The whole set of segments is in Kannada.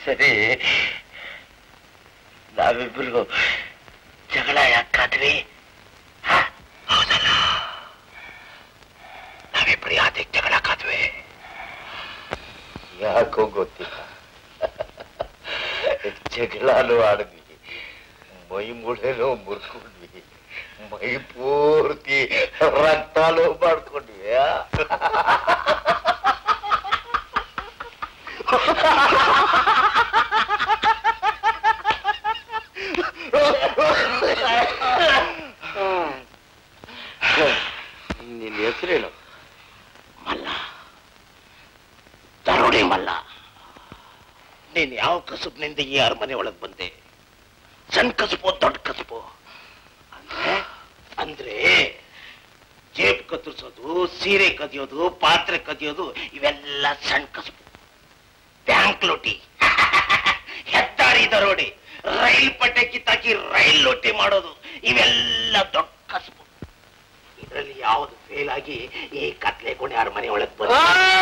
ಸರಿ ನಾವಿಬ್ರು ಜಗಳ ಯಾಕಾದ್ವಿ ಹೌದಲ್ಲ ನಾವಿಬ್ರು ಯಾತಕ್ಕೆ ಜಗಳ ಕಾದ್ವಿ ಯಾಕೋ ಗೊತ್ತಿಲ್ಲ ಜಗಳಾನು ಆಡಿದ್ವಿ ಮೈ ಮುಳೆನೋ ಮುರ್ಕೊಂಡ್ವಿ ಮೈ ಪೂರ್ತಿ ರಕ್ತಾನು ಮಾಡ್ಕೊಂಡ್ವಿ ಆ? ನಿನ್ನ ಹೆಸರೇನು ಮಲ್ಲ ದರೋಡೆ ಮಲ್ಲ ನೀನ್ ಯಾವ ಕಸುಬಿನಿಂದ ಈ ಅರಮನೆ ಒಳಗ್ ಬಂದೆ ಸಣ್ಣ ಕಸುಬು ದೊಡ್ಡ ಕಸುಬು ಅಂದ್ರೆ ಅಂದ್ರೆ ಜೇಬ್ ಕತ್ತರಿಸೋದು ಸೀರೆ ಕದಿಯೋದು ಪಾತ್ರೆ ಕದಿಯೋದು ಇವೆಲ್ಲ ಸಣ್ಣ ಕಸುಬು ಬ್ಯಾಂಕ್ ಲೂಟಿ ಹೆದ್ದಾರಿ ದರೋಡೆ ರೈಲ್ ಪಟ್ಟೆ ಕಿತ್ತಾಕಿ ರೈಲ್ ಲೂಟಿ ಮಾಡೋದು ಇವೆಲ್ಲ ದೊಡ್ಡ ಕಸುಬು ಇದರಲ್ಲಿ ಯಾವುದು ಫೇಲ್ ಆಗಿ ಈ ಕತ್ಲೆ ಕೋಣೆ ಅರಮನೆ ಒಳಗ್ ಬಂದ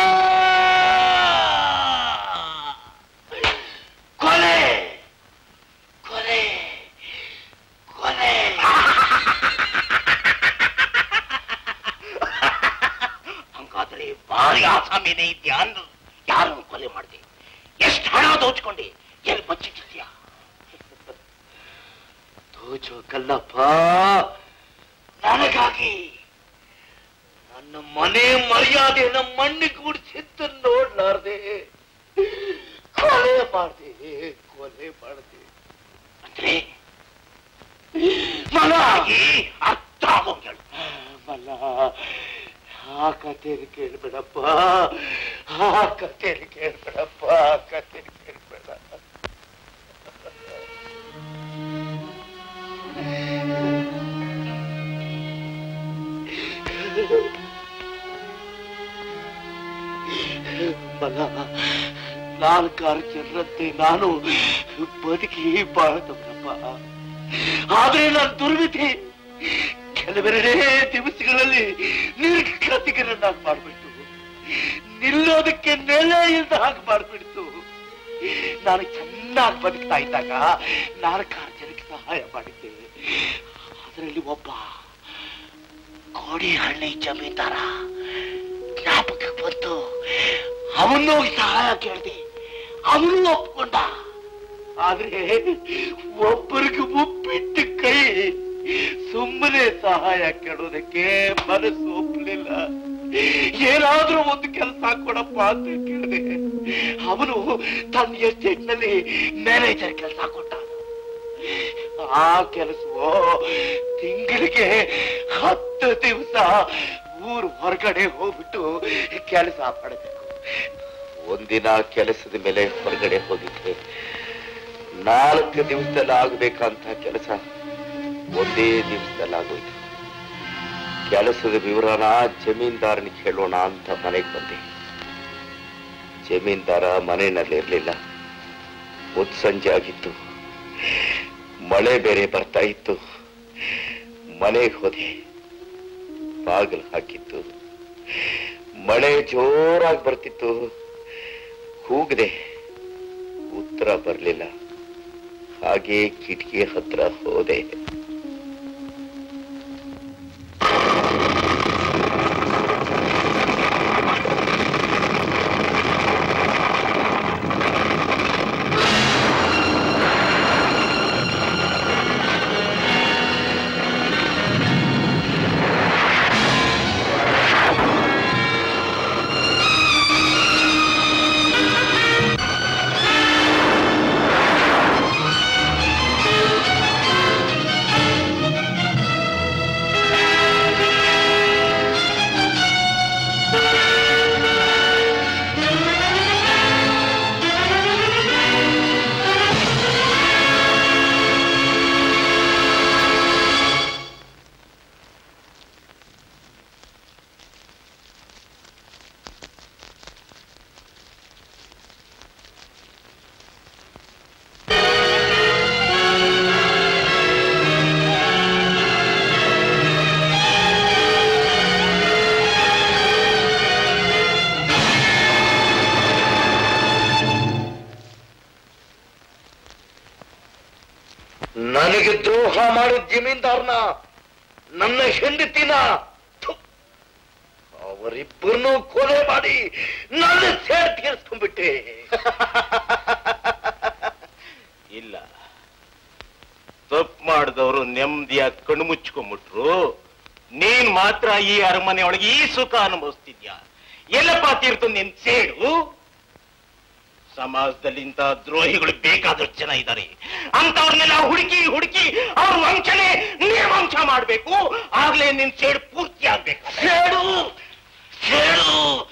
ಕೊಲೆ ಕೊಲೆ ಕೊಲೆ ಹಂಗಾದ್ರೆ ಭಾರಿ ಆಸಾಮಿನೇ ಇದ್ಯಾ ಅಂದು ಯಾರನ್ನು ಕೊಲೆ ಮಾಡ್ದೆ ಎಷ್ಟು ಹಣ ದೋಚ್ಕೊಂಡೆ ಎಲ್ಲಿ ಬಚ್ಚಿಟ್ಟಿದ್ಯಾ ದೋಚೋಕಲ್ಲಪ್ಪ ನನಗಾಗಿ ನನ್ನ ಮನೆ ಮರ್ಯಾದೆನ ಮಣ್ಣಿಗೆ ಗುಡಿಸಿದ್ದು ನೋಡ್ಲಾರ್ದೆ ಕೊಲೆ ಮಾಡ್ದೆ ಕೊಲೆ ಮಾಡ್ದೆ ಅಂದ್ರೆ ಮಲಾಗಿ ಅರ್ಥ ಆಗೋಂಗ್ ಹೇಳು ಮಲ್ಲ ಆ ಕಥೆಯಲ್ಲಿ ಕೇಳ್ಬೇಡಪ್ಪ ಆ ಕಥೆಯಲ್ಲಿ ಕೇಳ್ಬೇಡಪ್ಪ ಆ ಕಥೆಯಲ್ಲಿ ಕೇಳ್ಬೇಡ ಮಲ್ಲ ನಾಲ್ಕಾರು ಜನರಂತೆ ನಾನು ಬದುಕಿ ಬಾಳದವನಪ್ಪ ಆದ್ರೆ ನಾನು ದುರ್ವಿಧಿ ಕೆಲವೆರಡೇ ದಿವಸಗಳಲ್ಲಿ ನಿರ್ಗತಿಕರನ್ನಾಗಿ ಮಾಡ್ಬಿಟ್ಟು ನಿಲ್ಲೋದಕ್ಕೆ ನೆಲೆ ಇಲ್ದ ಹಾಗೆ ಮಾಡ್ಬಿಡ್ತು ನಾನು ಚೆನ್ನಾಗಿ ಬದುಕ್ತಾ ಇದ್ದಾಗ ನಾಲ್ಕಾರು ಜನಕ್ಕೆ ಸಹಾಯ ಮಾಡಿದ್ದೆ ಅದರಲ್ಲಿ ಒಬ್ಬ ಕೋಡಿಹಳ್ಳಿ ಜಮೀನ್ದಾರ ಜ್ಞಾಪಕಕ್ಕೆ ಬಂತು ಅವನ್ನೋಗಿ ಸಹಾಯ ಕೇಳಿದೆ ಅವನು ಒಪ್ಕೊಂಡ ಆದ್ರೆ ಒಬ್ಬರಿಗೆ ಮುಪ್ಪಿಟ್ಟು ಕೈ ಸುಮ್ಮನೆ ಸಹಾಯ ಕೇಳೋದಕ್ಕೆ ಮನಸ್ಸು ಒಪ್ಪಲಿಲ್ಲ ಏನಾದ್ರೂ ಒಂದು ಕೆಲಸ ಕೊಡಪ್ಪ ಅಂತ ಕೇಳಿದೆ ಅವನು ತನ್ನ ಎಸ್ಟೇಟ್ ನಲ್ಲಿ ಮ್ಯಾನೇಜರ್ ಕೆಲಸ ಕೊಟ್ಟ ಆ ಕೆಲಸವೋ ತಿಂಗಳಿಗೆ ಹತ್ತು ದಿವಸ ಊರು ಹೊರಗಡೆ ಹೋಗ್ಬಿಟ್ಟು ಕೆಲಸ ಮಾಡಬೇಕು ಒಂದಿನ ಕೆಲಸದ ಮೇಲೆ ಹೊರಗಡೆ ಹೋಗಿದ್ದೆ ನಾಲ್ಕು ದಿವಸದಲ್ಲಿ ಆಗ್ಬೇಕಂತ ಕೆಲಸ ಒಂದೇ ದಿವಸದಲ್ಲಿ ಆಗೋಯ್ತು ಕೆಲಸದ ವಿವರನ ಜಮೀನ್ದಾರನಿಗೆ ಹೇಳೋಣ ಅಂತ ಮನೆಗೆ ಬಂದೆ ಜಮೀನ್ದಾರ ಮನೆಯಲ್ಲಿ ಇರ್ಲಿಲ್ಲ ಹೊತ್ತು ಸಂಜೆ ಆಗಿತ್ತು ಮಳೆ ಬೇರೆ ಬರ್ತಾ ಇತ್ತು ಮನೆಗೆ ಹೋದೆ ಬಾಗಿಲು ಹಾಕಿತ್ತು ಮಳೆ ಜೋರಾಗಿ ಬರ್ತಿತ್ತು ಕೂಗದೆ ಉತ್ತರ ಬರಲಿಲ್ಲ ಹಾಗೆ ಕಿಟಕಿ ಹತ್ರ ಹೋದೆ ಆ ದ್ರೋಹ ಮಾಡಿದ ಜಮೀನ್ದಾರ್ನ ನನ್ನ ಹೆಂಡತಿನ ಥು, ಅವರಿಬ್ಬರನ್ನು ಕೊಲೆ ಮಾಡಿ ನನ್ನ ಸೇರ್ ತೀರಿಸ್ಕೊಂಡ್ಬಿಟ್ಟೆ ಇಲ್ಲ ತಪ್ಪು ಮಾಡಿದವರು ನೆಮ್ಮದಿಯಾಗಿ ಕಣ್ಣು ಮುಚ್ಕೊಂಡ್ಬಿಟ್ರು ನೀನ್ ಮಾತ್ರ ಈ ಅರಮನೆ ಒಳಗೆ ಈ ಸುಖ ಅನುಭವಿಸ್ತಿದ್ಯಾ ಎಲ್ಲಪ್ಪ ತೀರ್ತು ನಿನ್ ಸೇಡು ಸಮಾಜದಲ್ಲಿ ಇಂಥ ದ್ರೋಹಿಗಳು ಬೇಕಾದಷ್ಟು ಜನ ಇದ್ದಾರೆ ಅಂತವ್ರನ್ನೆಲ್ಲ ಹುಡುಕಿ ಹುಡುಕಿ ಅವ್ರ ವಂಚನೆ ನಿರ್ವಂಶ ಮಾಡ್ಬೇಕು ಆಗ್ಲೇ ನಿನ್ ಸೇಡು ಪೂರ್ತಿ ಆಗ್ಬೇಕು ಸೇಡು ಸೇಡು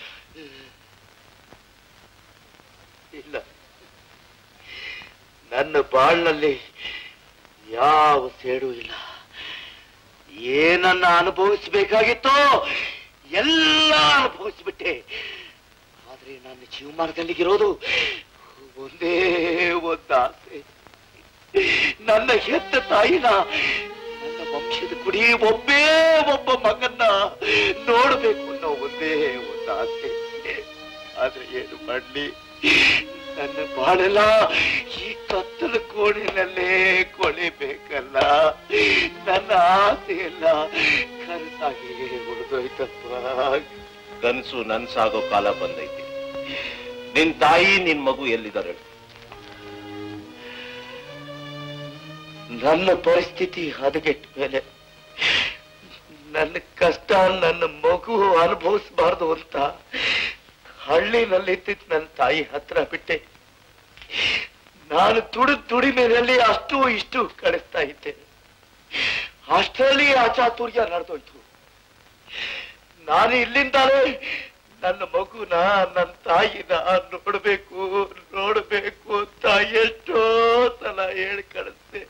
ಇಲ್ಲ ನನ್ನ ಬಾಳ್ನಲ್ಲಿ ಯಾವ ಸೇಡು ಇಲ್ಲ ಏನನ್ನ ಅನುಭವಿಸಬೇಕಾಗಿತ್ತೋ ಎಲ್ಲ ಅನುಭವಿಸ್ಬಿಟ್ಟೆ ಆದ್ರೆ ನನ್ನ ಜೀವಮಾನದಲ್ಲಿಗಿರೋದು ಒಂದೇ ಒಂದು ಆಸೆ ನನ್ನ ಹೆತ್ತ ತಾಯಿನ ನನ್ನ ವಂಶದ ಕುಡಿ ಒಬ್ಬೇ ಒಬ್ಬ ಮಗನ್ನ ನೋಡಬೇಕು ಅನ್ನೋ ಒಂದೇ ಒಂದು ಆಸೆ ಆದ್ರೆ ಏನು ಮಾಡ್ಲಿ ನನ್ನ ಬಾಳೆಲ್ಲ ಈ ಕತ್ತಲ ಕೋಣಿನಲ್ಲೇ ಕೊಳಿಬೇಕಲ್ಲ ನನ್ನ ಆಸೆ ಎಲ್ಲ ಕನಸಾಗಿ ಉಳಿದೋಯ್ತಪ್ಪ ಕನಸು ನನ್ಸಾಗೋ ಕಾಲ ಬಂದೈತಿ ನಿನ್ ತಾಯಿ ನಿನ್ ಮಗು ಎಲ್ಲಿದ್ದಾರೆ ನನ್ನ ಪರಿಸ್ಥಿತಿ ಹದಗೆಟ್ಟ ಮೇಲೆ ನನ್ನ ಕಷ್ಟ ನನ್ನ ಮಗು ಅನುಭವಿಸಬಾರ್ದು ಅಂತ ಹಳ್ಳಿನಲ್ಲಿದ್ದಿದ್ ನನ್ನ ತಾಯಿ ಹತ್ರ ಬಿಟ್ಟೆ ನಾನು ತುಡು ದುಡಿಮೆಯಲ್ಲಿ ಅಷ್ಟು ಇಷ್ಟು ಕಳಿಸ್ತಾ ಇದ್ದೆ ಅಷ್ಟರಲ್ಲಿ ಆ ಚಾತುರ್ಯ ನಡೆದೋಯ್ತು ನಾನು ಇಲ್ಲಿಂದಾನೇ ನನ್ನ ಮಗುನ ನನ್ನ ತಾಯಿನ ನೋಡ್ಬೇಕು ನೋಡ್ಬೇಕು ಅಂತ ಎಷ್ಟೋ ಸಲ ಹೇಳಿ ಕಳಿಸ್ದೆ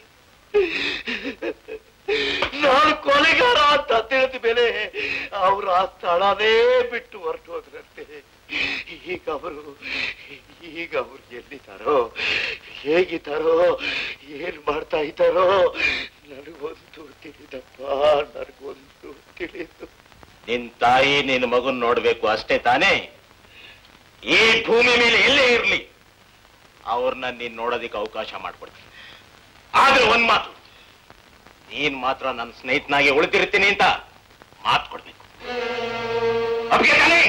ನಾನು ಕೊಲೆಗಾರ ಅಂತ ತಿಳಿದ ಮೇಲೆ ಅವರು ಆ ಸ್ಥಳನೇ ಬಿಟ್ಟು ಹೊರಟೋದ್ರಂತೆ ಈಗ ಅವರು ಈಗ ಅವ್ರು ಎಲ್ಲಿದ್ದಾರೋ ಹೇಗಿದ್ದಾರೋ ಏನ್ ಮಾಡ್ತಾ ಇದ್ದಾರೋ ನನಗೊಂದು ತಿಳಿದಪ್ಪ ನನಗೊಂದು ತಿಳಿದು ನಿನ್ ತಾಯಿ ನಿನ್ನ ಮಗನ್ ನೋಡ್ಬೇಕು ಅಷ್ಟೇ ತಾನೇ ಈ ಭೂಮಿ ಮೇಲೆ ಎಲ್ಲೇ ಇರ್ಲಿ ಅವ್ರನ್ನ ನೀನ್ ನೋಡೋದಿಕ್ಕೆ ಅವಕಾಶ ಮಾಡ್ಕೊಡ್ತೀನಿ ಆದ್ರೆ ಒಂದ್ ಮಾತು ನೀನ್ ಮಾತ್ರ ನನ್ನ ಸ್ನೇಹಿತನಾಗಿ ಉಳಿದಿರ್ತೀನಿ ಅಂತ ಮಾತು ಕೊಡ್ಬೇಕು ಅವ್ರಿಗೆ ತಾನೇ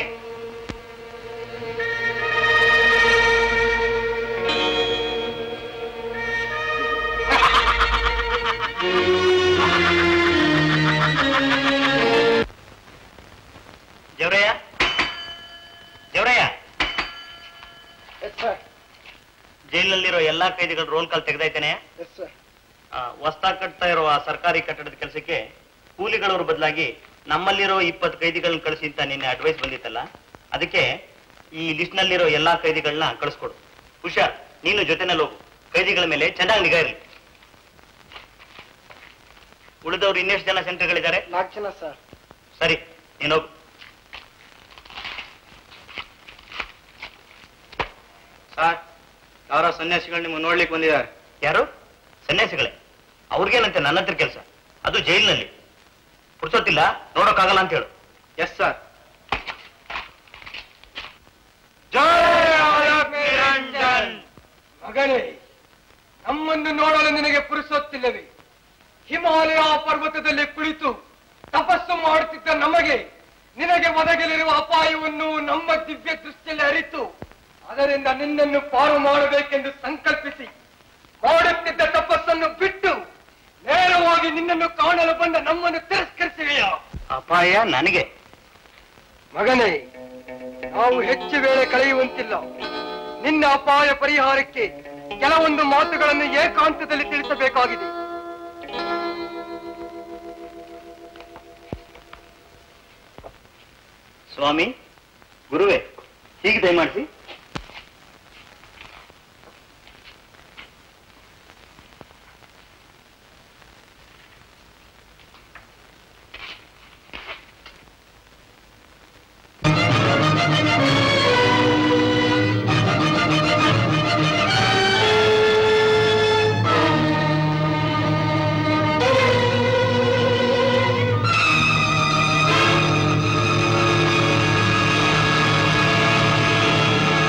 ಜವರಯ್ಯ ಜವರಯ್ಯ ಜೈಲಿನಲ್ಲಿರೋ ಎಲ್ಲಾ ಕೈದಿಗಳ ರೋಲ್ ಕಾಲ್ ತೆಗೆದೈತೇನೆ ಹೊಸ್ದಾಗ್ ಕಟ್ತಾ ಇರುವ ಸರ್ಕಾರಿ ಕಟ್ಟಡದ ಕೆಲಸಕ್ಕೆ ಕೂಲಿಗಳವ್ರ ಬದಲಾಗಿ ನಮ್ಮಲ್ಲಿರೋ ಇಪ್ಪತ್ತು ಕೈದಿಗಳನ್ನ ಕಳಿಸಿ ಅಂತ ನಿನ್ನೆ ಅಡ್ವೈಸ್ ಬಂದಿತ್ತಲ್ಲ ಅದಕ್ಕೆ ಈ ಲಿಸ್ಟ್ ನಲ್ಲಿರೋ ಎಲ್ಲಾ ಕೈದಿಗಳನ್ನ ಕಳಿಸ್ಕೊಡು ಹುಷಾರ್ ನೀನು ಜೊತೆನಲ್ಲಿ ಹೋಗು ಕೈದಿಗಳ ಮೇಲೆ ಚೆನ್ನಾಗಿ ನಿಗಾ ಇರಲಿ ಉಳಿದವ್ರು ಇನ್ನೆಷ್ಟು ಜನ ಸೆಂಟರ್ಗಳಿದ್ದಾರೆ ನಾಲ್ಕು ಜನ ಸರ್ ಸರಿ ನೀನು ಹೋಗು ಸರ್ ಯಾರೋ ಸನ್ಯಾಸಿಗಳು ನಿಮ್ಮ ನೋಡ್ಲಿಕ್ಕೆ ಬಂದಿದ್ದಾರೆ ಯಾರು ಸನ್ಯಾಸಿಗಳೇ ಅವ್ರಿಗೇನಂತೆ ನನ್ನ ಹತ್ರ ಕೆಲಸ ಅದು ಜೈಲಿನಲ್ಲಿ ಪುರ್ಸೊತ್ತಿಲ್ಲ ನೋಡೋಕ್ಕಾಗಲ್ಲ ಅಂತ ಹೇಳು ಎಸ್ ಸರ್ ಮಗನೇ ನಮ್ಮನ್ನು ನೋಡಲು ನಿನಗೆ ಪುರುಸೊತ್ತಿಲ್ಲವೇ ಹಿಮಾಲಯ ಪರ್ವತದಲ್ಲಿ ಕುಳಿತು ತಪಸ್ಸು ಮಾಡುತ್ತಿದ್ದ ನಮಗೆ ನಿನಗೆ ಒದಗಲಿರುವ ಅಪಾಯವನ್ನು ನಮ್ಮ ದಿವ್ಯ ದೃಷ್ಟಿಯಲ್ಲಿ ಅರಿತು ಅದರಿಂದ ನಿನ್ನನ್ನು ಪಾರು ಮಾಡಬೇಕೆಂದು ಸಂಕಲ್ಪಿಸಿ ಮಾಡುತ್ತಿದ್ದ ತಪಸ್ಸನ್ನು ಬಿಟ್ಟು ನೇರವಾಗಿ ನಿನ್ನನ್ನು ಕಾಣಲು ಬಂದ ನಮ್ಮನ್ನು ತಿರಸ್ಕರಿಸಿವೆಯಾ ಅಪಾಯ ನನಗೆ ಮಗನೇ ನಾವು ಹೆಚ್ಚು ವೇಳೆ ಕಳೆಯುವಂತಿಲ್ಲ ನಿನ್ನ ಅಪಾಯ ಪರಿಹಾರಕ್ಕೆ ಕೆಲವೊಂದು ಮಾತುಗಳನ್ನು ಏಕಾಂತದಲ್ಲಿ ತಿಳಿಸಬೇಕಾಗಿದೆ ಸ್ವಾಮಿ ಗುರುವೇ ಹೀಗೆ ದಯಮಾಡಿಸಿ ಆ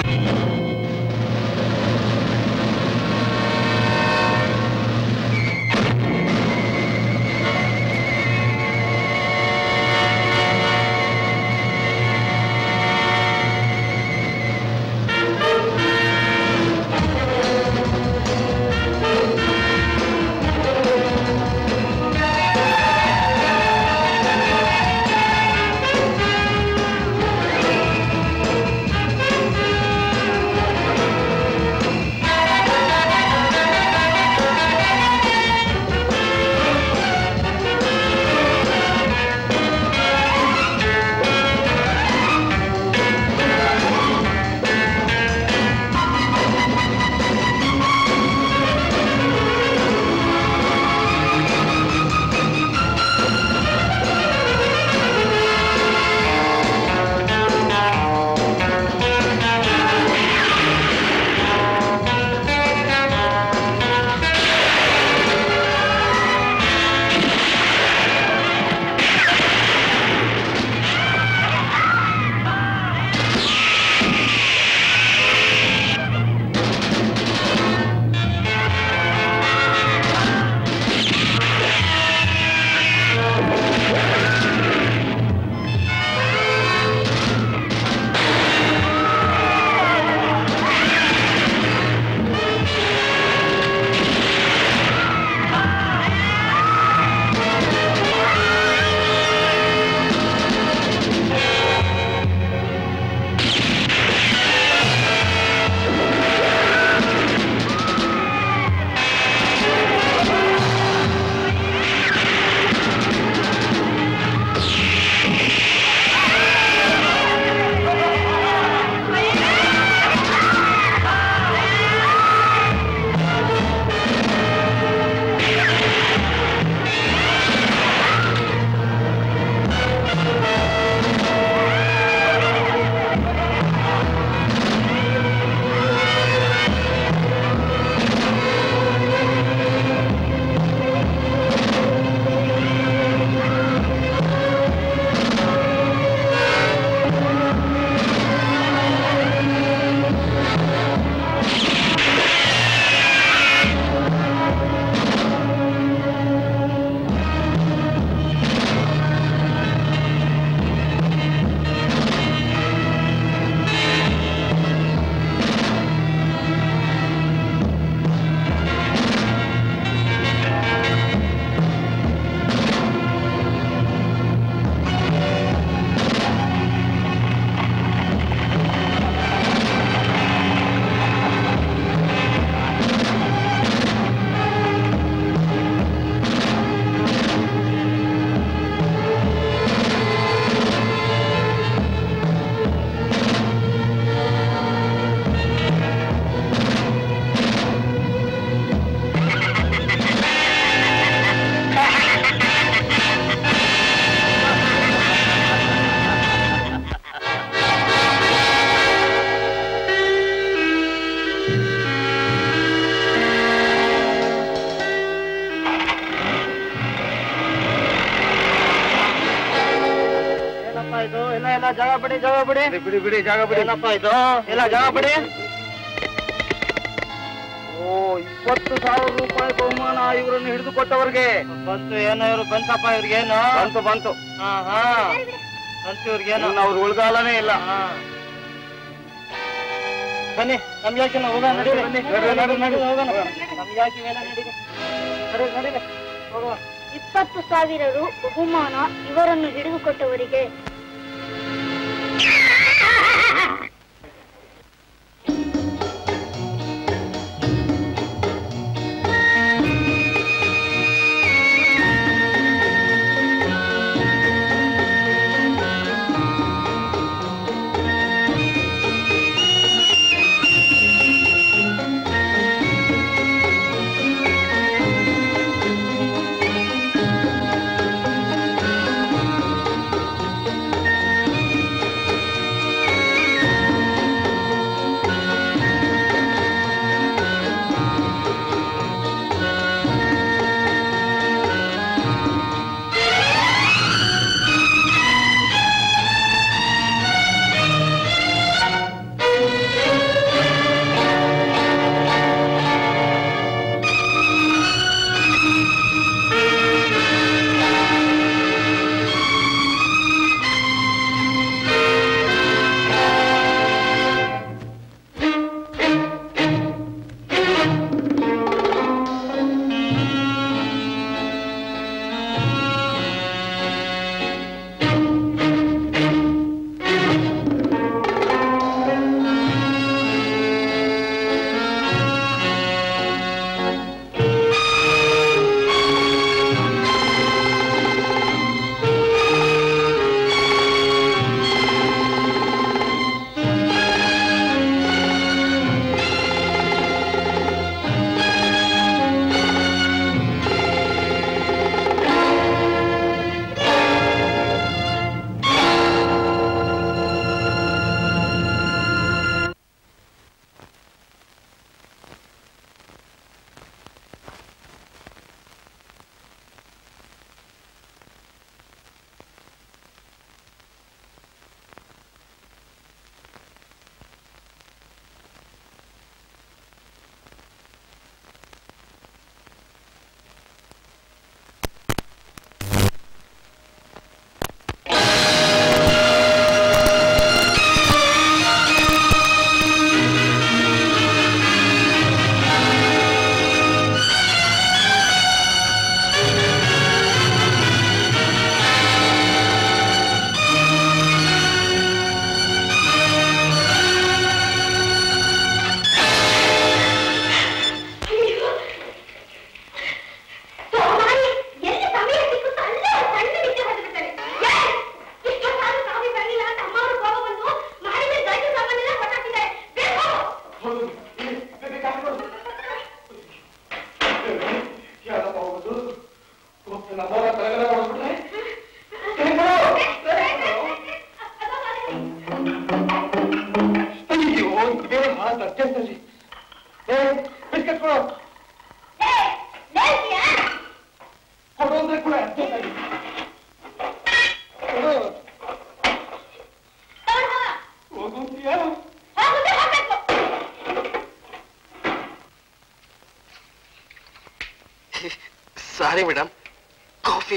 ಇದು ಇಲ್ಲ ಇಲ್ಲ ಜಾಗ ಬಿಡಿ ಜಾಗ ಬಿಡಿ ಬಿಡಿ ಬಿಡಿ ಜಾಗ ಬಿಡಿ ಏನಪ್ಪ ಇದು ಇಲ್ಲ ಜಾಗ ಬಿಡಿ ಓ ಇಪ್ಪತ್ತು ಸಾವಿರ ರೂಪಾಯಿ ಬಹುಮಾನ ಇವರನ್ನು ಹಿಡಿದು ಕೊಟ್ಟವ್ರಿಗೆ ಬಂತು ಏನೋ ಇವ್ರು ಬಂತಪ್ಪ ಇವ್ರಿಗೇನು ಬಂತು ಬಂತು ಹಾ ಹಾ ಬಂತು ಇವ್ರಿಗೇನು ಅವ್ರ ಉಳ್ಗಾಲನೇ ಇಲ್ಲ ಬನ್ನಿ ನಮ್ ಯಾಕೆ ಹೋಗೋಣ ನಡೀರಿ ನಡಿ ನಡಿ ನಡಿ ಹೋಗೋಣ ನಮ್ ಯಾಕೆ ಇವೆಲ್ಲ ನಡೀರಿ ನಡಿ ನಡೀರಿ ಹೋಗುವ ಇಪ್ಪತ್ತು ಸಾವಿರ ರು ಬಹುಮಾನ ಇವರನ್ನು ಹಿಡಿದುಕೊಟ್ಟವರಿಗೆ ಅಯ್ಯೋ ಇದೇ ಹಾಲು ಅರ್ಜೆಂಟಲ್ಲಿ ಏ ಬಿಸ್ಕೆಟ್ ಕೊಡು ಕೊಡು ಅಂದ್ರೆ ಕೂಡ ಅರ್ಜೆಂಟಲ್ಲಿ ಕೊಡು ಹೋಗು ಅಂತೀಯಾ? ಸಾರಿ ಮೇಡಮ್ ಕಾಫಿ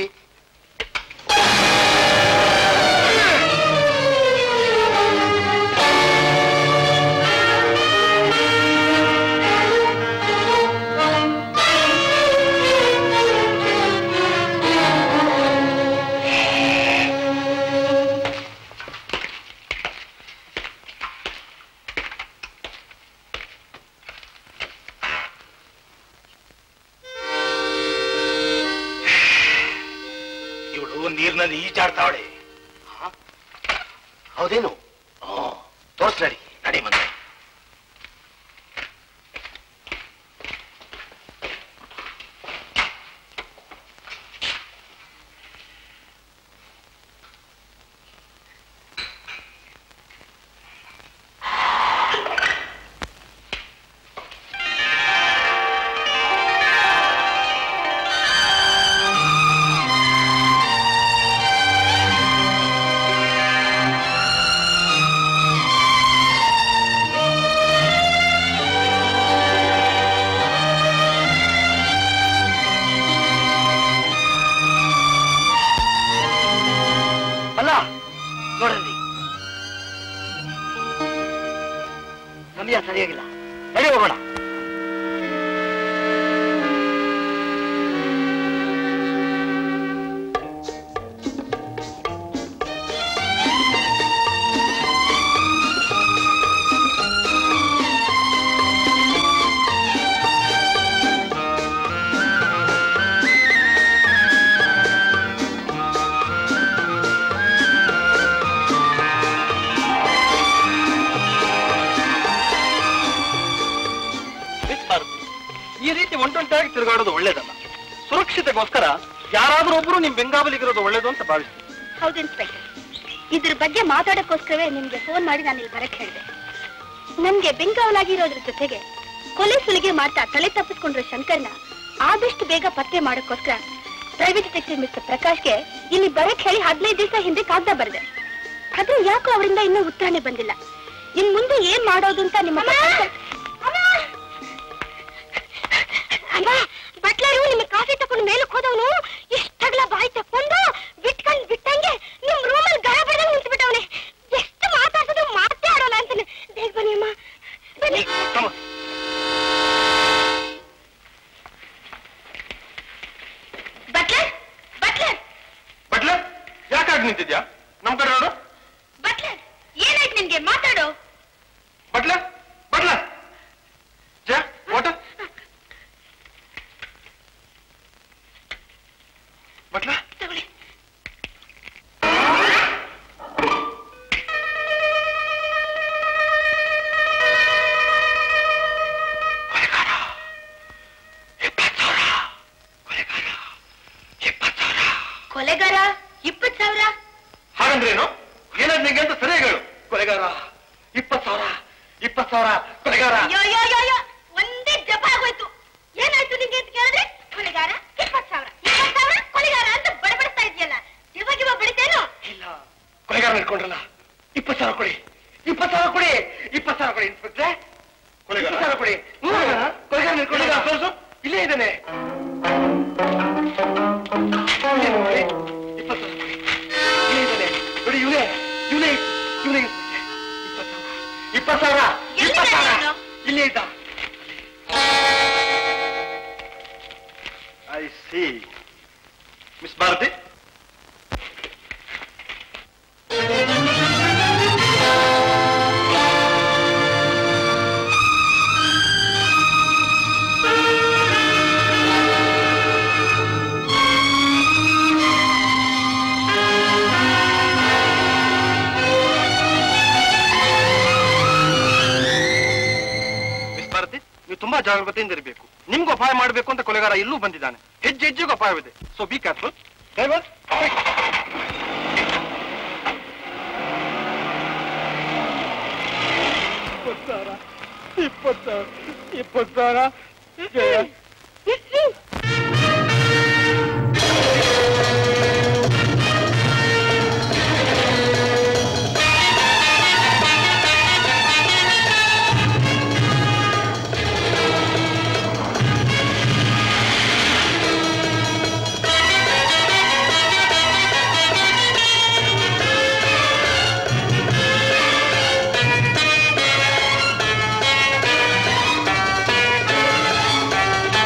ಇವಳು ನೀರಿನಲ್ಲಿ ಈಜಾಡ್ತಾವಳೆ ಹೌದೇನು ತೋರ್ಸ್ ನಡಿ ನಡಿ ಮುಂದೆ ಆ ಐಡಿಯಾ ಸರಿಯಾಗಿಲ್ಲ ನಡಿ ಹೋಗೋಣ ಈ ರೀತಿ ಒಂಟೊಂಟಾಗಿ ತಿರುಗಾಡೋದು ಒಳ್ಳೇದಲ್ಲ ಸುರಕ್ಷತೆಗೋಸ್ಕರ ಯಾರಾದ್ರೂ ಒಬ್ರು ನಿಮ್ ಬೆಂಗಾವಲಿಗಿರೋದು ಒಳ್ಳೇದು ಅಂತ ಭಾವಿಸ್ತೀನಿ ಹೌದು ಇನ್ಸ್ಪೆಕ್ಟರ್ ಇದ್ರ ಬಗ್ಗೆ ಮಾತಾಡಕ್ಕೋಸ್ಕರವೇ ನಿಮ್ಗೆ ಫೋನ್ ಮಾಡಿ ನಾನು ಇಲ್ಲಿ ಬರಕ್ ಹೇಳಿದೆ ನನ್ಗೆ ಬೆಂಗಾವಲಾಗಿರೋದ್ರ ಜೊತೆಗೆ ಕೊಲೆ ಸುಲಿಗೆ ಮಾಡ್ತಾ ತಲೆ ತಪ್ಪಿಸ್ಕೊಂಡಿರೋ ಶಂಕರ್ನ ಆದಷ್ಟು ಬೇಗ ಪತ್ತೆ ಮಾಡಕ್ಕೋಸ್ಕರ ಪ್ರೈವೇಟ್ ಡಿಟೆಕ್ಟಿವ್ ಮಿಸ್ಟರ್ ಪ್ರಕಾಶ್ಗೆ ಇಲ್ಲಿ ಬರಕ್ ಹೇಳಿ ಹದಿನೈದು ದಿವಸ ಹಿಂದೆ ಕಾಗ್ದ ಬರ್ದೆ ಆದ್ರೆ ಯಾಕೋ ಅವರಿಂದ ಇನ್ನೂ ಉತ್ತರನೇ ಬಂದಿಲ್ಲ ಇನ್ ಮುಂದೆ ಏನ್ ಮಾಡೋದು ಅಂತ ನಿಮ್ಮ ಅಮ್ಮ ಬಟ್ಲರು ನಿಮ್ಮ ಕಾಫಿ ತಕೊಂಡು ಮೇಲಕ್ಕೆ ಹೋದವನು ಇಷ್ಟಗ್ಲ ಬಾಯಿ ತಕೊಂಡು ಬಿಟ್ಕೊಂಡ್ ಬಿಟ್ಟಂಗೆ ನಿಮ್ ರೂಮಲ್ಲಿ ಗರ ಬಡ್ದಂಗ್ ನಿಂತು ಬಿಟ್ಟವನೆ ಎಷ್ಟು ಮಾತಾಡ್ಸೋದು ಮಾತೇ ಆಡೋಲ್ಲ ಅಂತಾನೆ ಬೇಗ ಬನ್ನಿ ಅಮ್ಮ ಬನ್ನಿ ಬಟ್ಲರ್ ಬಟ್ಲರ್ ಬಟ್ಲೆ ಯಾಕಾಗಿ ನಿಂತಿದ್ಯಾ ನಮ್ ಕಡೆ ನೋಡು ಬಟ್ಲರ್ ಏನಾಯ್ತು ನಿನ್ಗೆ ಮಾತಾಡೋ ಬಟ್ಲೆ ಬಟ್ಲೆ ಜಯ ವಾಟ ಬಟ್ಲೆ ತಗೊಳ್ಳಿ ಕೊಲೆಗಾರ ಇಪ್ಪತ್ ಸಾವಿರ ಹಾಗಂದ್ರೇನು ಏನಾದ್ ನಿಂಗೆ ಅಂತ ಸರಿಯಾಗಿ ಹೇಳು ಕೊಲೆಗಾರ ಇಪ್ಪತ್ ಸಾವಿರ ಇಪ್ಪತ್ ಸಾವಿರ ಕೊಲೆಗಾರ ಅಯ್ಯೋ ಅಯ್ಯೋ ಅಯ್ಯೋ, ಅಯ್ಯೋ ಒಂದೇ ಜಪ ಆಗೋಯ್ತು ಏನಾಯ್ತು ನಿಂಗೆ ಅಂತ ಕೇಳಿದ್ರೆ ಕೊಲೆಗಾರ ಇಪ್ಪತ್ ಸಾವಿರ ಇಪ್ಪತ್ ಸಾವಿರ ಕೊಲೆಗಾರ ಅಂತ ಬಡಬಡಿಸ್ತಾ ಇದೆಯಲ್ಲ ಇವಾಗ ಇವಾಗ ಬಡಿತೇನು ಇಲ್ಲ ಕೊಲೆಗಾರ ಇಟ್ಕೊಂಡ್ರಲ್ಲ ಇಪ್ಪತ್ ಸಾವಿರ ಕೊಡಿ ಇಪ್ಪತ್ ಸಾವಿರ ಕೊಡಿ ಇಪ್ಪತ್ ಸಾವಿರ ಕೊಡಿ ಇನ್ಸ್ಪೆಕ್ಟ್ರೆ ಕೊಲೆಗಾರ ಸಾವಿರ ಕೊಡಿ ಹ್ಮ್, ಕೊಲೆಗಾರ ಇಟ್ಕೊಂಡಿಲ್ಲ ತೋರಿಸು ಇಲ್ಲೇ ಇದ್ದಾನೆ ಇಲ್ಲೇ ನೋಡಿ, ಇಪ್ಪತ್ ಸಾವಿರ ಕೊಡಿ. ಇಲ್ಲೇ ಇದ್ದಾನೆ ನೋಡಿ ಇವನೇ ಇವನೇ ಇವನೇ ಇಪ್ಪತ್ ಸಾವಿರ ಇಪ್ಪತ್ ಸಾವಿರ ಇಪ್ಪತ್ ಸಾವಿರ ಎಲ್ಲಿದ್ದಾನೆ ಅವನು? ಇಲ್ಲೇ ಇದ್ದ I see miss Bharati miss Bharati ನೀವು ತುಂಬಾ ಜಾಗರೂಕತೆಯಿಂದ ಇರಬೇಕು ನಿಮ್ಗೂ ಅಪಾಯ ಮಾಡಬೇಕು ಅಂತ ಕೊಲೆಗಾರ ಇಲ್ಲೂ ಬಂದಿದ್ದಾನೆ ಹೆಜ್ಜೆ ಹೆಜ್ಜೆಗೂ ಅಪಾಯವಿದೆ ಸೊ ಬಿ ಕೇರ್ಫುಲ್ ಡ್ರೈವರ್ ಇಪ್ಪತ್ತು ಸಾವಿರ ಇಪ್ಪತ್ತು ಸಾವಿರ ಜಯ ಆ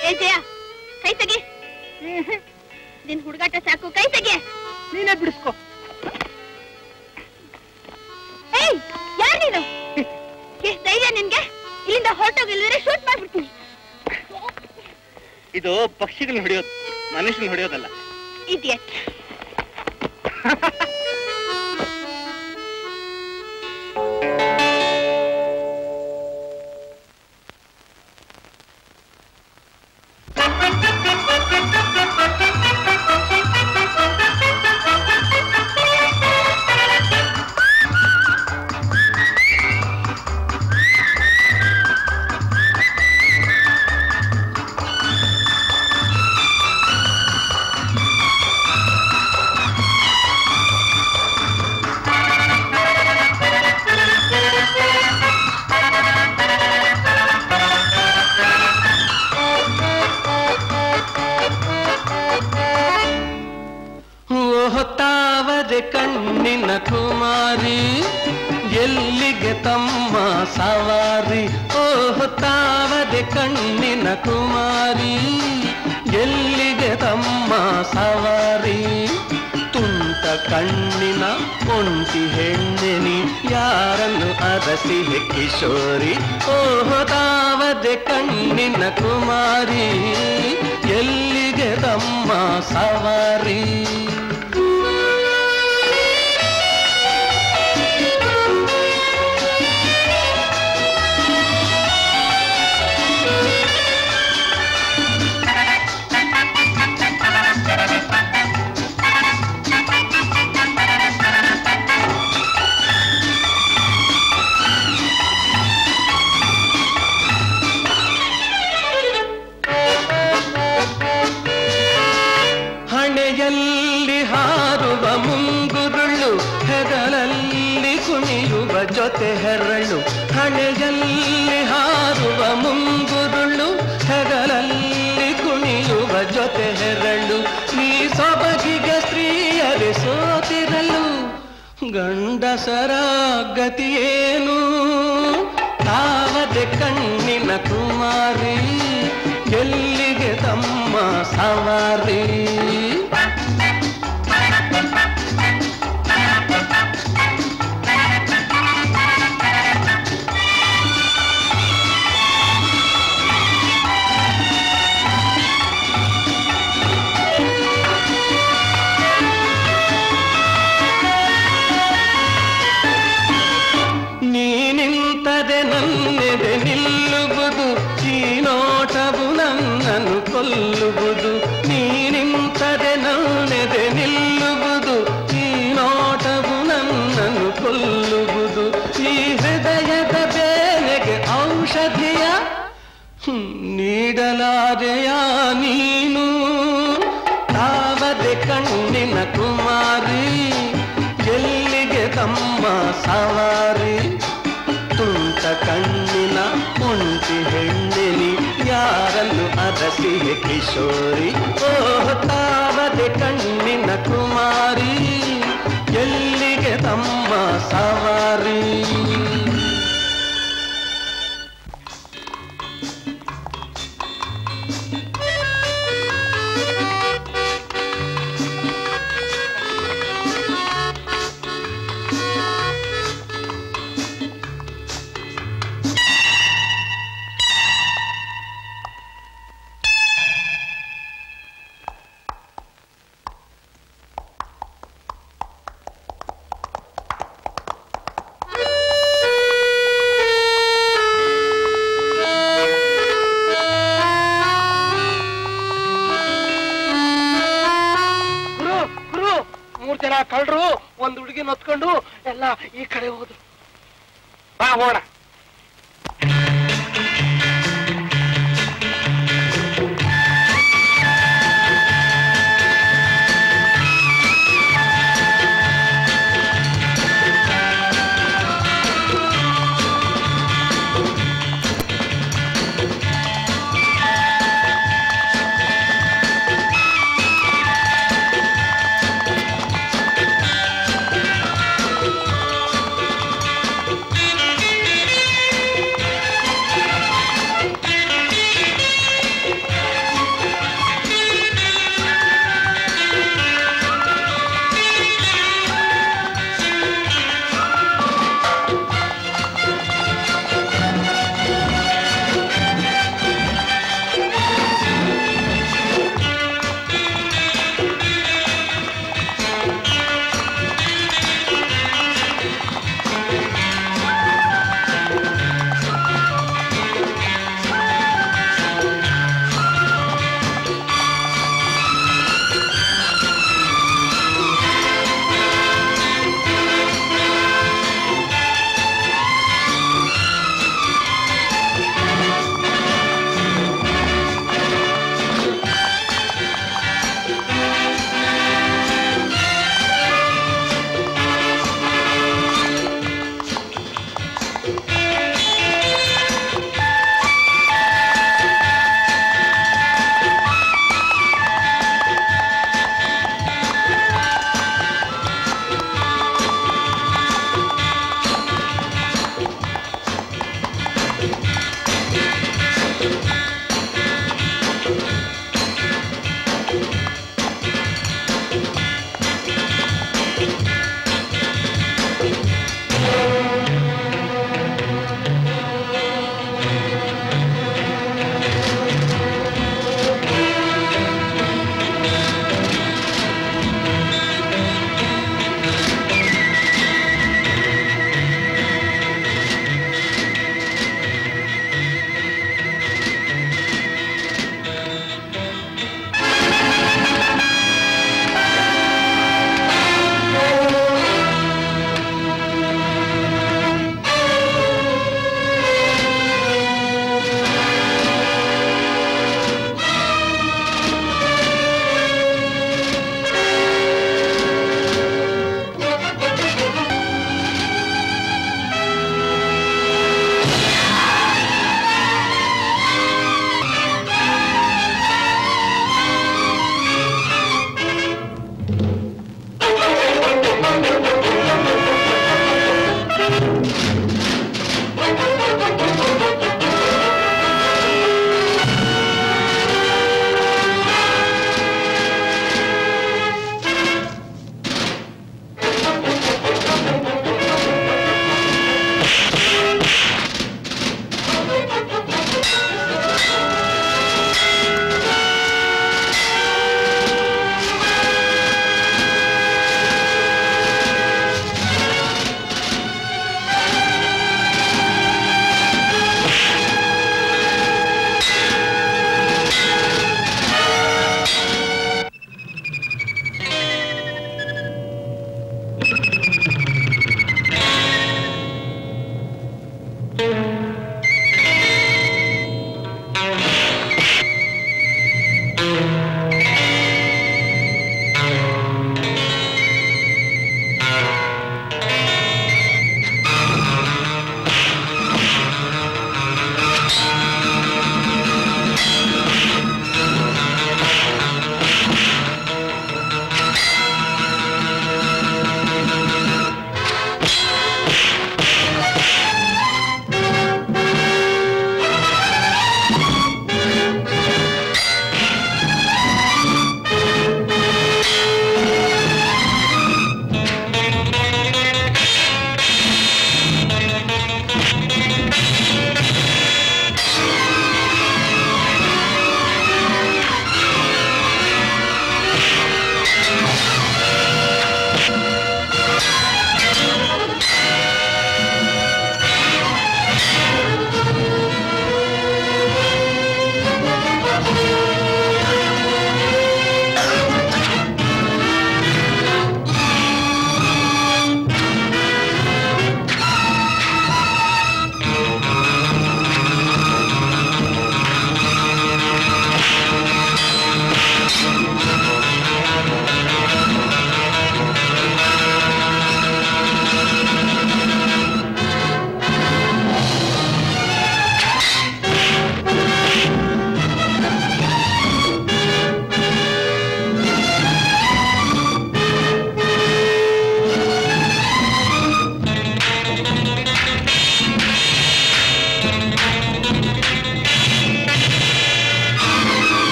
ಏ ಜಯ ಕೈ ತೆಗಿ ನಿನ್ ಹುಡುಗಾಟ ಸಾಕು ಕೈ ತೆಗೆ ನೀನೇ ಬಿಡಿಸ್ಕೊ ಏಯ್ ಯಾರ್ ನೀನು ಎಷ್ಟ್ ಧೈರ್ಯ ನಿನ್ಗೆ ಇಲ್ಲಿಂದ ಹೊರಟೋಗಿಲ್ದ್ರೆ ಶೂಟ್ ಮಾಡ್ಬಿಡ್ತೀನಿ ಇದು ಪಕ್ಷಿಗಳನ್ನ ಹೊಡೆಯೋದು ಮನುಷ್ಯನ ಹೊಡೆಯೋದಲ್ಲ ಇಡಿಯಟ್ ಓಹತಾವದೆ ಕಣ್ಣಿನ ಕುಮಾರಿ ಎಲ್ಲಿಗೆ ತಮ್ಮ ಸವಾರಿ ಓಹತಾವದೆ ಕಣ್ಣಿನ ಕುಮಾರಿ ಎಲ್ಲಿಗೆ ತಮ್ಮ ಸವಾರಿ ತುಂಟ ಕಣ್ಣಿನ ಒಂಟಿ ಹೆಣ್ಣೆನಿ ಯಾರನ್ನು ಅರಸಿ ಕಿಶೋರಿ ಓಹತಾವದೆ ಕಣ್ಣಿನ ಕುಮಾರಿ ಎಲ್ಲಿಗೆ ತಮ್ಮ ಸವಾರಿ ಹಣೆಯಲ್ಲಿ ಹಾರುವ ಮುಂಗುರುಳು ಹೆಗಲಲ್ಲಿ ಕುಣಿಯುವ ಜೊತೆ ಹೆರಳು ಹಣೆಯಲ್ಲಿ ಹಾರುವ ಮುಂಗುರುಳು ಹೆಗಲಲ್ಲಿ ಕುಣಿಯುವ ಜೊತೆ ಹೆರಳು ನೀ ಸೊಬಗಿಗೆ ಸ್ತ್ರೀಯರೇ ಸೋತಿರಲು ಗಂಡಸರ ಗತಿಯೇನು ತಾವದೆ ಕಣ್ಣಿನ ಕುಮಾರಿ ಎಲ್ಲಿಗೆ ತಮ್ಮ ಸವಾರಿ ನೀ ನಿಂತದೆ ನನ್ನೆದೆ ನಿಲ್ಲುವುದು ಈ ನೋಟವು ನನ್ನನ್ನು ಕೊಲ್ಲುವುದು ನೀ ನಿಂತದೆ ನನ್ನೆದೆ ನಿಲ್ಲುವುದು ಈ ನೋಟವು ನನ್ನನ್ನು ಕೊಲ್ಲುವುದು ಈ ಹೃದಯದ ಬೇನೆಗೆ ಔಷಧಿಯ ಹ್ಮ್, ನೀಡಲಾರೆಯ ನೀನು ತಾವದೆ ಕಣ್ಣಿನ ಕುಮಾರಿ ಎಲ್ಲಿಗೆ ತಮ್ಮ ಸವಾರಿ ತುಂಟ ಕಣ್ಣಿನ ಒಂಟಿ ಹೆಣ್ಣಿನಿ ಯಾರನ್ನು ಅರಸಿ ಕಿಶೋರಿ ಓ ತಾವದೆ ಕಣ್ಣಿನ ಕುಮಾರಿ ಎಲ್ಲಿಗೆ ತಮ್ಮ ಸವಾರಿ ಗುರು ಗುರು ಮೂರ್ ಜನ ಕಳ್ರು ಒಂದ್ ಹುಡುಗಿ ಹೊತ್ಕೊಂಡು ಎಲ್ಲ ಈ ಕಡೆ ಹೋದ್ರು ಬಾ ಹೋಣ ಿ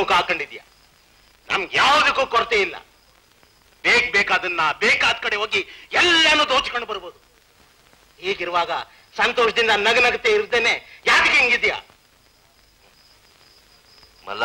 ಮುಖ ಹಾಕೊಂಡಿದ್ಯಾ ನಮ್ಗೆ ಯಾವುದಕ್ಕೂ ಕೊರತೆ ಇಲ್ಲ ಬೇಕ್ ಬೇಕಾದನ್ನ ಬೇಕಾದ ಕಡೆ ಹೋಗಿ ಎಲ್ಲಾನು ದೋಚ್ಕೊಂಡು ಬರ್ಬೋದು ಹೀಗಿರುವಾಗ ಸಂತೋಷದಿಂದ ನಗ ನಗತೆ ಇರ್ದೇನೆ ಯಾಕೆ ಹಿಂಗಿದ್ಯಾ ಮಲ್ಲ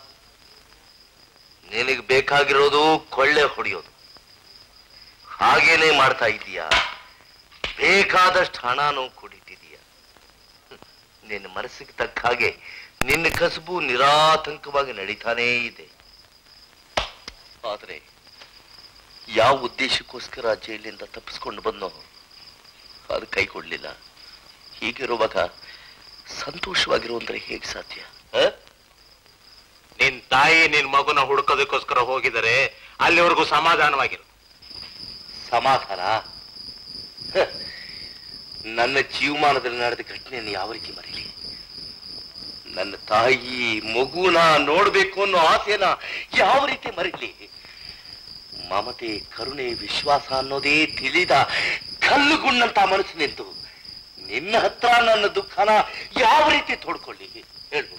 ನಿನಗೆ ಬೇಕಾಗಿರೋದು ಕೊಳ್ಳೆ ಹೊಡೆಯೋದು ಹಾಗೇನೆ ಮಾಡ್ತಾ ಇದೀಯ ಬೇಕಾದಷ್ಟು ಹಣನೂ ಕುಡಿತಿದೀಯ ನಿನ್ನ ಮನಸ್ಸಿಗೆ ತಕ್ಕ ಹಾಗೆ ನಿನ್ನ ಕಸಬು ನಿರಾತಂಕವಾಗಿ ನಡೀತಾನೇ ಇದೆ ಆದ್ರೆ ಯಾವ ಉದ್ದೇಶಕ್ಕೋಸ್ಕರ ಜೈಲಿಂದ ತಪ್ಪಿಸ್ಕೊಂಡು ಬಂದೋ ಅದು ಕೈ ಕೊಡ್ಲಿಲ್ಲ ಹೀಗಿರುವಾಗ ಸಂತೋಷವಾಗಿರು ಅಂದ್ರೆ ಹೇಗೆ ಸಾಧ್ಯ ಆ? ನಿನ್ ತಾಯಿ ನಿನ್ ಮಗುನ ಹುಡುಕೋದಕ್ಕೋಸ್ಕರ ಹೋಗಿದರೆ ಅಲ್ಲಿವರೆಗೂ ಸಮಾಧಾನವಾಗಿರು ಸಮಾಧಾನ ಹ. ನನ್ನ ಜೀವಮಾನದಲ್ಲಿ ನಡೆದ ಘಟನೆಯನ್ನು ಯಾವ ರೀತಿ ಮರೀಲಿ ನನ್ನ ತಾಯಿ ಮಗುನ ನೋಡ್ಬೇಕು ಅನ್ನೋ ಆಸೆನ ಯಾವ ರೀತಿ ಮರೀಲಿ ಮಮತೆ ಕರುಣೆ ವಿಶ್ವಾಸ ಅನ್ನೋದೇ ತಿಳಿದ ಕಲ್ಲುಗುಣ್ಣಂತ ಮನಸ್ಸು ನಿಂತು ನಿನ್ನ ಹತ್ರ ನನ್ನ ದುಃಖನ ಯಾವ ರೀತಿ ತೋಡ್ಕೊಳ್ಳಿ ಹೇಳು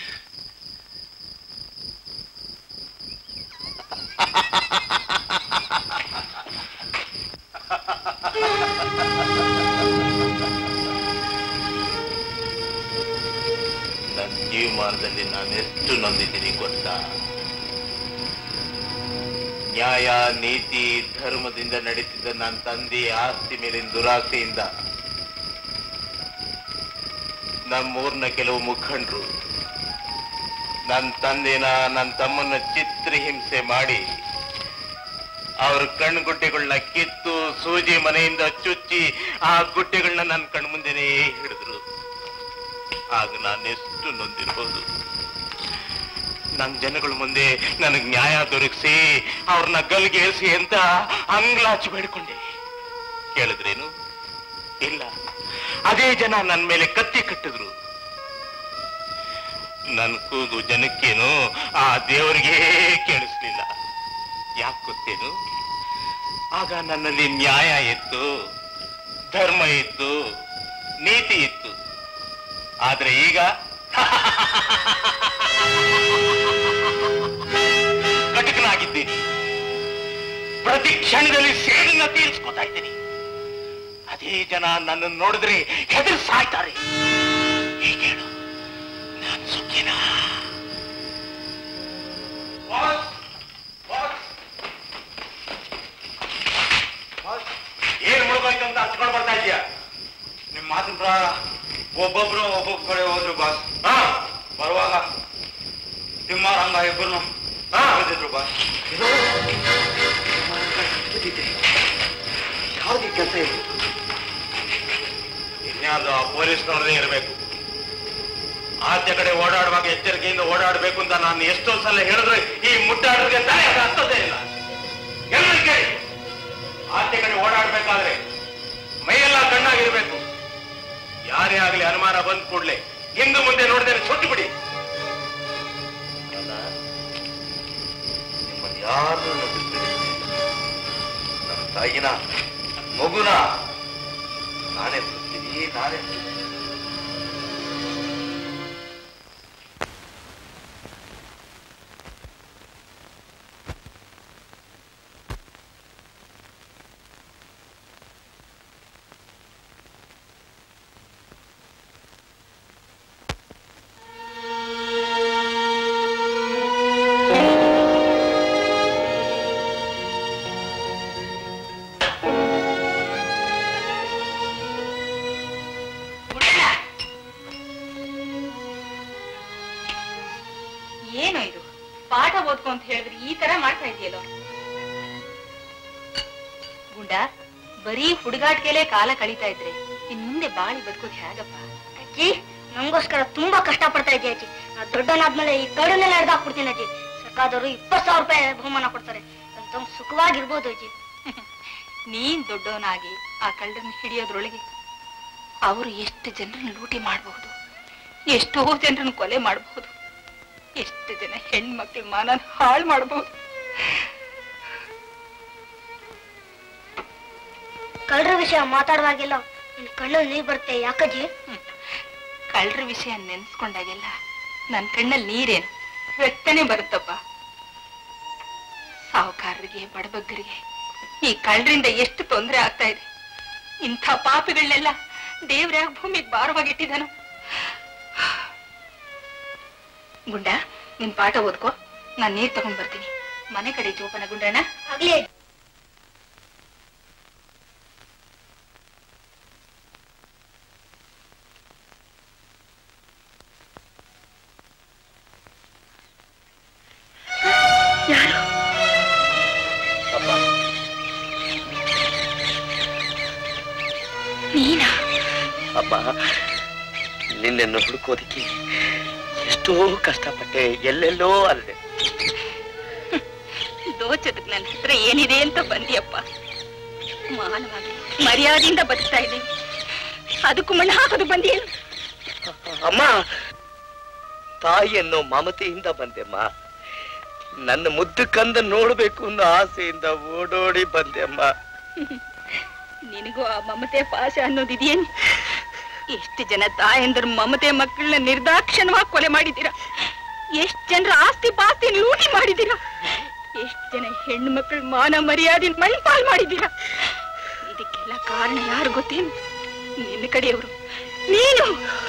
ನನ್ನ ಜೀವಮಾನದಲ್ಲಿ ನಾನು ಎಷ್ಟು ನೊಂದಿದ್ದೀನಿ ಗೊತ್ತಾ ನ್ಯಾಯ ನೀತಿ ಧರ್ಮದಿಂದ ನಡೀತಿದ್ದ ನನ್ನ ತಂದೆ ಆಸ್ತಿ ಮೇಲಿನ ದುರಾಸೆಯಿಂದ ನಮ್ಮೂರ್ನ ಕೆಲವು ಮುಖಂಡರು ನನ್ನ ತಂದೆನ ನನ್ನ ತಮ್ಮನ ಚಿತ್ರಹಿಂಸೆ ಮಾಡಿ ಅವ್ರ ಕಣ್ಗುಡ್ಡೆಗಳನ್ನ ಕಿತ್ತು ಸೂಜಿ ಮನೆಯಿಂದ ಚುಚ್ಚಿ ಆ ಗುಡ್ಡೆಗಳನ್ನ ನನ್ನ ಕಣ್ಮುಂದೆನೇ ಹಿಡಿದ್ರು ಆಗ ನಾನೆಷ್ಟು ನೊಂದಿರ್ಬೋದು ನನ್ನ ಜನಗಳ ಮುಂದೆ ನನಗೆ ನ್ಯಾಯ ದೊರಕಿಸಿ ಅವ್ರನ್ನ ಗಲ್ಗೇರಿಸಿ ಅಂತ ಅಂಗ್ಲಾಚಿ ಬೇಡ್ಕೊಂಡೆ ಕೇಳಿದ್ರೇನು ಇಲ್ಲ ಅದೇ ಜನ ನನ್ನ ಮೇಲೆ ಕತ್ತಿ ಕಟ್ಟಿದ್ರು ನನ್ನ ಕೂಗು ಜನಕ್ಕೇನು ಆ ದೇವರಿಗೆ ಕೇಳಿಸ್ಲಿಲ್ಲ ಯಾಕೆ ಗೊತ್ತೇನು ಆಗ ನನ್ನಲ್ಲಿ ನ್ಯಾಯ ಇತ್ತು ಧರ್ಮ ಇತ್ತು ನೀತಿ ಇತ್ತು ಆದ್ರೆ ಈಗ ಕಟಕನಾಗಿದ್ದೀನಿ ಪ್ರತಿ ಕ್ಷಣದಲ್ಲಿ ಸೇಡನ್ನ ತೀರಿಸ್ಕೊತಾ ಇದ್ದೀನಿ ಅದೇ ಜನ ನನ್ನನ್ನು ನೋಡಿದ್ರೆ ಹೆದರ್ ಸಾಯ್ತಾರೆ ಹೀಗೆ ಹೇಳು ನಾನು ಸುಖಿನಾ ಏನ್ ಮುಳುಗೋಯ್ತು ಅಂತ ಹಚ್ಕೊಂಡು ಬರ್ತಾ ಇದೀಯ ನಿಮ್ ಮಾತಿನ ಪ್ರಕಾರ ಒಬ್ಬೊಬ್ರು ಒಬ್ಬೊಬ್ಬ ಕಡೆ ಹೋದ್ರು ಬಾಸ್ ಹಾ ಬರುವಾಗ ತಿಮ್ಮಾರ ಹಂಗ ಇಬ್ಬರು ಹಾ. ಬಂದಿದ್ರು ಬಾಸ್ ಯಾವುದೇ ಕೆಲಸ ಇಲ್ಲ ಇನ್ಯಾರ್ದು ಆ ಪೊಲೀಸ್ನವ್ರದೇ ಇರಬೇಕು ಆಚೆ ಕಡೆ ಓಡಾಡುವಾಗ ಎಚ್ಚರಿಕೆಯಿಂದ ಓಡಾಡಬೇಕು ಅಂತ ನಾನು ಎಷ್ಟೋ ಸಲ ಹೇಳಿದ್ರೆ ಈ ಮುಟ್ಟಾಡ್ರಿಗೆ ತಾನೇ ಅದು ಹತ್ತದೇ ಇಲ್ಲ ಎಲ್ಲರೂ ಕೇಳಿ ಆಚೆ ಕಡೆ ಓಡಾಡ್ಬೇಕಾದ್ರೆ ಮೈಯೆಲ್ಲ ಕಣ್ಣಾಗಿರ್ಬೇಕು ಯಾರೇ ಆಗ್ಲಿ ಅನುಮಾನ ಬಂದ್ ಕೂಡ್ಲೆ ಹಿಂದೆ ಮುಂದೆ ನೋಡಿದ್ರೆ ಸುಟ್ಟು ಬಿಡಿ ಅಲ್ಲ ನಿಮ್ಮನ್ನು ಯಾರು ನಮ್ಮ ತಾಯಿನ ಮಗುನ ನಾನೇ ಬರ್ತೀನಿ ನಾನೇ ಏನು ಇದು ಪಾಠ ಓದ್ಕೊ ಅಂತ ಹೇಳಿದ್ರೆ ಈ ತರ ಮಾಡ್ತಾ ಇದೆಯಲ್ಲೋ ಗುಂಡ ಬರೀ ಹುಡುಗಾಟಿಕೆಲೆ ಕಾಲ ಕಳೀತಾ ಇದ್ರೆ ಇನ್ ಮುಂದೆ ಬಾಳಿ ಬದುಕೋದು ಹೇಗಪ್ಪ ಅಜ್ಜಿ ನಮಗೋಸ್ಕರ ತುಂಬಾ ಕಷ್ಟ ಪಡ್ತಾ ಇದ್ದೀಯ ಅಜ್ಜಿ ನಾ ದೊಡ್ಡವನಾದ್ಮೇಲೆ ಈ ಕಡನೆಲ್ಲ ಹಿಡ್ದು ಹಾಕ್ಬಿಡ್ತೀನಿ ಅಜ್ಜಿ ಸರ್ಕಾರದವರು ಇಪ್ಪತ್ತು ಸಾವಿರ ರೂಪಾಯಿ ಬಹುಮಾನ ಕೊಡ್ತಾರೆ ಅಂತ ಸುಖವಾಗಿರ್ಬೋದು ಅಜ್ಜಿ ನೀನ್ ದೊಡ್ಡವನಾಗಿ ಆ ಕಳ್ಳರನ್ನ ಹಿಡಿಯೋದ್ರೊಳಗೆ ಅವರು ಎಷ್ಟು ಜನರನ್ನ ಲೂಟಿ ಮಾಡಬಹುದು ಎಷ್ಟೋ ಜನರನ್ನ ಕೊಲೆ ಮಾಡಬಹುದು ಎಷ್ಟು ಜನ ಹೆಣ್ಮಕ್ಳ ಮಾನ ಹಾಳು ಮಾಡಬಹುದು ಕಳ್ಳರ ವಿಷಯ ಮಾತಾಡುವಾಗೆಲ್ಲ ನಿನ್ ಕಣ್ಣಲ್ಲಿ ನೀರ್ ಬರುತ್ತೆ ಯಾಕಜ್ಜಿ ಕಳ್ಳರ ವಿಷಯ ನೆನ್ಸ್ಕೊಂಡಾಗೆಲ್ಲ ನನ್ ಕಣ್ಣಲ್ಲಿ ನೀರೇನು ರಕ್ತನೇ ಬರುತ್ತಪ್ಪ ಸಾಹುಕಾರರಿಗೆ ಬಡಬಗ್ಗರಿಗೆ ಈ ಕಳ್ಳರಿಂದ ಎಷ್ಟು ತೊಂದರೆ ಆಗ್ತಾ ಇದೆ ಇಂಥ ಪಾಪಿಗಳನ್ನೆಲ್ಲ ದೇವ್ರ್ಯಾಗ ಭೂಮಿಗೆ ಭಾರವಾಗಿಟ್ಟಿದ್ದಾನು ಗುಂಡ ನಿನ್ ಪಾಠ ಓದ್ಕೋ ನಾನ್ ನೀರ್ ತಗೊಂಡ್ ಬರ್ತೀನಿ ಮನೆ ಕಡೆ ಜೋಪನ ಗುಂಡಣ್ಣ ಆಗ್ಲೇ ಯಾರು ನೀನಾ ಅಮ್ಮ ನಿನ್ನೆನ್ನು ಹುಡುಕೋದಿಕ್ಕೆ ಎಷ್ಟೋ ಕಷ್ಟಪಟ್ಟೆ ಎಲ್ಲೆಲ್ಲೋ ಅಲ್ಲದೆ ದೋಚದಕ್ ನನ್ನ ಹತ್ರ ಏನಿದೆ ಅಂತ ಬಂದಿಯಪ್ಪ ಮಾನವಾಗಿ ಮರ್ಯಾದೆಯಿಂದ ಬದುಕ್ತಾ ಇದ್ದೀನಿ ಅದಕ್ಕೂ ಮಣ್ಣು ಹಾಕೋದು ಬಂದಿಯೇನು ಅಮ್ಮ ತಾಯಿಯನ್ನು ಮಮತೆಯಿಂದ ಬಂದೆಮ್ಮ ನನ್ನ ಮುದ್ದು ಕಂದ ನೋಡ್ಬೇಕು ಅನ್ನೋ ಆಸೆಯಿಂದ ಓಡೋಡಿ ಬಂದೆ ಅಮ್ಮ ನಿನಗೂ ಆ ಮಮತೆ ಪಾಶ ಅನ್ನೋದಿದೆಯೇನು ಎಷ್ಟು ಜನ ತಾಯಂದ್ರ ಮಮತೆ ಮಕ್ಕಳನ್ನ ನಿರ್ದಾಕ್ಷಣವಾಗಿ ಕೊಲೆ ಮಾಡಿದ್ದೀರಾ ಎಷ್ಟ್ ಜನರ ಆಸ್ತಿ ಪಾಸ್ತಿ ಲೂಟಿ ಮಾಡಿದ್ದೀರಾ ಎಷ್ಟ್ ಜನ ಹೆಣ್ಣು ಮಕ್ಕಳ ಮಾನ ಮರ್ಯಾದೆ ಮಣ್ಪಾಲ್ ಮಾಡಿದ್ದೀರಾ ಇದಕ್ಕೆಲ್ಲ ಕಾರಣ ಯಾರು ಗೊತ್ತೇನು ನಿನ್ನ ಕಡೆಯವರು ನೀನು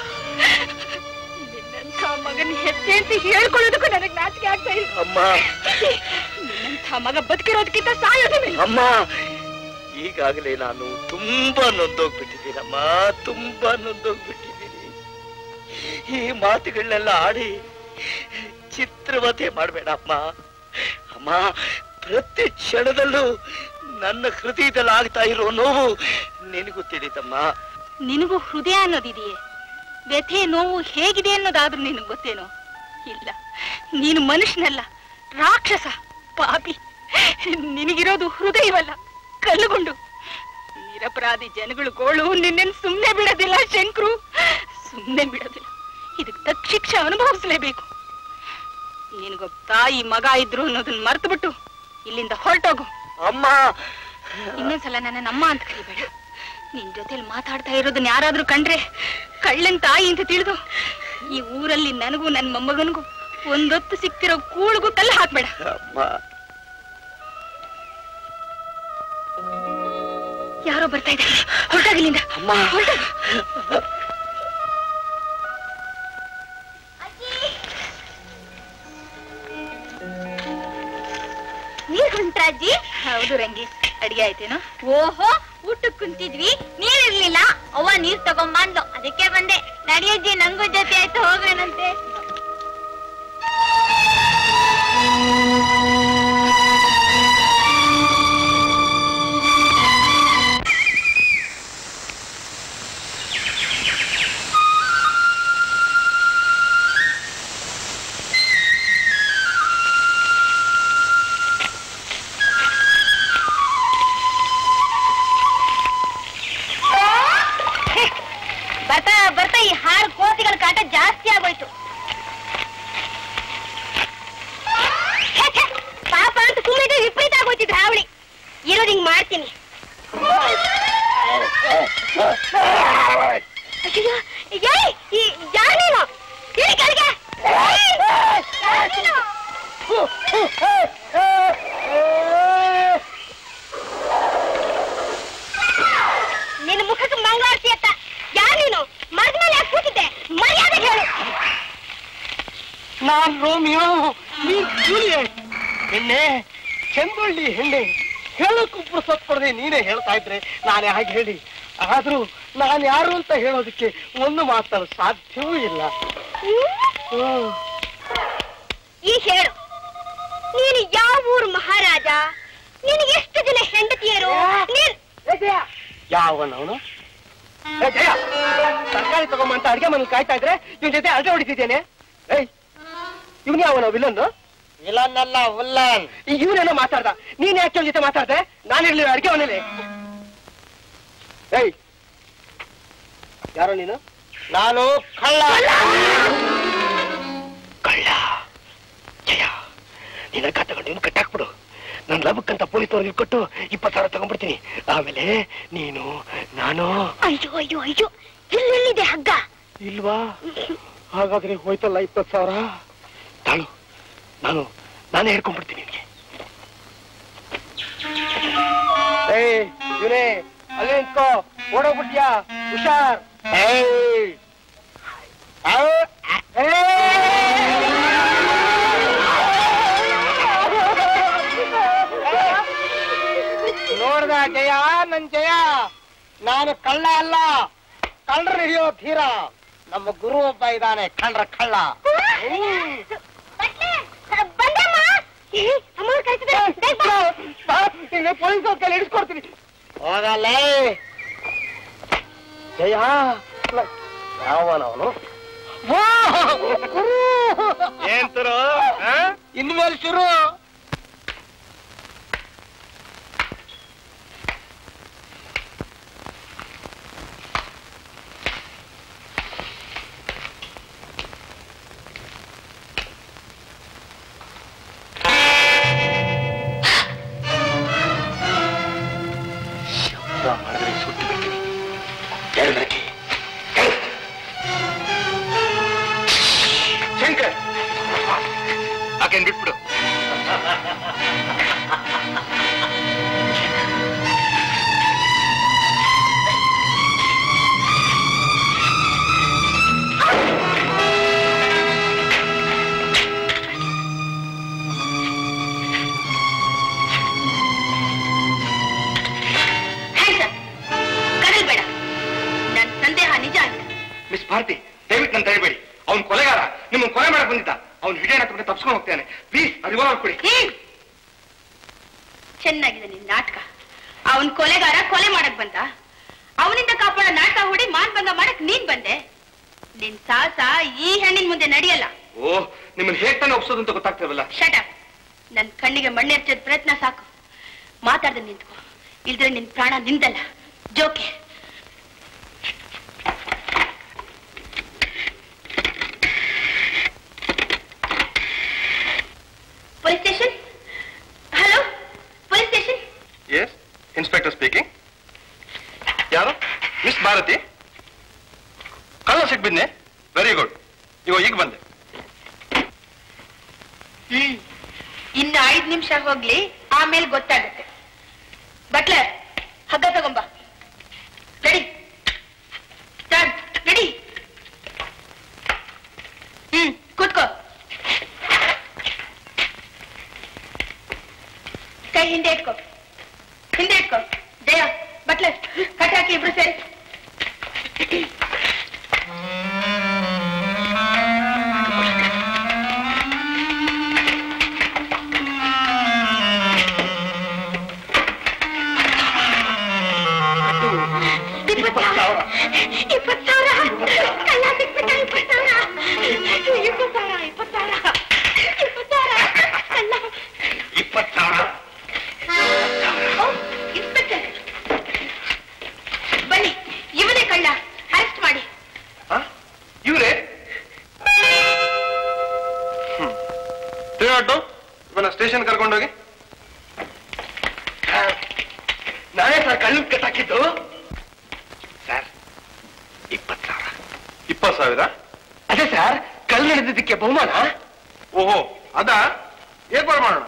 ನಿನ್ನಂಥ ಮಗನ ಹೆತ್ತೆ ಅಂತ ಹೇಳ್ಕೊಳ್ಳೋದಕ್ಕೂ ನನಗೆ ನಾಚಿಕೆ ಆಗ್ತಾ ಇಲ್ಲ ಅಮ್ಮ ನಿನ್ನಂಥ ಮಗ ಬದುಕಿರೋದಕ್ಕಿಂತ ಸಾಯೋದೇ ಮೇಲು. ಅಮ್ಮ ಈಗಾಗಲೇ ನಾನು ತುಂಬಾ ನೊಂದೋಗ್ಬಿಟ್ಟಿದ್ದೀನಮ್ಮ ತುಂಬಾ ನೊಂದೋಗ್ಬಿಟ್ಟಿದ್ದೀನಿ ಈ ಮಾತುಗಳನ್ನೆಲ್ಲ ಆಡಿ ಚಿತ್ರವತೆ ಮಾಡಬೇಡ ಅಮ್ಮ ಅಮ್ಮ ಪ್ರತಿ ಕ್ಷಣದಲ್ಲೂ ನನ್ನ ಹೃದಯದಲ್ಲಿ ಆಗ್ತಾ ಇರೋ ನೋವು ನಿನಗೂ ತಿಳಿತಮ್ಮ ನಿನಗೂ ಹೃದಯ ಅನ್ನೋದಿದೆಯೇ ವ್ಯಥೆ ನೋವು ಹೇಗಿದೆ ಅನ್ನೋದಾದ್ರೂ ನಿನಗೆ ಗೊತ್ತೇನೋ ಇಲ್ಲ ನೀನು ಮನುಷ್ಯನಲ್ಲ ರಾಕ್ಷಸ ಪಾಪಿ ನಿನಗಿರೋದು ಹೃದಯವಲ್ಲ ಕಲ್ಲುಗುಂಡು ನಿರಪರಾಧಿ ಜನಗಳು ಗೋಳು ನಿನ್ನೆನ್ ಸುಮ್ನೆ ಬಿಡೋದಿಲ್ಲ ಶಂಕರು ಸುಮ್ನೆ ಬಿಡೋದಿಲ್ಲ ಇದಕ್ಕೆ ತಕ್ಕ ಶಿಕ್ಷೆ ಅನುಭವಿಸ್ಲೇಬೇಕು ನಿನಗೊಬ್ಬ ತಾಯಿ ಮಗ ಇದ್ರು ಅನ್ನೋದನ್ನ ಮರ್ತು ಬಿಟ್ಟು ಇಲ್ಲಿಂದ ಹೊರಟೋಗು ಅಮ್ಮ ಇನ್ನೊಂದ್ಸಲ ನನ್ನ ಅಮ್ಮ ಅಂತ ಕರಿಬೇಡ ನಿನ್ ಜೊತೆಲಿ ಮಾತಾಡ್ತಾ ಇರೋದನ್ನ ಯಾರಾದ್ರೂ ಕಂಡ್ರೆ ಕಳ್ಳನ್ ತಾಯಿ ಅಂತ ತಿಳಿದು ಈ ಊರಲ್ಲಿ ನನಗೂ ನನ್ನ ಮೊಮ್ಮಗನಿಗೂ ಒಂದೊತ್ತು ಸಿಕ್ತಿರೋ ಕೂಳಿಗೂ ಕಲ್ಲು ಹಾಕ್ಬೇಡ ಅಮ್ಮ ಯಾರೋ ಬರ್ತಾ ಇದ್ದಾರೆ ಹೊರಟಾಗಿಲ್ಲಿಂದ ಅಮ್ಮ ನೀರ್ ಹೊಂಟ್ರಾಜಿ ಹೌದು ರಂಗಿ ಅಡಿಗೆ ಆಯ್ತೇನೋ ಓಹೋ ಊಟಕ್ ಕುಂತಿದ್ವಿ ನೀರಿರ್ಲಿಲ್ಲ ಅವ್ವ ನೀರ್ ತಗೊಂಬಂದ್ಲು ಅದಕ್ಕೆ ಬಂದೆ ನಡಿಯಜ್ಜಿ ನಂಗೂ ಜೊತೆ ಆಯ್ತು ಹೋಗೋಣಂತೆ ಬರ್ತಾ ಬರ್ತಾ ಈ ಹಾಡು ಕೋತಿಗಳ ಕಾಟ ಜಾಸ್ತಿ ಆಗೋಯ್ತು ಛೆ, ಛೆ, ಪಾಪ ಅಂತ ಸುಮ್ಮನೆ ವಿಪರೀತ ಆಗೋಯ್ತಿದ್ರು ಹಾವಳಿ ಇರೋದ್ ಹಿಂಗ್ ಮಾಡ್ತೀನಿ ಅಯ್ಯೋ, ಏಯ್, ಈ ಯಾರ್ ನೀನು? ಇಳಿ ಕೆಳಗೆ. ಏಯ್, ಯಾರ್ ನೀನು? ನಿನ್ನ ಮುಖಕ್ಕೆ ಮಂಗಳಾರತಿ ಅತ್ತ ಯಾರ್ ನೀನು ಮರದ ಮೇಲೆ ಯಾಕೆ ಕೂತಿದ್ದೆ ಮರ್ಯಾದೆ ಹೇಳು ನಾನ್ ರೋಮಿಯೋ ನೀನ್ ಜೂಲಿಯಟ್ ಹೆಣ್ಣೆ ಚೆಂದುಳ್ಳಿ ಹೆಣ್ಣೆ ಹೇಳಕ್ಕೂ ಪುರುಸತ್ ಪಡೆದೆ ನೀನೇ ಹೇಳ್ತಾ ಇದ್ರೆ ನಾನೇ ಹಾಗೆ ಹೇಳಿ ಆದ್ರೂ ನಾನು ಯಾರು ಅಂತ ಹೇಳೋದಕ್ಕೆ ಒಂದು ಮಾತನ್ನು ಸಾಧ್ಯವೂ ಇಲ್ಲ ಹ್ಮ್. ಈ ಹೇಳು ನೀನು ಯಾವ ಊರು ಮಹಾರಾಜ ನಿನಗೆ ಎಷ್ಟು ಜನ ಹೆಂಡತಿಯರು ನೀನ್ ಯಾವನವನು ಏ, ಜಯ ತರಕಾರಿ ತಗೊಂಬಂತ ಅಡ್ಗೆ ಮನೇಲಿ ಕಾಯ್ತಾ ಇದ್ರೆ ಇವನ್ ಜೊತೆ ಅಡ್ಗೆ ಹೊಡಿತಿದ್ದೇನೆ ಏಯ್ ಇವನ್ ಯಾವನ ವಿಲನ್ ವಿಲನ್ ಅಲ್ಲ ವಿಲ್ಲನ್ ಇವನೇನೋ ಮಾತಾಡ್ದ ನೀನ್ ಯಾಕೆ ಅವ್ನ್ ಜೊತೆ ಮಾತಾಡ್ದೆ ನಾನಿರ್ಲಿಲ್ಲ ಅಡ್ಗೆ ಮನೇಲಿ ಏಯ್ ಯಾರೋ ನೀನು ನಾನು ಕಳ್ಳ ಕಳ್ಳ ಜಯ ನಿನ್ನ ತಗೊಂಡು ಇವ್ನು ಕಟ್ಟಾಕ್ಬಿಡು ನನ್ನ ಲಬಕ್ಕಂತ ಪೊಲೀಸ್ನವ್ರಿಗೆ ಕೊಟ್ಟು ಇಪ್ಪತ್ತು ಸಾವಿರ ತಗೊಂಡ್ಬಿಡ್ತೀನಿ ಆಮೇಲೆ ನೀನು ನಾನು ಅಯ್ಯೋ ಅಯ್ಯೋ ಅಯ್ಯೋ ಇಲ್ಲೆಲ್ಲಿದೆ ಹಗ್ಗ ಇಲ್ವಾ ಹಾಗಾದ್ರೆ ಹೋಯ್ತಲ್ಲ ಇಪ್ಪತ್ತು ಸಾವಿರ ತಾಳು ನಾನು ನಾನೇ ಹೇಳ್ಕೊಂಡ್ಬಿಡ್ತೀನಿ ನಿನ್ಗೆ ಏಯ್ ಇವನೇ ಅಲ್ಲೇ ನಿಂತ್ಕೋ ಓಡೋಗ್ಬಿಟ್ಯಾ ಹುಷಾರ್ ಏಯ್ ಔ, ಏಯ್! ನೋಡ್ದ ಜಯ ನನ್ ಜಯ ನಾನು ಕಳ್ಳ ಅಲ್ಲ ಕಳ್ಳರ ಹಿಡಿಯೋ ಧೀರ ನಮ್ಮ ಗುರು ಒಬ್ಬ ಇದ್ದಾನೆ ಕಳ್ರ ಕಳ್ಳ ಪೊಲೀಸ್ ಕೈಲಿ ಇಡಿಸ್ಕೊಡ್ತೀನಿ ಹೋಗಲ್ಲೇ ಜಯ ಯಾವನವನು ಏನ್ ತರೋ ಇನ್ಮೇಲೆ ಶುರು ಮಾಡಿದ್ರೆ ಸುಟ್ಟು ಬಿಡ್ತೀನಿ ಎರಡು ಮರಕ್ಕೆ ಶಂಕರ್ ಆಕೆನ್ ಬಿಟ್ಬಿಡು ಕಡಲ್ ಬೇಡ ನನ್ ಸಂದೇಹ ನಿಜ ಅಂತ ಮಿಸ್ ಭಾರತಿ ದಯವಿಟ್ಟು ನನ್ನ ತಡಿಬೇಡಿ ಅವ್ನು ಕೊಲೆಗಾರ ನಿಮ್ಮನ್ನ ಕೊಲೆ ಮಾಡಕ್ ಬಂದಿದ್ದ ಅವ್ನು ಹಿಡಿಯೋಣ ಅಂತ ತಪ್ಸ್ಕೊಂಡು ಹೋಗ್ತಾನೆ ಪ್ಲೀಸ್ ಅದು ಇವಾಗ ಕೊಡಿ ಹ್ಮ್. ಚೆನ್ನಾಗಿದೆ ನಿನ್ ನಾಟಕ ಅವನ್ ಕೊಲೆಗಾರ ಕೊಲೆ ಮಾಡಕ್ ಬಂದ ಅವನಿಂದ ಕಾಪಾಡೋ ನಾಟಕ ಹೂಡಿ ಮಾನ್ಭಂಗ ಮಾಡಕ್ ನೀನ್ ಬಂದೆ ನಿನ್ ಸಾಹಸ ಈ ಹೆಣ್ಣಿನ ಮುಂದೆ ನಡೆಯಲ್ಲ ಓ ನಿಮ್ಮನ್ನ ಹೇಗ್ ತಾನೇ ಒಪ್ಸೋದು ಅಂತ ಗೊತ್ತಾಗ್ತಿರಲ್ಲ ಶಟ ನನ್ ಕಣ್ಣಿಗೆ ಮಣ್ಣೆರ್ಚದ ಪ್ರಯತ್ನ ಸಾಕು ಮಾತಾಡ್ದೆ ನಿಂತ್ಕೋ ಇಲ್ದ್ರೆ ನಿನ್ ಪ್ರಾಣ ನಿಂದಲ್ಲ ಜೋಕೆ police station hello police station yes inspector speaking ಯಾರು ಮಿಸ್ ಭಾರತಿ ಕಳ್ಳ ಸಿಕ್ಬಿದ್ನೆ ವೆರಿ ಗುಡ್ ಇವ ಈಗ ಬಂದೆ ಹ್ಮ್ ಇನ್ನು ಐದ್ ನಿಮಿಷ ಹೋಗ್ಲಿ ಆಮೇಲೆ ಗೊತ್ತಾಗುತ್ತೆ ಬಟ್ಲರ್ ಹಗ್ಗ ತಗೊಂಬ ರೆಡಿ ಸ್ಟಾರ್ಟ್ ರೆಡಿ ಹ್ಮ್ ಕೂತ್ಕೋ ಕೈ ಹಿಂದೆ ಇಟ್ಕೋ ಹಿಂದೆ ಇಟ್ಕೋ ಜಯ ಬಟ್ಲರ್ ಕಟ್ ಹಾಕಿ ಇಬ್ರು ಸೇರಿ ಇಪ್ಪತ್ತು ಸಾವಿರ ಇಪ್ಪತ್ತು ಸಾವಿರ ಕಳ್ಳ ಸಿಕ್ಬಿಟ್ಟ ಇಪ್ಪತ್ತು ಸಾವಿರ ಇಪ್ಪತ್ತು ಸಾವಿರ ಇಪ್ಪತ್ತು ಸಾವಿರ ಇಪ್ಪತ್ತು ಸಾವಿರ ಕಳ್ಳ ಇಪ್ಪತ್ತು ಸಾವಿರ ಓ, ಇನ್ಸ್ಪೆಕ್ಟರ್ ಬನ್ನಿ ಇವನೇ ಕಳ್ಳ ಅರೆಸ್ಟ್ ಮಾಡಿ ಇವ್ರೆ ತಿರುಗಾಟು ಇವನ ಸ್ಟೇಷನ್ ಕರ್ಕೊಂಡೋಗಿ ನಾನೇ ಸರ್ ಕಳ್ಳನ್ ಕಟ್ಟಾಕಿದ್ದು ಸರ್ ಇಪ್ಪತ್ತು ಸಾವಿರ ಇಪ್ಪತ್ತು ಸಾವಿರ ಅದೇ ಸರ್ ಕಲ್ ನಡೆದಿದ್ದಕ್ಕೆ ಬಹುಮಾನ ಓಹೋ ಅದಾ ಏರ್ಪಾಡು ಮಾಡೋಣ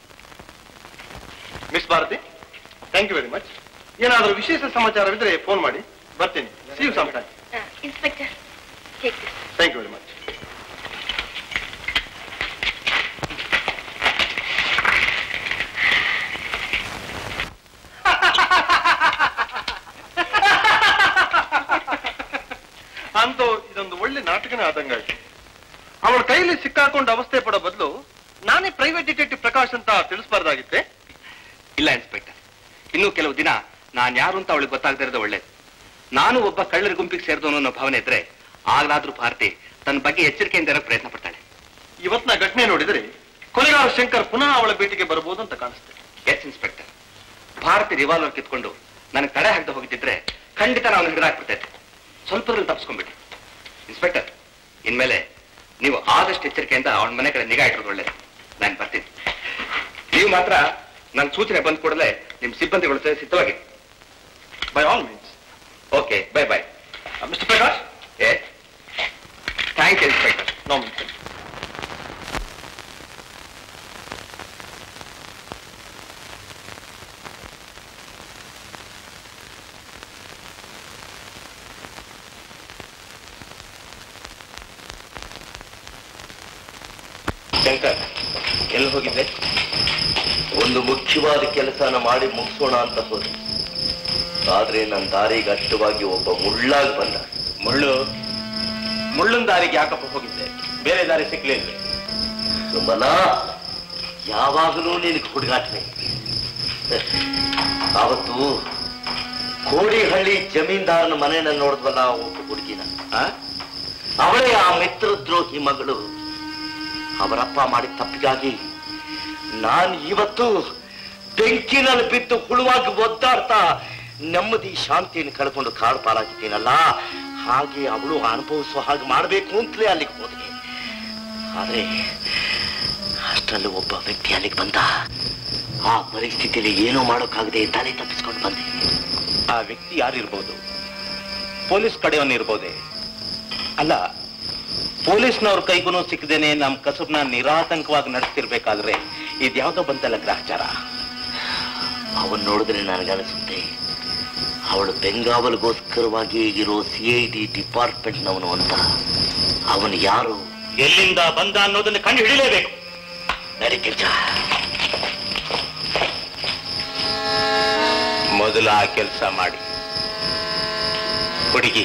miss Bharati thank you very much ಏನಾದರೂ ವಿಶೇಷ ಸಮಾಚಾರವಿದ್ರೆ ಫೋನ್ ಮಾಡಿ ಬರ್ತೀನಿ see you some time inspector take this thank you very much ಅಂತೂ ಇದೊಂದು ಒಳ್ಳೆ ನಾಟಕನೇ ಆದಂಗಾಯ್ತು ಅವಳ ಕೈಯಲ್ಲಿ ಸಿಕ್ಕಾಕೊಂಡು ಅವಸ್ಥೆ ಪಡೋ ಬದಲು ನಾನೇ ಪ್ರೈವೇಟ್ ಡಿಟೆಕ್ಟಿವ್ ಪ್ರಕಾಶ್ ಅಂತ ತಿಳಿಸಬಾರ್ದಾಗಿತ್ತೆ ಇಲ್ಲ ಇನ್ಸ್ಪೆಕ್ಟರ್ ಇನ್ನೂ ಕೆಲವು ದಿನ ನಾನ್ ಯಾರು ಅಂತ ಅವಳಿಗೆ ಗೊತ್ತಾಗದೇ ಇರೋದು ಒಳ್ಳೇದು ನಾನು ಒಬ್ಬ ಕಳ್ಳರ ಗುಂಪಿಗೆ ಸೇರಿದವನು ಅನ್ನೋ ಭಾವನೆ ಇದ್ರೆ ಆಗ್ಲಾದ್ರೂ ಭಾರತಿ ತನ್ನ ಬಗ್ಗೆ ಎಚ್ಚರಿಕೆಯಿಂದ ಇರೋಕೆ ಪ್ರಯತ್ನ ಪಡ್ತಾಳೆ ಇವತ್ತಿನ ಘಟನೆ ನೋಡಿದರೆ ಕೊಲೆಗಾರ ಶಂಕರ್ ಪುನಃ ಅವಳ ಭೇಟಿಗೆ ಬರಬಹುದು ಅಂತ ಕಾಣಿಸ್ತೆ ಎಸ್ ಇನ್ಸ್ಪೆಕ್ಟರ್ ಭಾರತಿ ರಿವಾಲ್ವರ್ ಕಿತ್ಕೊಂಡು ನನಗೆ ತಡೆ ಹಾಕದೆ ಹೋಗಿದ್ದಿದ್ರೆ ಖಂಡಿತ ನಾನು ಹಿಡಿದಾಕ್ಬಿಡ್ತೈತೆ ಸ್ವಲ್ಪದ್ರಲ್ಲಿ ತಪ್ಪಿಸ್ಕೊಂಡ್ಬಿಟ್ಟು ಇನ್ಸ್ಪೆಕ್ಟರ್ ಇನ್ಮೇಲೆ ನೀವು ಆದಷ್ಟು ಎಚ್ಚರಿಕೆಯಿಂದ ಅವಳ ಮನೆ ಕಡೆ ನಿಗಾ ಇಟ್ಟರು ಒಳ್ಳೇದು ನಾನು ಬರ್ತೀನಿ ನೀವು ಮಾತ್ರ ನನ್ನ ಸೂಚನೆ ಬಂದ ಕೂಡಲೇ ನಿಮ್ ಸಿಬ್ಬಂದಿಗಳು ಜೊತೆ ಸಿದ್ಧವಾಗಿ by all means okay bye bye mister Prakash yes thank you inspector no Shankar ಎಲ್ಲಿ ಹೋಗಿದ್ದೆ ಒಂದು ಮುಖ್ಯವಾದ ಕೆಲಸನ ಮಾಡಿ ಮುಗಿಸೋಣ ಅಂತ ಹೋದೆ ಆದ್ರೆ ನನ್ನ ದಾರಿಗೆ ಅಡ್ಡವಾಗಿ ಒಬ್ಬ ಮುಳ್ಳಾಗಿ ಬಂದ ಮುಳ್ಳು ಮುಳ್ಳಿನ ದಾರಿಗೆ ಯಾಕಪ್ಪ ಹೋಗಿದ್ದೆ ಬೇರೆ ದಾರಿ ಸಿಕ್ಲಿಲ್ವೇ ಸುಮಲ ಯಾವಾಗಲೂ ನಿನಗೆ ಹುಡುಗಾಟನೆ ಅವತ್ತು ಕೋಡಿಹಳ್ಳಿ ಜಮೀನ್ದಾರನ ಮನೆಯನ್ನ ನೋಡಿದ್ವಲ್ಲ ಒಬ್ಬ ಹುಡುಗಿನ ಆ? ಅವಳೇ ಆ ಮಿತ್ರದ್ರೋಹಿ ಮಗಳು ಅವರಪ್ಪ ಮಾಡಿದ ತಪ್ಪಿಗಾಗಿ ನಾನು ಇವತ್ತು ಬೆಂಕಿನಲ್ಲಿ ಬಿದ್ದು ಹುಳುವಾಗಿ ಒದ್ದಾಡ್ತಾ ನೆಮ್ಮದಿ ಶಾಂತಿಯನ್ನು ಕಳ್ಕೊಂಡು ಕಾಡು ಪಾಲಾಗಿದ್ದೀನಲ್ಲ ಹಾಗೆ ಅವಳು ಅನುಭವಿಸೋ ಹಾಗೆ ಮಾಡಬೇಕು ಅಂತಲೇ ಅಲ್ಲಿಗೆ ಹೋದೆ ಆದ್ರೆ ಅಷ್ಟರಲ್ಲಿ ಒಬ್ಬ ವ್ಯಕ್ತಿ ಅಲ್ಲಿಗೆ ಬಂದ ಆ ಪರಿಸ್ಥಿತಿಯಲ್ಲಿ ಏನೂ ಮಾಡೋಕ್ಕಾಗದೆ ತಲೆ ತಪ್ಪಿಸ್ಕೊಂಡು ಬಂದೆ ಆ ವ್ಯಕ್ತಿ ಯಾರಿರ್ಬೋದು ಪೊಲೀಸ್ ಕಡೆಯವನಿರ್ಬೋದೆ ಅಲ್ಲ ಪೊಲೀಸ್ನವ್ರ ಕೈಗೂ ಸಿಕ್ಕದೇನೆ ನಮ್ ಕಸುಬ್ನ ನಿರಾತಂಕವಾಗಿ ನಡೆಸ್ತಿರ್ಬೇಕಾದ್ರೆ ಇದ್ಯಾವುದೋ ಬಂತಲ್ಲ ಗ್ರಹಚಾರ ಅವನ್ ನೋಡಿದ್ರೆ ನನಗನಿಸುತ್ತೆ ಅವಳು ಬೆಂಗಾವಲಿಗೋಸ್ಕರವಾಗಿ ಇರೋ ಸಿ ಐ ಡಿ ಡಿಪಾರ್ಟ್ಮೆಂಟ್ನವನು ಅಂತ ಅವನು ಯಾರು ಎಲ್ಲಿಂದ ಬಂದ ಅನ್ನೋದನ್ನ ಕಂಡು ಹಿಡಿಲೇಬೇಕು ನಡಿ ಕೆಲ್ಸ ಮೊದಲು ಆ ಕೆಲಸ ಮಾಡಿ ಹುಡುಗಿ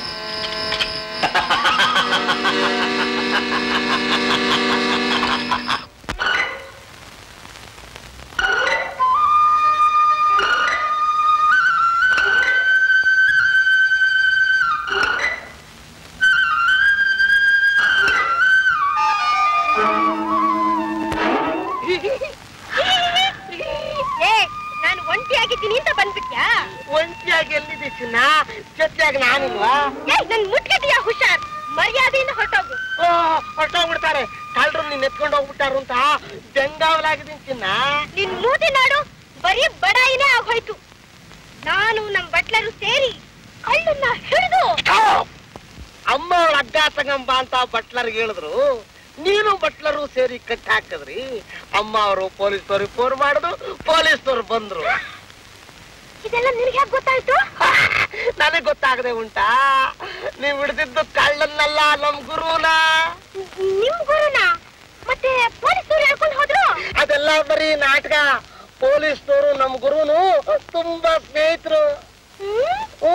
ಏ ನಾನು ಒಂಟಿಯಾಗಿದ್ದೀನಿ ಅಂತ ಬಂದ್ಬಿಟ್ಯಾ ಒಂಟಿಯಾಗಿ ಎಲ್ಲಿದೆ ಚಿನ್ನ ಜೊತೆಯಾಗಿ ನಾನಿಲ್ವಾ ಏ ನನ್ ಮುಟ್ಕಟಿಯ ಹುಷಾರ್ ಮರ್ಯಾದೆಯಿಂದ ಹೊರಟೋಗು ಓ ಹೊರಟೋಗ್ಬಿಡ್ತಾರೆ ಕಳ್ರು ನೀನ್ ಎತ್ಕೊಂಡು ಹೋಗ್ಬಿಟ್ಟಾರು ಅಂತ ಬೆಂಗಾವಲಾಗಿದ್ದೀನಿ ಚಿನ್ನ ನಿನ್ ಮೂತಿ ನಾಡು ಬರೀ ಬಡಾಯಿನೇ ಆಗೋಯ್ತು ನಾನು ನಮ್ ಬಟ್ಲರು ಸೇರಿ ಕಳ್ಳನ್ನ ಹಿಡಿದು ಅಮ್ಮ ಅವಳ ಅಗ್ಗ ತಗಂಬ ಅಂತ ಬಟ್ಲರ್ಗೆ ಹೇಳಿದ್ರು ನೀನು ಬಟ್ಲರು ಸೇರಿ ಕಟ್ಟಿ ಹಾಕಿದ್ರಿ ಅಮ್ಮ ಅವರು ಪೊಲೀಸ್ನವ್ರಿಗೆ ಫೋನ್ ಮಾಡಿದ್ರು ಪೊಲೀಸ್ನವ್ರು ಬಂದ್ರು ಇದೆಲ್ಲ ನಿನಗೆ ಯಾಕೆ ಗೊತ್ತಾಯ್ತು ನನಗ್ ಗೊತ್ತಾಗದೆ ಉಂಟಾ ನೀವ್ ಹಿಡ್ದಿದ್ದು ಕಳ್ಳನ್ನಲ್ಲ ನಮ್ ಗುರುನ ನಿಮ್ ಗುರುನ ಮತ್ತೆ ಪೊಲೀಸರು ಹೇಳ್ಕೊಂಡು ಹೋದ್ರು ಅದೆಲ್ಲ ಬರೀ ನಾಟಕ ಪೊಲೀಸ್ನವರು ನಮ್ ಗುರುನು ತುಂಬಾ ಸ್ನೇಹಿತರು ಹ್ಮ್? ಓ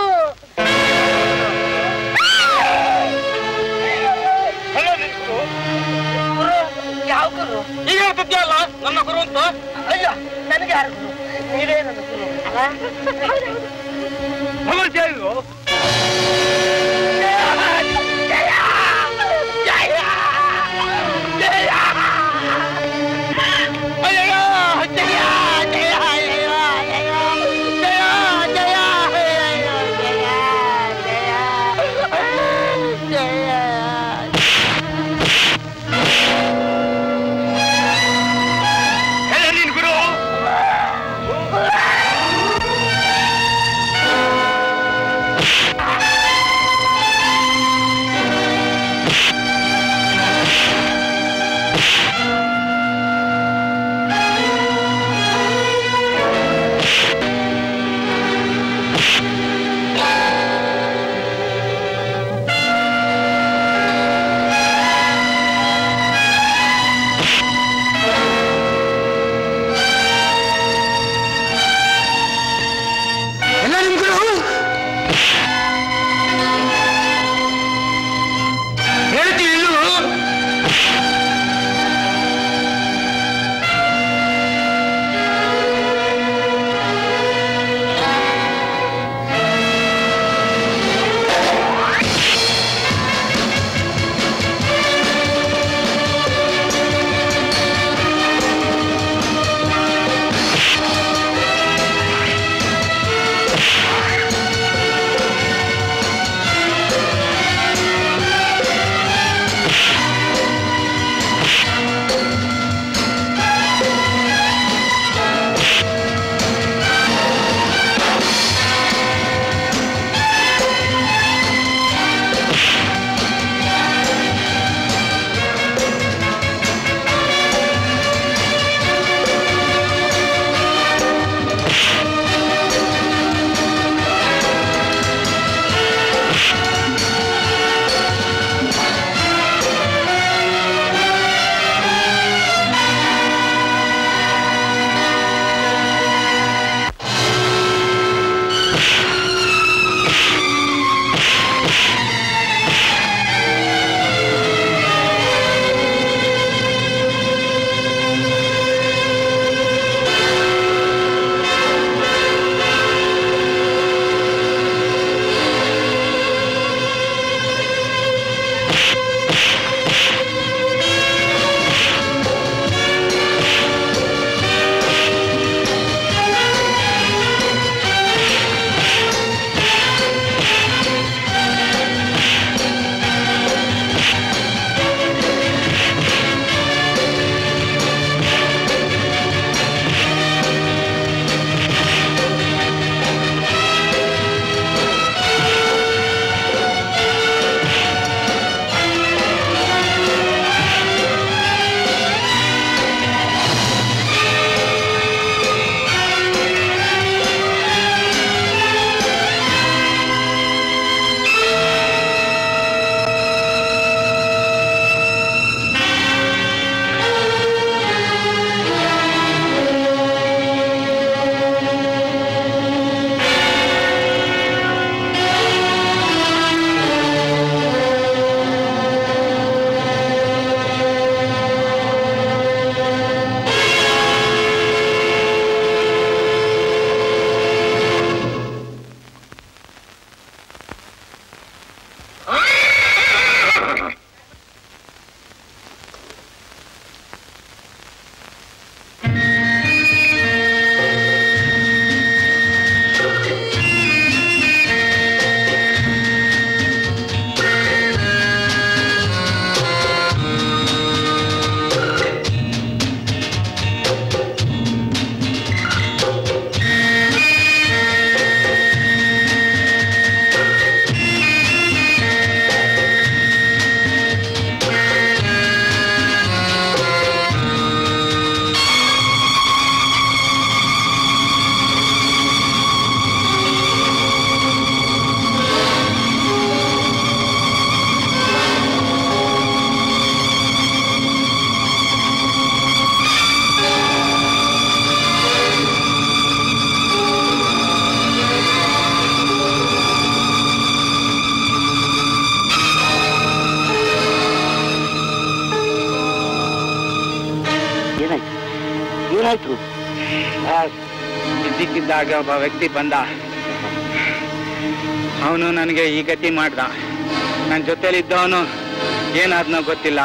ಗುರು ಯಾವ ಗುರು ಈಗ ಹೇಳ್ತಿದ್ಯಲ್ಲ ನನ್ನ ಗುರು ಅಂತ ಅಯ್ಯ ನನಗೆ ಯಾರು ಗುರು ನೀವೇ ನನ್ನ ಗುರು ಅಲ್ಲ ಆ ಇದ್ದಕ್ಕಿದ್ದಾಗ ಒಬ್ಬ ವ್ಯಕ್ತಿ ಬಂದ ಅವನು ನನಗೆ ಈ ಗತಿ ಮಾಡ್ದ ನನ್ನ ಜೊತೆಲಿದ್ದವನು ಏನಾದ್ನೋ ಗೊತ್ತಿಲ್ಲ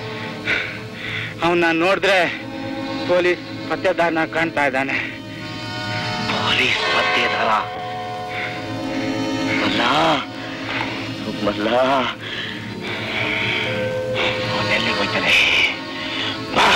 ಅವನ್ನ ನೋಡಿದ್ರೆ ಪೊಲೀಸ್ ಪತ್ತೆದಾರನ ಕಾಣ್ತಾ ಇದ್ದಾನೆ ಪೊಲೀಸ್ ಪತ್ತೇದಾರ ಮಲ್ಲ ಮಲ್ಲ ಅವನೆಲ್ಲಿ ಹೋಯ್ತಾನೆ ಬಾ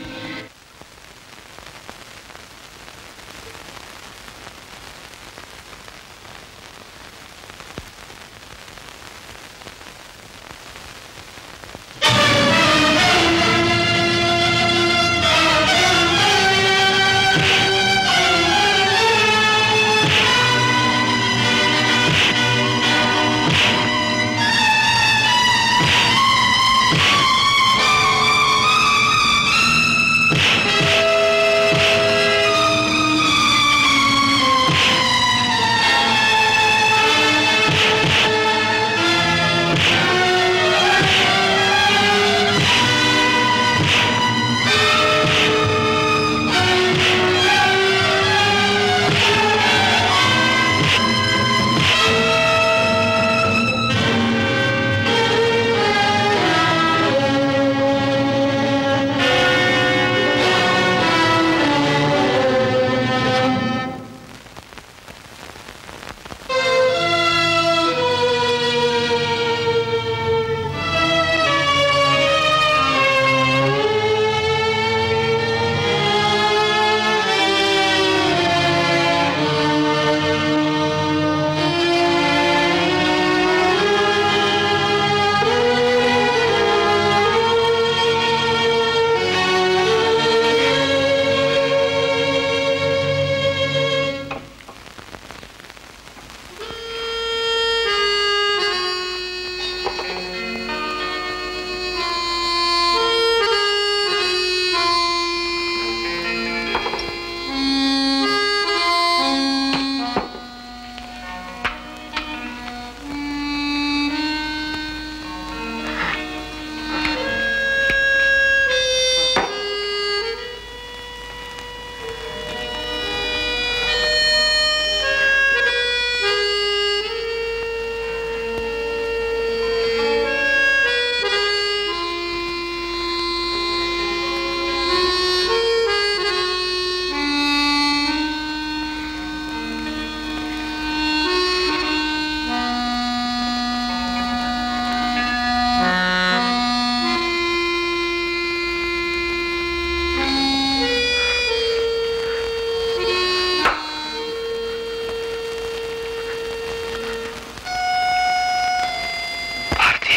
ಭಾರತಿ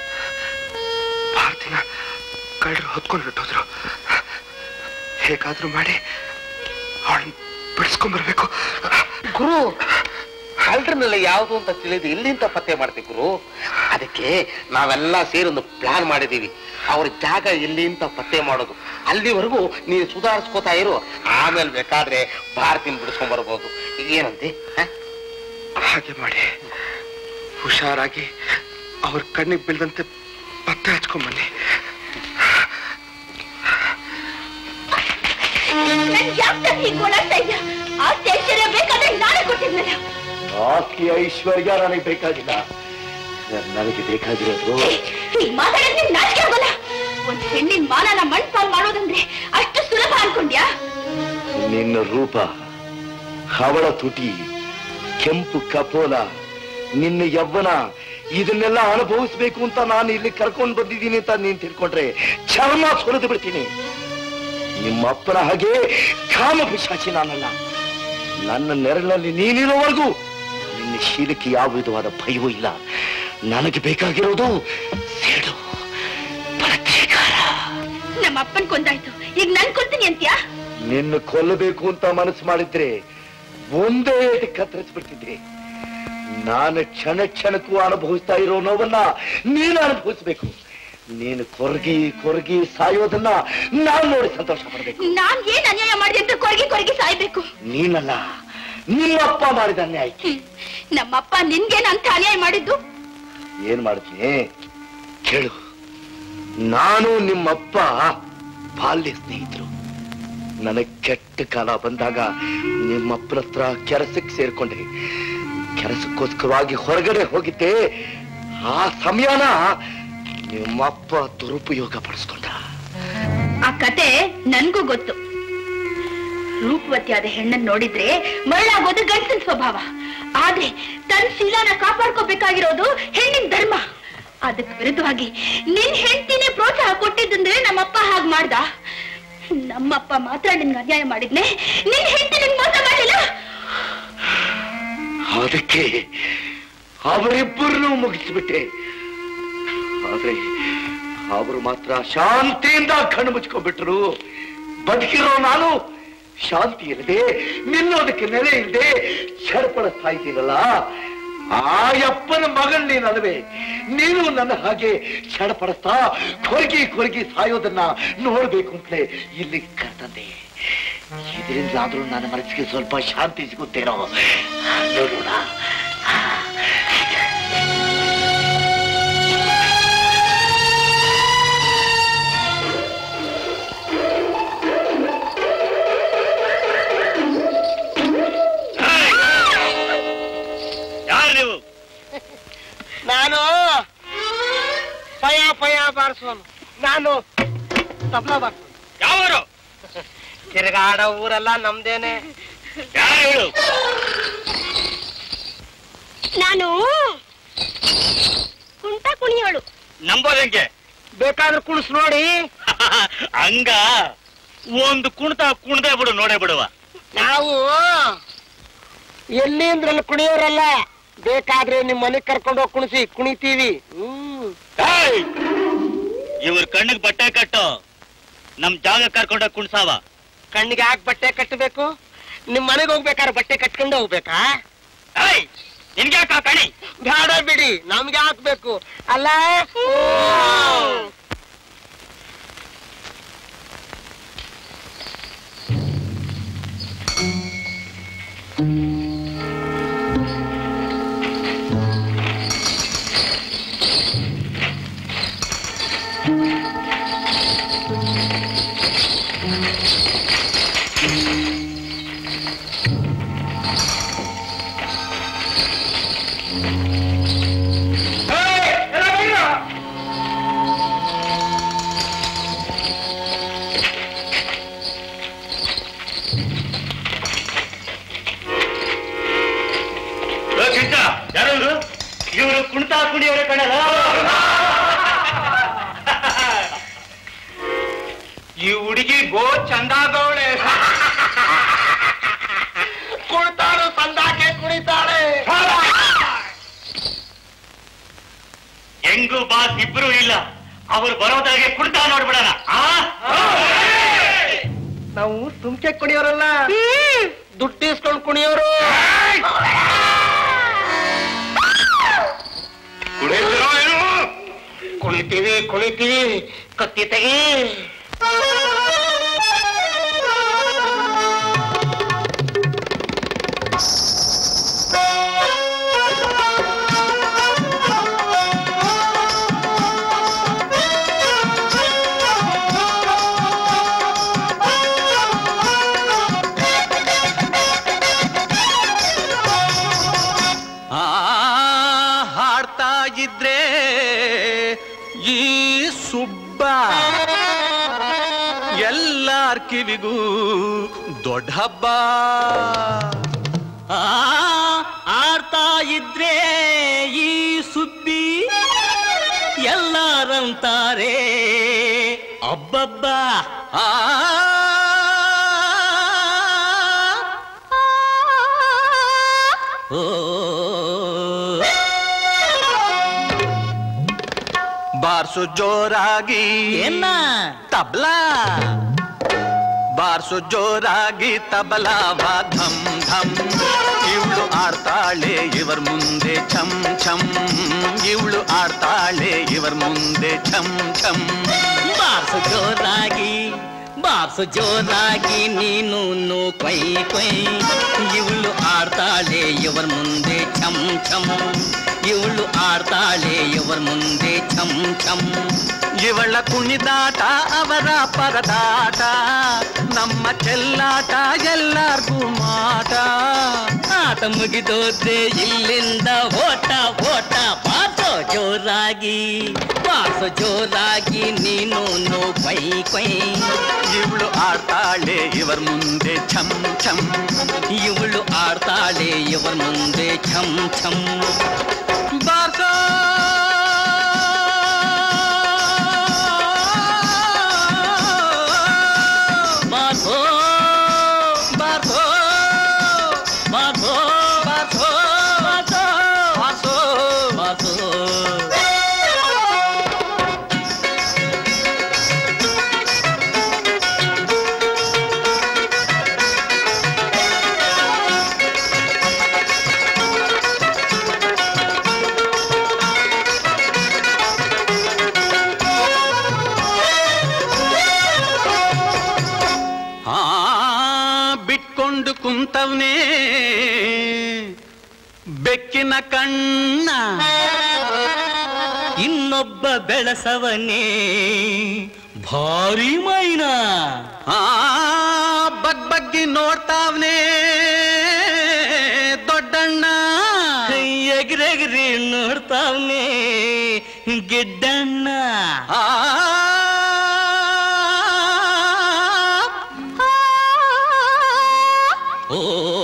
ಭಾರತಿನ ಕಳ್ಳರು ಹೊತ್ಕೊಂಡು ಹೊರಟೋದ್ರು ಹೇಗಾದ್ರೂ ಮಾಡಿ ಅವಳನ್ನ ಬಿಡಿಸ್ಕೊಂಡ್ಬರ್ಬೇಕು ಗುರು ಕಳ್ಳರನ್ನೆಲ್ಲ ಯಾವುದು ಅಂತ ತಿಳಿದು ಎಲ್ಲಿಂದ ಪತ್ತೆ ಮಾಡ್ತೀವಿ ಗುರು ಅದಕ್ಕೆ ನಾವೆಲ್ಲ ಸೇರಿ ಒಂದು ಪ್ಲಾನ್ ಮಾಡಿದೀವಿ ಅವ್ರ ಜಾಗ ಎಲ್ಲಿ ಅಂತ ಪತ್ತೆ ಮಾಡೋದು ಅಲ್ಲಿವರೆಗೂ ನೀನು ಸುಧಾರಿಸ್ಕೋತಾ ಇರು ಆಮೇಲೆ ಬೇಕಾದ್ರೆ ಭಾರತಿನ ಬಿಡಿಸ್ಕೊಂಡ್ ಬರ್ಬೋದು ಏನಂತೆ ಹ? ಹಾಗೆ ಮಾಡಿ ಹುಷಾರಾಗಿ ಅವ್ರ ಕಣ್ಣಿಗೆ ಬೀಳ್ದಂತೆ ಪತ್ತೆ ಹಚ್ಕೊಂಬನ್ನಿ ನನ್ ಯಾಕೆ ಹೀಗೆ ಓಡಾಡ್ತಾ ಇದ್ಯಾ ಆಸ್ತಿ ಐಶ್ವರ್ಯ ಬೇಕಾದ್ರೆ ನಾನೇ ಕೊಟ್ಟಿದ್ನಲ್ಲ ಆಸ್ತಿ ಐಶ್ವರ್ಯ ನನಗೆ ಬೇಕಾಗಿಲ್ಲ ನನಗೆ ಬೇಕಾಗಿರೋದು ನೀನ್ ಮಾತಾಡೋದ್ ನಿಂಗ್ ನಾಚಿಕೆ ಆಗೋಲ್ಲ ಒಂದ್ ಹೆಣ್ಣಿನ ಮಾನನ ಮಣ್ಪಾಲ್ ಮಾಡೋದಂದ್ರೆ ಅಷ್ಟು ಸುಲಭ ಅನ್ಕೊಂಡ್ಯಾ ನಿನ್ನ ರೂಪ ಹವಳ ತುಟಿ ಕೆಂಪು ಕಪೋಲ ನಿನ್ನ ಯವ್ವನ ಇದನ್ನೆಲ್ಲ ಅನುಭವಿಸ್ಬೇಕು ಅಂತ ನಾನು ಇಲ್ಲಿ ಕರ್ಕೊಂಡು ಬಂದಿದ್ದೀನಿ ಅಂತ ನೀನ್ ತಿಳ್ಕೊಂಡ್ರೆ ಚರ್ಮ ಸುರಿದು ಬಿಡ್ತೀನಿ ನಿಮ್ಮ ಅಪ್ಪನ ಹಾಗೆ ಕಾಮ ಪಿಶಾಚಿ ನಾನಲ್ಲ ನನ್ನ ನೆರಳಲ್ಲಿ ನೀನಿರೋವರೆಗೂ ನಿನ್ನ ಶೀಲಕ್ಕೆ ಯಾವ ವಿಧವಾದ ಭಯವೂ ಇಲ್ಲ ನನಗೆ ಬೇಕಾಗಿರೋದು ಸೇಡು ಪ್ರತೀಕಾರ ನಮ್ಮ ಅಪ್ಪನ್ ಕೊಂದಾಯ್ತು ಈಗ ನನ್ ಕೊಡ್ತೀನಿ ಅಂತ್ಯಾ ನಿನ್ನ ಕೊಲ್ಲಬೇಕು ಅಂತ ಮನಸ್ಸು ಮಾಡಿದ್ರೆ ಒಂದೇ ಏಟು ಕತ್ತರಿಸ್ಬಿಡ್ತಿದ್ದೆ ನಾನು ಕ್ಷಣ ಕ್ಷಣಕ್ಕೂ ಅನುಭವಿಸ್ತಾ ಇರೋ ನೋವನ್ನ ನೀನು ಅನುಭವಿಸ್ಬೇಕು ನೀನು ಕೊರಗಿ ಕೊರಗಿ ಸಾಯೋದನ್ನ ನಾನು ನೋಡಿ ಸಂತೋಷ ಪಡ್ಬೇಕು ನಾನ್ ಏನ್ ಅನ್ಯಾಯ ಮಾಡಿದೆ ಅಂತ ಕೊರಗಿ ಕೊರಗಿ ಸಾಯ್ಬೇಕು ನೀನಲ್ಲ ನಿಮ್ಮಪ್ಪ ಮಾಡಿದ ಅನ್ಯಾಯ ಹ್ಮ್. ನಮ್ಮಪ್ಪ ನಿನ್ಗೇನ್ ಅಂತ ಅನ್ಯಾಯ ಮಾಡಿದ್ದು ಏನ್ ಮಾಡ್ತೀನಿ ಕೇಳು ನಾನು ನಿಮ್ಮಪ್ಪ ಬಾಲ್ಯ ಸ್ನೇಹಿತರು ನನಗೆ ಕೆಟ್ಟ ಕಾಲ ಬಂದಾಗ ನಿಮ್ಮಪ್ಪನ ಹತ್ರ ಕೆಲಸಕ್ಕೆ ಸೇರ್ಕೊಂಡೆ ಕೆಲಸಕ್ಕೋಸ್ಕರವಾಗಿ ಹೊರಗಡೆ ಹೋಗಿದ್ದೆ ಆ ಸಮಯನ ನಿಮ್ಮಪ್ಪ ದುರುಪಯೋಗ ಪಡಿಸ್ಕೊಂಡ ಆ ಕತೆ ನನ್ಗೂ ಗೊತ್ತು ರೂಪವತಿಯಾದ ಹೆಣ್ಣನ್ ನೋಡಿದ್ರೆ ಮರಳಾಗೋದು ಗಂಡಸಿನ ಸ್ವಭಾವ ಆದ್ರೆ ತನ್ನ ಶೀಲಾನ ಕಾಪಾಡ್ಕೋಬೇಕಾಗಿರೋದು ಹೆಣ್ಣಿನ ಧರ್ಮ ಅದಕ್ಕೆ ವಿರುದ್ಧವಾಗಿ ನಿನ್ ಹೆಂಡತಿನೇ ಪ್ರೋತ್ಸಾಹ ಕೊಟ್ಟಿದ್ದಂದ್ರೆ ನಮ್ಮಪ್ಪ ಹಾಗ್ ಮಾಡ್ದ ನಮ್ಮಪ್ಪ ಮಾತ್ರ ನಿನ್ಗೆ ಅನ್ಯಾಯ ಮಾಡಿದ್ನೆ ನಿನ್ ಹೆಂಡತಿ ನಿನ್ ಮೋಸ ಮಾಡಿಲ್ಲ ಅದಕ್ಕೆ ಅವರಿಬ್ಬರನ್ನೂ ಮುಗಿಸ್ಬಿಟ್ಟೆ ಆದ್ರೆ ಅವರು ಮಾತ್ರ ಶಾಂತಿಯಿಂದ ಕಣ್ಣು ಮುಚ್ಕೊಂಡ್ಬಿಟ್ರು ಬದುಕಿರೋ ನಾನು ಶಾಂತಿ ಇಲ್ಲದೆ ನಿಲ್ಲೋದಕ್ಕೆ ನೆಲೆ ಇಲ್ಲದೆ ಚರ್ಪಡಿಸ್ತಾ ಇದ್ದೀನಲ್ಲ ಆ ಯಪ್ಪನ ಮಗಳ್ ನೀನಲ್ವೇ ನೀನು ನನ್ನ ಹಾಗೆ ಚಡಪಡಿಸ್ತಾ ಕೊರಗಿ ಕೊರಗಿ ಸಾಯೋದನ್ನ ನೋಡ್ಬೇಕು ಅಂತಲೇ ಇಲ್ಲಿ ಕರ್ತಂದೆ ಇದರಿಂದಾದ್ರೂ ನನ್ನ ಮನಸ್ಸಿಗೆ ಸ್ವಲ್ಪ ಶಾಂತಿ ಸಿಗುತ್ತೇನೋ ನೋಡೋಣ ಯಾರು ನೀವು ನಾನು ಪಯ ಪಯ ಬಾರಿಸೋನು ನಾನು ತಬ್ಲಾ ಬಾರಿಸೋನು ಯಾವರು ತಿರುಗಾಡೋ ಊರೆಲ್ಲ ನಮ್ದೇನೆ ಯಾರು ಹೇಳು ನಾನು ಕುಂಟ ಕುಣಿಯೋಳು ನಂಬೋದಂಗೆ ಬೇಕಾದ್ರೆ ಕುಣಿಸ್ ನೋಡಿ ಹಂಗ ಒಂದು ಕುಣಿತ ಕುಣ್ದೇ ಬಿಡು ನೋಡೇ ಬಿಡುವ ನಾವು ಎಲ್ಲಿಂದ್ರಲ್ಲಿ ಕುಣಿಯೋರಲ್ಲ ಬೇಕಾದ್ರೆ ನಿಮ್ ಮನೆಗ್ ಕರ್ಕೊಂಡು ಹೋಗಿ ಕುಣಿಸಿ ಕುಣಿತೀವಿ ಹ್ಮ್ ಇವ್ರ ಕಣ್ಣಿಗೆ ಬಟ್ಟೆ ಕಟ್ಟು ನಮ್ ಜಾಗ ಕರ್ಕೊಂಡೋಗಿ ಕುಣ್ಸಾವ ಕಣ್ಣಿಗೆ ಯಾಕೆ ಬಟ್ಟೆ ಕಟ್ಟಬೇಕು ನಿಮ್ ಮನೆಗೆ ಹೋಗ್ಬೇಕಾದ್ರೆ ಬಟ್ಟೆ ಕಟ್ಕೊಂಡು ಹೋಗ್ಬೇಕಾ ನಿನ್ಗೆ ಯಾಕ ಕಣಿ ಬೇಡ ಬಿಡಿ ನಮ್ಗೆ ಹಾಕ್ಬೇಕು ಅಲ್ಲ ಯಾರು ಇವರು ಇವರು ಕುಣಿತ ಕುಣಿಯವರ ಕಣಲ್ಲ ಈ ಹುಡುಗಿ ಗೋ ಚಂದಾಗವಳೆ ಕುಣಿತಾಳು ಸಂದಾಕೆ ಕುಣಿತಾಳೆ ಹೆಂಗು ಬಾಸ್ ಇಬ್ರು ಇಲ್ಲ ಅವ್ರು ಬರೋದಾಗೆ ಕುಣಿತ ನೋಡ್ಬಿಡಣ ನಾವು ಸುಮ್ಕೆ ಕುಣಿಯೋರಲ್ಲ ದುಡ್ಡು ಇಸ್ಕೊಂಡು ಕುಣಿಯೋರು ಕುಣಿತೀವಿ ಕುಣಿತೀವಿ ಕತ್ತಿ ತೆಗಿ ಆ ಹಾಡ್ತಾ ಇದ್ರೆ ಈ ಸುಬ್ಬ ಎಲ್ಲಾರ್ ಕಿವಿಗೂ ದೊಡ್ಡ ಹಬ್ಬ ಆ ಆಡ್ತಾ ಇದ್ರೆ ಈ ಸುದ್ದಿ ಎಲ್ಲಾರಂತಾರೆ ಅಬ್ಬಬ್ಬ ಆ ಓ ಬಾರ್ಸು ಜೋರಾಗಿ ಏನ ತಬ್ಲಾ ಬಾರ್ಸು ಜೋರಾಗಿ ತಬಲಾವ ಧಮ್ ಧಮ್ ಇವಳು ಆಡ್ತಾಳೆ ಇವರ್ ಮುಂದೆ ಛಮ್ ಛಮ್ ಇವಳು ಆಡ್ತಾಳೆ ಇವರ್ ಮುಂದೆ ಛಮ್ ಛಮ್ ಬಾರ್ಸು ಜೋರಾಗಿ ಬಾರ್ಸು ಜೋರಾಗಿ ನೀನು ನೂ ಕೊಯ್ ಕೊಯ್ ಇವಳು ಆಡ್ತಾಳೆ ಇವರ ಮುಂದೆ ಛಮ್ ಛಮ್ ಇವಳು ಆಡ್ತಾಳೆ ಇವರ ಮುಂದೆ ಛಮ್ ಛಮ್ ಇವಳ ಕುಣಿದಾಟ ಅವರ ಪರದಾಟ ನಮ್ಮ ಚೆಲ್ಲಾಟ ಎಲ್ಲಾರ್ಗೂ ಮಾಟ ಆಟ ಮುಗಿದೋದ್ರೆ ಇಲ್ಲಿಂದ ಓಟ ಓಟ ಬಾಸೋ ಜೋರಾಗಿ ಬಾಸೋ ಜೋರಾಗಿ ನೀನು ನೋ ಕೈ ಕೈ ಇವಳು ಆಡ್ತಾಳೆ ಇವರ ಮುಂದೆ ಛಮ್ ಛಮ್ ಇವಳು ಆಡ್ತಾಳೆ ಇವರ ಮುಂದೆ ಛಮ್ ಛಮ್ ಬಾರ್ಸೋ ಬಾಸೋ ಬಾಸೋ ಬಾಸೋ ಬಾಸೋ ಬಾಸೋ ಬಾಸೋ ಆ ಬಿಟ್ಕೊಂಡು ಕುಂತವ್ನೇ ಬೆಕ್ಕಿನ ಕಣ್ಣ ಇನ್ನೊಬ್ಬ ಬೆಳಸವನೇ ಭಾರಿ ಮೈನಾ ಆ ಬಗ್ ಬಗ್ಗಿ ನೋಡ್ತಾವ್ನೇ ದೊಡ್ಡಣ್ಣ ಎಗ್ರೆಗ್ರಿ ನೋಡ್ತಾವ್ನೆ ಗಿಡ್ಡಣ್ಣ ಆ ಓ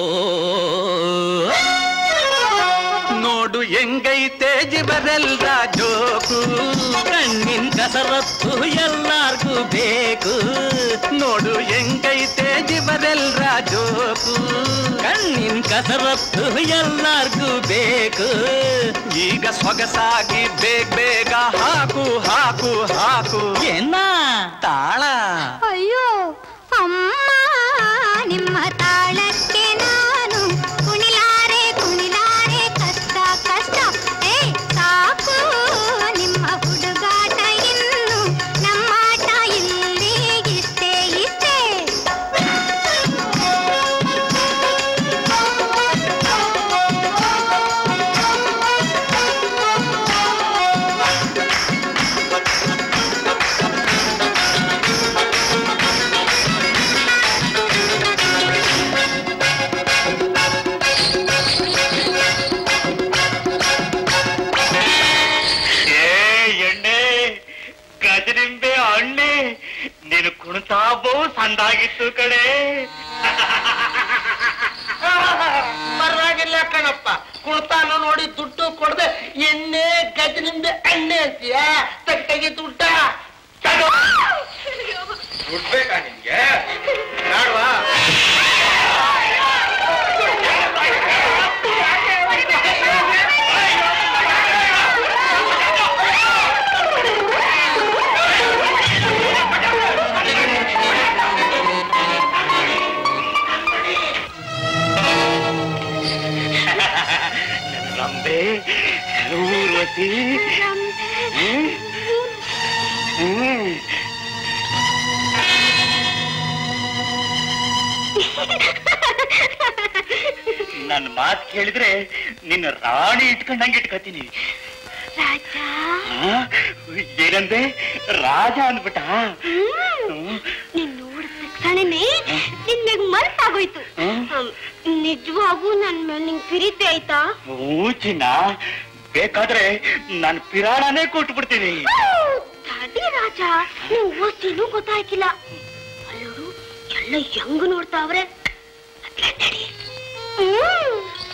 ನೋಡು ಹೆಂಗೈತೆ ಜಿಬರೆಲ್ಲ ಜೋಕು ಕಣ್ಣಿನ ಕಸರತ್ತು ಎಲ್ಲಾರ್ಗೂ ಬೇಕು ನೋಡು ಹೆಂಗೈತೆ ಜಿಬರೆಲ್ಲ ಜೋಕು ಕಣ್ಣಿನ ಕಸರತ್ತು ಎಲ್ಲಾರ್ಗೂ ಬೇಕು ಈಗ ಸೊಗಸಾಗಿ ಬೇಗ ಬೇಗ ಹಾಕು ಹಾಕು ಹಾಕು ಏನ ತಾಳ ಅಯ್ಯೋ ಅಮ್ಮ ನಿಮ್ಮ ತಾಳಕ್ಕೆ ನಾನು ಕುಣಿಲಾರೆ ಕುಣಿಲಾರೆ ಕಷ್ಟ ಕಷ್ಟ ಏ ಸಾಕು ನಿಮ್ಮ ಹುಡುಗಾಟ ಇನ್ನು ನಮ್ಮಾಟ ಇಲ್ಲಿ ಇಷ್ಟೇ ಇಷ್ಟೇ ಏ ಎಣ್ಣೆ ಗಜನಿಂಬೆ ಹಣ್ಣೆ ನೀನು ಕುಣಿತಾ ಬಹು ಸಂದಾಗಿತ್ತು ಕಡೆ ಪರವಾಗಿಲ್ಲ ಕಣಪ್ಪ ಕುಳ್ತಾನು ನೋಡಿ ದುಡ್ಡು ಕೊಡದೆ ಎಣ್ಣೆ ಗಜನಿಂಬೆ ಎಣ್ಣೆ ಅಂತೀಯ ತಟ್ಟೆಗೆ ದುಡ್ಡ ದುಡ್ಬೇಕಾ ನಿನ್ಗೆ ನಾಡ್ವಾ ರಂಬೆ ಊರ್ವತಿ ಹ್ಮ್ ಹ್ಮ್ ನನ್ನ ಮಾತು ಕೇಳಿದ್ರೆ ನಿನ್ನ ರಾಣಿ ಇಟ್ಕೊಂಡಂಗೆ ಇಟ್ಕೊತೀನಿ ರಾಜ ಆ? ಏನಂದೆ ರಾಜ ಅಂದ್ಬಿಟ್ಟ ನೀನ್ ನೋಡಿದ ತಕ್ಷಣನೇ ನಿನ್ ಮ್ಯಾಗ ಮನಸ್ಸಾಗೋಯ್ತು ಹ್ಮ್, ನಿಜವಾಗೂ ನನ್ ಮೇಲೆ ನಿಂಗ್ ಪ್ರೀತಿ ಆಯ್ತಾ ಹ್ಞೂ ಚಿನ್ನ ಬೇಕಾದ್ರೆ ನಾನು ಪಿರಾಣನೇ ಕೊಟ್ಟು ಬಿಡ್ತೀನಿ ತಡಿ ರಾಜ ನೀವು ಓದ್ತೀನೂ ಗೊತ್ತಾಯ್ಕಿಲ್ಲ ಅಲ್ಲೋಡು ಎಲ್ಲ ಹೆಂಗ್ ನೋಡ್ತಾವ್ರೆ ಅದ್ಲ ನಡಿ. ಹ್ಮ್.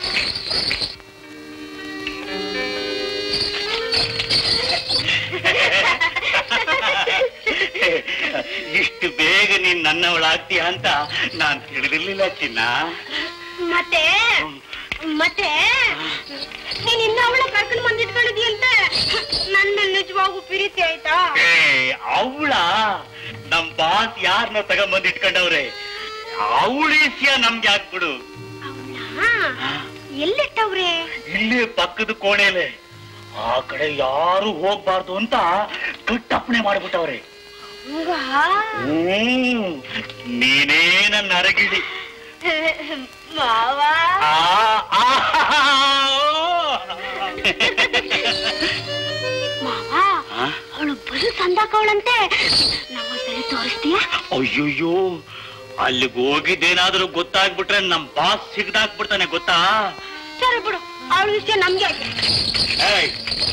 ಇಷ್ಟು ಬೇಗ ನೀನ್ ನನ್ನವಳಾಗ್ತೀಯ ಅಂತ ನಾನ್ ತಿಳಿದಿರ್ಲಿಲ್ಲ ಚಿನ್ನ ಮತ್ತೆ ಮತ್ತೆ ನೀನ್ ಇನ್ನ ಅವಳ ಕರ್ಕೊಂಡು ಬಂದಿಟ್ಕೊಂಡಿದ್ಯಂತೆ ನನ್ ಮೇಲೆ ನಿಜವಾಗೂ ಪ್ರೀತಿ ಆಯ್ತಾ ಏ ಅವಳ ನಮ್ ಬಾಸ್ ಯಾರನ್ನ ತಗೊಂಬಂದ್ ಇಟ್ಕೊಂಡವ್ರೆ ಅವಳೀಸ್ಯ ನಮ್ಗೆ ಹಾಕ್ಬಿಡು ಹಾ ಎಲ್ಲಿಟ್ಟವ್ರೆ ಇಲ್ಲಿ ಪಕ್ಕದ ಕೋಣೆಲೆ ಆ ಕಡೆ ಯಾರು ಹೋಗ್ಬಾರ್ದು ಅಂತ ಕಟ್ಟಪ್ಪಣೆ ಮಾಡ್ಬಿಟ್ಟವ್ರೆ ಹಂಗ ಹ್ಮ್ ನೀನೇ ನನ್ನ ಅರಗಿಳಿ ಮಾವ ಆ, ಆ, ಓ. ಮಾವ ಅವಳು ಬರು ಸಂದಾಕವಳಂತೆ ನಮ್ಮ ಬೆಲೆ ತೋರಿಸ್ತೀಯಾ ಅಯ್ಯೋಯ್ಯೋ ಅಲ್ಲಿಗೆ ಹೋಗಿದ್ದೇನಾದ್ರೂ ಗೊತ್ತಾಗ್ಬಿಟ್ರೆ ನಮ್ ಬಾಸ್ ಸಿಗ್ದಾಕ್ಬಿಡ್ತಾನೆ ಗೊತ್ತಾ ಸರಿ ಬಿಡು ಅವಳ ವಿಷಯ ನಮ್ಗೆ ಯಾಕೆ? ಏಯ್,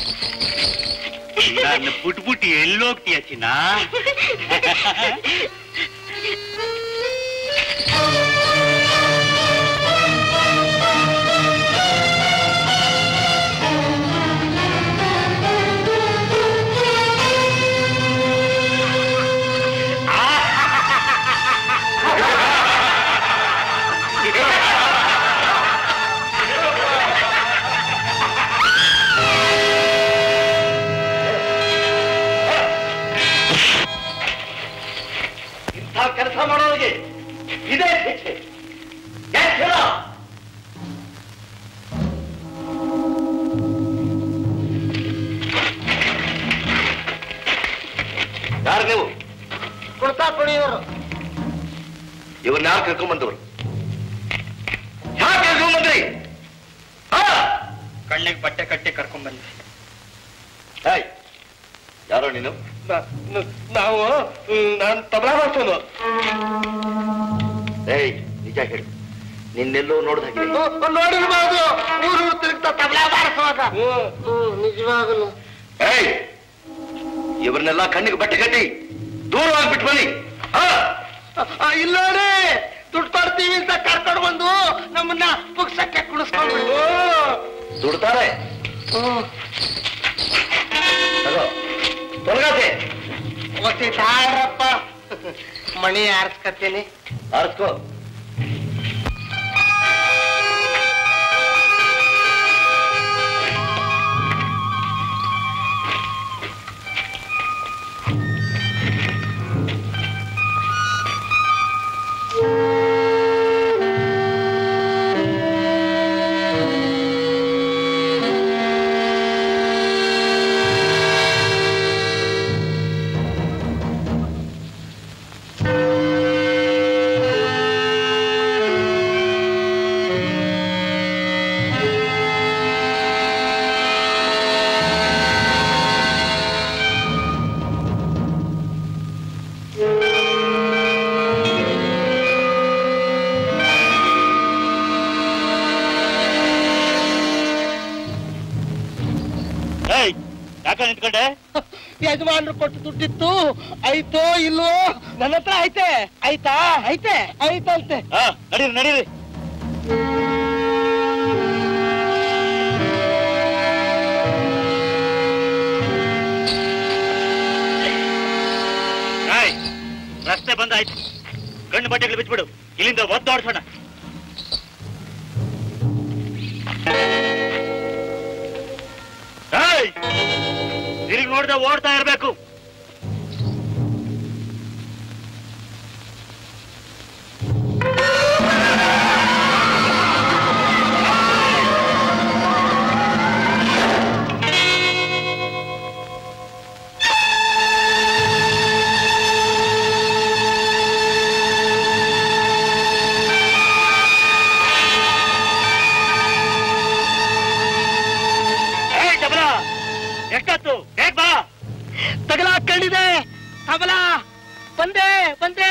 ನನ್ನ ಬಿಟ್ಬಿಟ್ಟು ಎಲ್ಲೋಗ್ತೀಯ ಚಿನ್ನ ಇಂಥ ಕೆಲಸ ಮಾಡೋರಿಗೆ ಇದೇ ಶಿಕ್ಷೆ ಯಾಕ್ ಹೇಳ? ಯಾರು ನೀವು ಕೊಡ್ತಾ ಕುಡಿಯೋರು ಇವನ್ನ ಯಾರು ಕರ್ಕೊಂಡ್ಬಂದವರು ಯಾಕೆ ಕರ್ಕೊಂಡ್ಬಂದ್ರಿ ಕಣ್ಣಿಗೆ ಬಟ್ಟೆ ಕಟ್ಟಿ ಕರ್ಕೊಂಡ್ ಬಂದೆ ಏಯ್, ಯಾರೋ ನೀನು ನಾವು ನಾನು ತಬಲಾ ಮಾಡ್ಸೋದು ಏಯ್ ನಿಜ ಹೇಳು ನಿನ್ನೆಲ್ಲೋ ನೋಡ್ದಾಗಿದೆ ನೋಡಿರ್ಬೋದು ಊರು ತಿರುಗ್ತಾ ತಬಲಾ ಬಾರಿಸುವಾಗ ನಿಜವಾಗಲು ಏಯ್ ಇವ್ರನ್ನೆಲ್ಲ ಕಣ್ಣಿಗೆ ಬಟ್ಟೆ ಕಟ್ಟಿ ದೂರವಾಗ್ಬಿಟ್ಟು ಬನ್ನಿ ಹಾ ಇಲ್ಲೋಡಿ ದುಡ್ಡು ಕೊಡ್ತೀವಿ ಅಂತ ಕರ್ಕೊಂಡು ಬಂದು ನಮ್ಮನ್ನ ಪುಕ್ಸಕ್ಕೆ ಕುಡಿಸ್ಕೊಂಡು ದುಡ್ತಾರೆ ತಗೋ ತೊಲಗಾತೆ ಒತ್ತಿ ತಾಳ್ರಪ್ಪ ಮಣಿ ಆರಿಸ್ಕತ್ತೀನಿ ಆರಿಸ್ಕೋ ಏಯ್ ಯಾಕ ನಿಂತ್ಕೊಂಡೆ ಯಜಮಾನ್ರು ಕೊಟ್ಟು ದುಡ್ಡಿತ್ತು ಐತೋ ಇಲ್ವೋ ನನ್ನ ಹತ್ರ ಐತೆ ಆಯ್ತಾ ಐತೆ ಐತಂತೆ ಹಾ ನಡೀರಿ ನಡೀರಿ ಏಯ್, ರಸ್ತೆ ಬಂದಾಯ್ತು ಕಣ್ಣು ಬಟ್ಟೆಗಳು ಬಿಚ್ಬಿಡು ಇಲ್ಲಿಂದ ಒದ್ದಾಡ್ಸೋಣ ಏಯ್, ತಿರುಗಿ ನೋಡ್ದೆ ಓಡ್ತಾ ಇರ್ಬೇಕು ಏಯ್ ತಬಲ ಎಷ್ಟೊತ್ತು ಬೇಗ ಬಾ ತಗಲ ಕಂಡಿದೆ ತಬಲ ಬಂದೆ ಬಂದೆ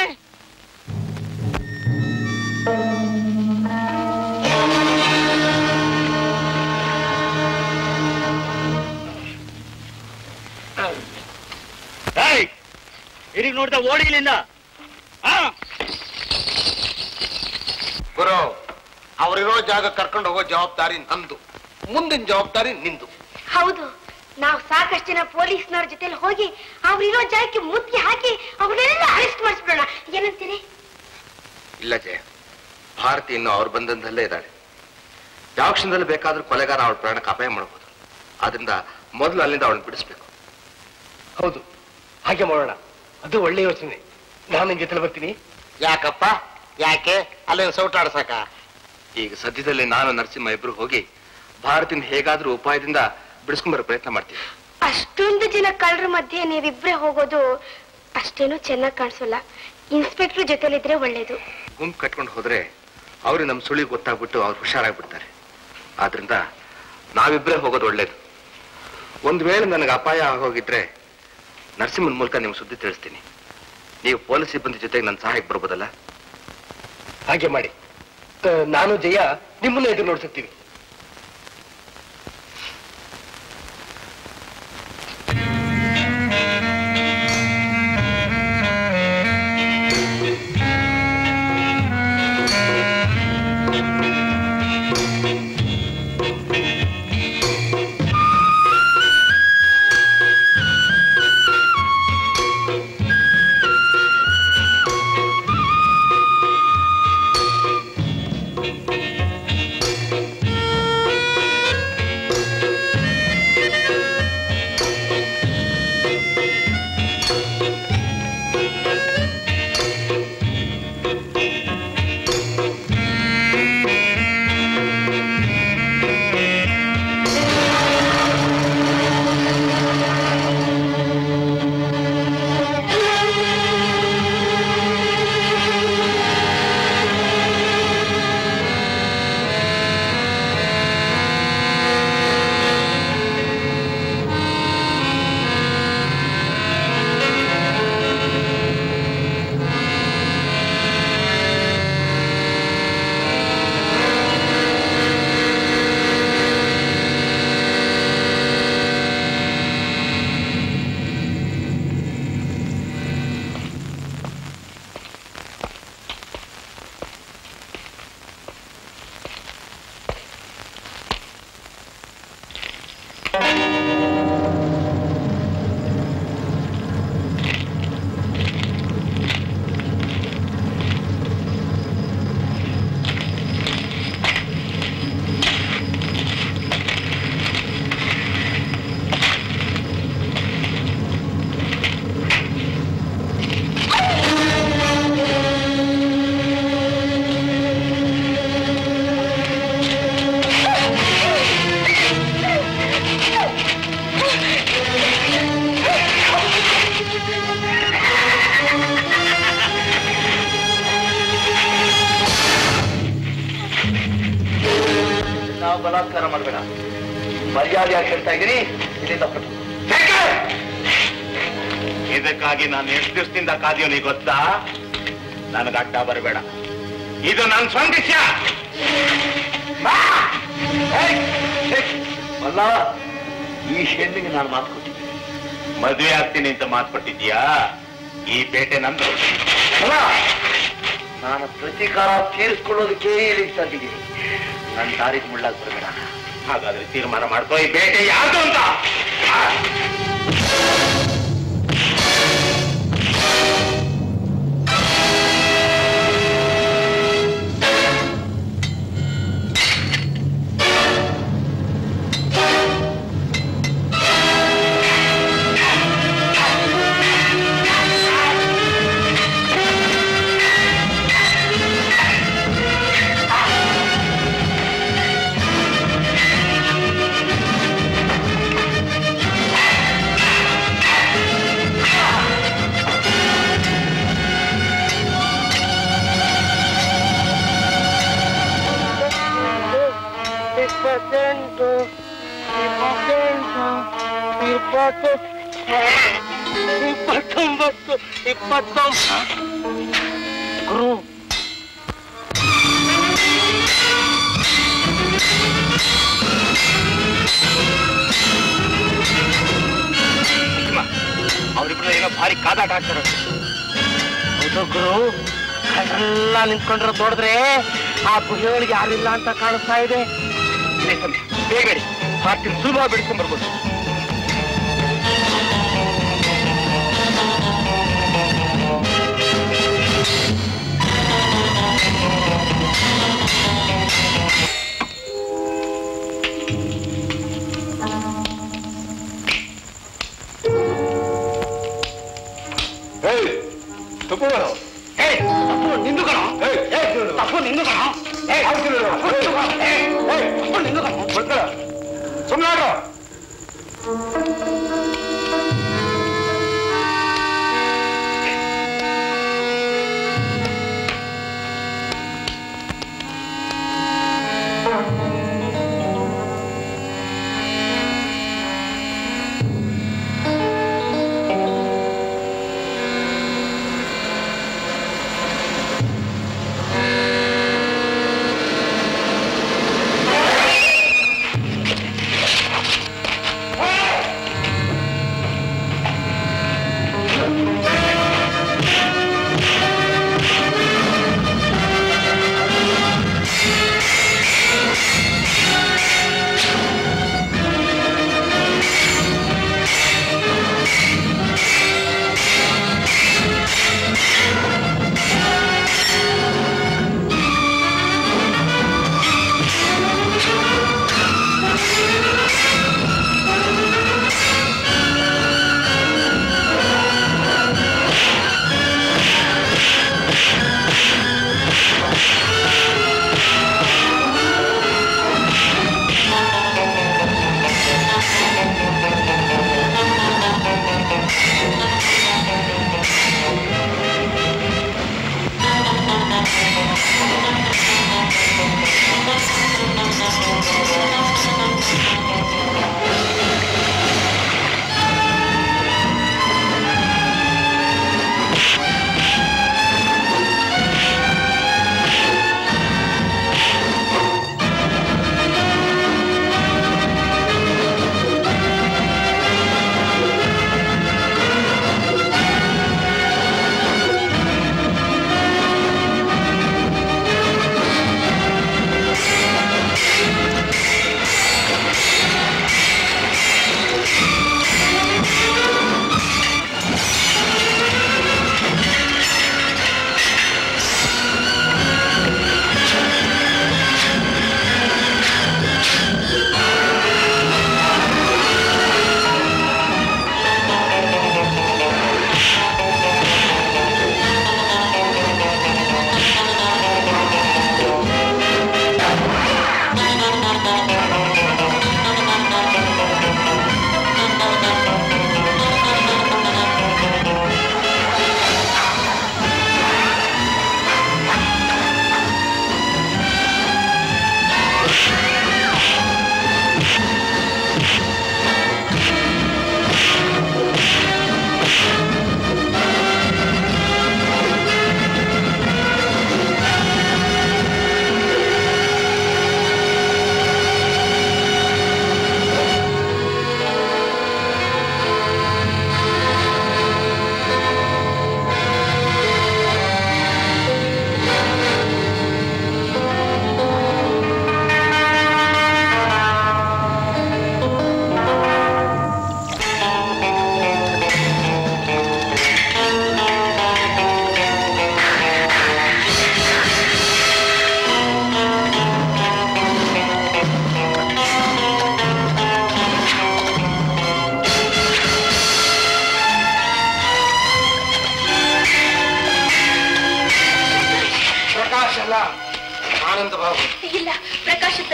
ಏಯ್ ತಿರುಗಿ ನೋಡ್ದೆ ಓಡಿ ಇಲ್ಲಿಂದ ಹಾ ಗುರು ಅವರಿರೋ ಜಾಗ ಕರ್ಕೊಂಡು ಹೋಗೋ ಜವಾಬ್ದಾರಿ ನಂದು ಮುಂದಿನ ಜವಾಬ್ದಾರಿ ನಿಂದು ಹೌದು ನಾವು ಸಾಕಷ್ಟು ಜನ ಪೊಲೀಸ್ನವ್ರ ಜೊತೆಲಿ ಹೋಗಿ ಅವ್ರಿರೋ ಜಾಗಕ್ಕೆ ಮುತ್ತಿ ಹಾಕಿ ಅವ್ರನ್ನೆಲ್ಲ ಅರೆಸ್ಟ್ ಮಾಡಿಸ್ಬಿಡೋಣ ಏನಂತೀರಿ ಇಲ್ಲ ಜಯ ಭಾರತಿ ಇನ್ನು ಅವ್ರ ಬಂಧನದಲ್ಲೇ ಇದ್ದಾಳೆ ಯಾವ ಕ್ಷಣದಲ್ಲಿ ಬೇಕಾದ್ರೂ ಕೊಲೆಗಾರ ಅವಳ ಪ್ರಾಣಕ್ಕೆ ಅಪಾಯ ಮಾಡಬಹುದು ಆದ್ರಿಂದ ಮೊದಲು ಅಲ್ಲಿಂದ ಅವಳನ್ನ ಬಿಡಿಸ್ಬೇಕು ಹೌದು ಹಾಗೆ ಮಾಡೋಣ ಅದು ಒಳ್ಳೆ ಯೋಚನೆ ನಾನು ನಿನ್ ಜೊತೆ ಬರ್ತೀನಿ ಯಾಕಪ್ಪ ಯಾಕೆ ಅಲ್ಲೇನು ಸೌಟ ಆಡ್ಸಕ ಈಗ ಸದ್ಯದಲ್ಲಿ ನಾನು ನರಸಿಂಹ ಇಬ್ರು ಹೋಗಿ ಭಾರತಿನ ಹೇಗಾದ್ರೂ ಉಪಾಯದಿಂದ ಬಿಡಿಸ್ಕೊಂಬರೋ ಪ್ರಯತ್ನ ಮಾಡ್ತೀವಿ ಅಷ್ಟೊಂದು ಜನ ಕಳ್ಳರ ಮಧ್ಯೆ ನೀವಿಬ್ರೇ ಹೋಗೋದು ಅಷ್ಟೇನೂ ಚೆನ್ನಾಗಿ ಕಾಣಿಸೋಲ್ಲ ಇನ್ಸ್ಪೆಕ್ಟರ್ ಜೊತೆಲಿದ್ರೆ ಒಳ್ಳೇದು ಗುಂಪು ಕಟ್ಕೊಂಡು ಹೋದ್ರೆ ಅವರು ನಮ್ಮ ಸುಳಿ ಗೊತ್ತಾಗ್ಬಿಟ್ಟು ಅವ್ರು ಹುಷಾರಾಗ್ಬಿಡ್ತಾರೆ ಆದ್ರಿಂದ ನಾವಿಬ್ಬರೇ ಹೋಗೋದು ಒಳ್ಳೇದು ಒಂದು ವೇಳೆ ನನಗೆ ಅಪಾಯ ಆಗೋಗಿದ್ರೆ ನರಸಿಂಹನ ಮೂಲಕ ನಿಮ್ಗೆ ಸುದ್ದಿ ತಿಳಿಸ್ತೀನಿ ನೀವು ಪೊಲೀಸ್ ಸಿಬ್ಬಂದಿ ಜೊತೆಗೆ ನನ್ನ ಸಹಾಯಕ್ಕೆ ಬರ್ಬೋದಲ್ಲ ಹಾಗೆ ಮಾಡಿ ಆ, ನಾನು ಜಯ ನಿಮ್ಮನ್ನ ಎದುರು ನೋಡ್ಸುತ್ತೀವಿ ನಾವು ಬಲಾತ್ಕಾರ ಮಾಡಬೇಡ ಮರ್ಯಾದೆಯಾಗಿ ಹೇಳ್ತಾ ಇದ್ದೀನಿ ಇಲ್ಲಿಂದ ಹೊರಟು ಇದಕ್ಕಾಗಿ ನಾನು ಎಷ್ಟು ದಿವಸದಿಂದ ಕಾದಿಯೋನಿ ಗೊತ್ತಾ ನನಗೆ ಅಡ್ಡ ಬರಬೇಡ ಇದು ನನ್ನ ಸ್ವಂತ ವಿಷಯ ಬಾ! ಏಯ್! ಏಯ್! ಮಲ್ಲ ಈ ಹೆಣ್ಣಿಗೆ ನಾನು ಮಾತು ಕೊಟ್ಟಿದ್ದೀನಿ ಮದುವೆ ಆಗ್ತೀನಿ ಅಂತ ಮಾತು ಕೊಟ್ಟಿದ್ಯಾ ಈ ಪೇಟೆ ನಂದು ಅಲ್ಲ, ನಾನು ಪ್ರತೀಕಾರ ತೀರಿಸ್ಕೊಳ್ಳೋದಕ್ಕೆ ಇಲ್ಲಿಗೆ ತಂದಿದ್ದೀನಿ ನನ್ನ ದಾರಿಗೆ ಮುಳ್ಳಾಗಿ ಬರಬೇಡ ಹಾಗಾದ್ರೆ ತೀರ್ಮಾನ ಮಾಡ್ಕೋ ಈ ಬೇಟೆ ಯಾರ್ದು ಅಂತ ಆ! ಇಪ್ಪತ್ತೆಂಟು ಇಪ್ಪತ್ತೆಂಟು ಇಪ್ಪತ್ತು ಇಪ್ಪತ್ತೊಂಬತ್ತು ಇಪ್ಪತ್ತೊಂಬತ್ತು ಗುರು ಅವ್ರಿಬ್ರು ಏನೋ ಭಾರಿ ಕಾದಾಟ ಆಗ್ತಾರೆ ಹೌದು ಗುರು ಎಲ್ಲ ನಿಂತ್ಕೊಂಡಿರೋ ನೋಡಿದ್ರೆ ಆ ಗುಹೆಯೊಳಗೆ ಯಾರಿಲ್ಲ ಅಂತ ಕಾಣಿಸ್ತಾ ಇದೆ ಬೇಗ ಹೇಳಿ ಪಾರ್ಟಿನ ಸುಲಭ ಬಿಡ್ಕೊಂಡ್ ಬರ್ಬೋದು ನಿಂದು ಕಣ ತಪ್ಪು ನಿಂದು ಕಣ ನಿಂದು ಕಣ ಸುಮ್ಮನೆ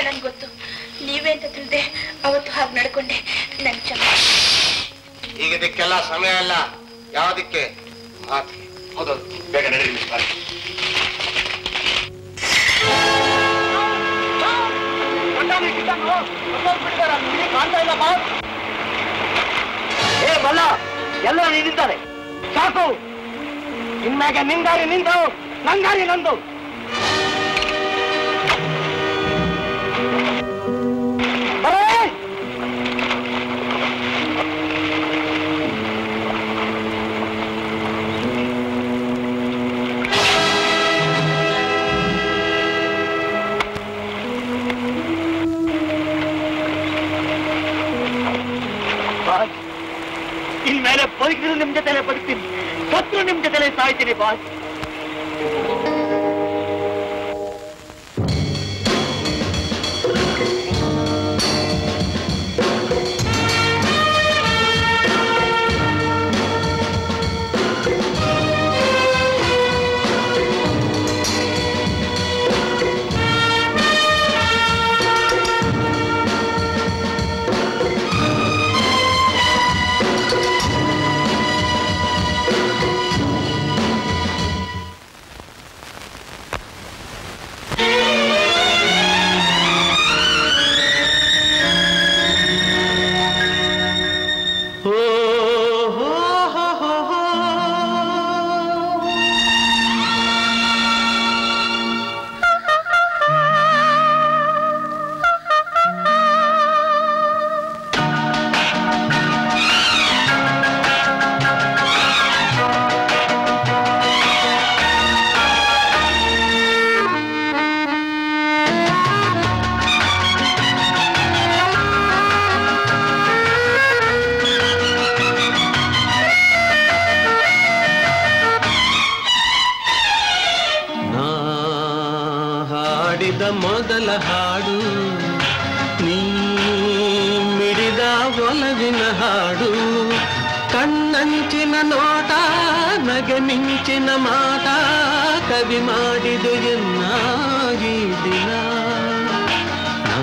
ನನ್ ಗೊತ್ತು ನೀವೇ ಅಂತ ತಿಳಿದೆ ಅವತ್ತು ಹಾಗೆ ನಡ್ಕೊಂಡೆ ನನ್ ಕ್ಷಮೆ ಈಗ ಇದಕ್ಕೆಲ್ಲ ಸಮಯ ಇಲ್ಲ ಯಾವ್ದಕ್ಕೆ ಮಾತಿಗೆ ಹೌದೌದು ಬೇಗ ನಡೀರಿ ಮಿಸ್ ಬಾರಿ ಏ ಮಲ್ಲ ಎಲ್ಲ ನಿಂತಿದ್ದಾರೆ ಸಾಕು ಇನ್ನಾಗ ನಿಂದಾರಿ ನಿಂದು ನಂದಾರಿ ನಂದು ಬರೇ ಬಾಸ್ ಇನ್ಮೇಲೆ ಬದುಕಿದ್ರು ನಿಮ್ ಜೊತೆಲೆ ಬದುಕ್ತೀನಿ ಸತ್ರು ನಿಮ್ ಜೊತೆಲೆ ಸಾಯ್ತೀನಿ ಬಾಸ್ ನಾ ಹಾಡಿದ ಮೊದಲ ಹಾಡು ನೀ ಮಿಡಿದ ಒಲವಿನ ಹಾಡು ಕಣ್ಣಂಚಿನ ನೋಟ ನಗೆ ಮಿಂಚಿನ ಮಾಟ ಕವಿ ಮಾಡಿದು ಎನ್ನಾಗಿ ದಿನ ನಾ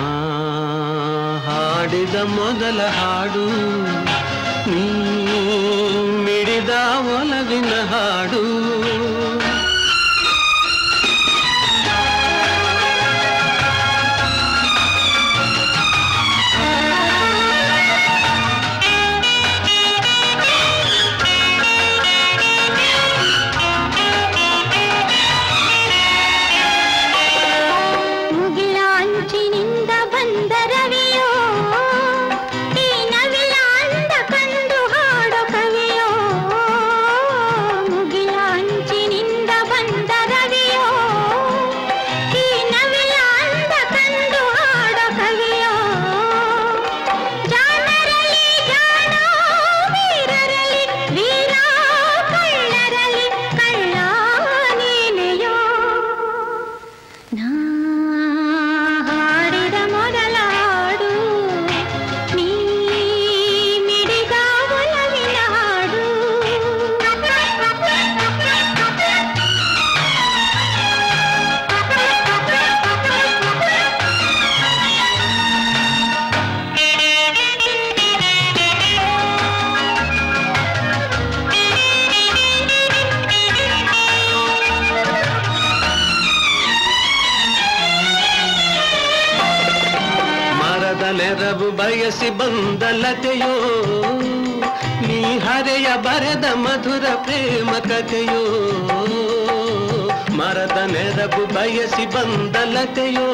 ಹಾಡಿದ ಮೊದಲ ಹಾಡು ನೀ ಮಿಡಿದ ಒಲವಿನ ಹಾಡು ಮುಗಿಲ ಅಂಚಿನಿಂದ ಬಂದ ರವಿಯೋ ಈ ನವಿಲ ಅಂದ ಕಂಡು ಹಾಡೋ ಕವಿಯೋ ಮುಗಿಲ ಅಂಚಿನಿಂದ ಬಂದ ರವಿಯೋ ಈ ನವಿಲ ಅಂದ ಕಂಡು ಹಾಡೋ ಕವಿಯೋ ಜಾಣರಲ್ಲಿ ಜಾಣ ವೀರರಲ್ಲಿ ವೀರ ಕಳ್ಳರಲ್ಲಿ ಕಳ್ಳ ನೀನೆಯೋ ನಾ ಹಾಡಿದ ಮೊದಲ ಹಾಡು ನೀ ಮಿಡಿದ ಒಲವಿನ ಹಾಡು ಮರದ ನೆರವು ಬಯಸಿ ಬಂದ ಲತೆಯೋ ನೀ ಹರೆಯ ಬರೆದ ಮಧುರ ಪ್ರೇಮ ಕಥೆಯೋ ಮರದ ನೆರವು ಬಯಸಿ ಬಂದ ಲತೆಯೋ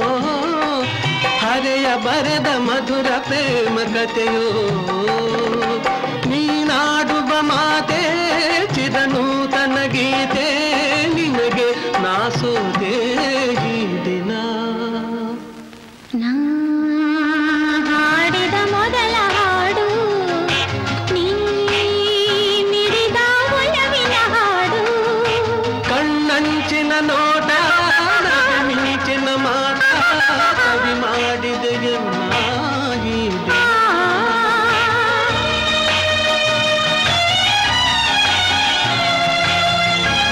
ಹರೆಯ ಬರೆದ ಮಧುರ ಪ್ರೇಮ ಕಥೆಯೋ ನೀನಾಡುವ ಮಾತೆ ಚಿರನೂತನ ಗೀತೆ ನಿನಗೆ ನಾಸೋದೆ ಈ ದಿನ ನಾ ಹಾಡಿದ ಮೊದಲ ಹಾಡು ನೀ ಮಿಡಿದ ಒಲವಿನ ಹಾಡು ಕಣ್ಣಂಚಿನ ನೋಟ ಮಿಂಚಿನ ಮಾತ ಕವಿ ಮಾಡಿದೆ ಎನ್ನಾಗಿದೆ ಆ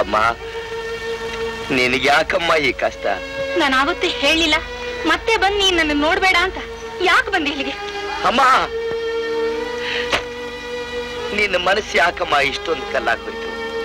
ಅಮ್ಮ ನಿನಗೆ ಯಾಕಮ್ಮ ಈ ಕಷ್ಟ ನಾನು ಆವತ್ತೇ ಹೇಳಿಲ್ಲ ಮತ್ತೆ ಬಂದು ನೀನ್ ನನ್ನ ನೋಡ್ಬೇಡ ಅಂತ ಯಾಕೆ ಬಂದೆ ಇಲ್ಲಿಗೆ ಅಮ್ಮ ನಿನ್ನ ಮನಸ್ಸು ಯಾಕಮ್ಮ ಇಷ್ಟೊಂದು ಕಲ್ಲಾಗೋಯ್ತು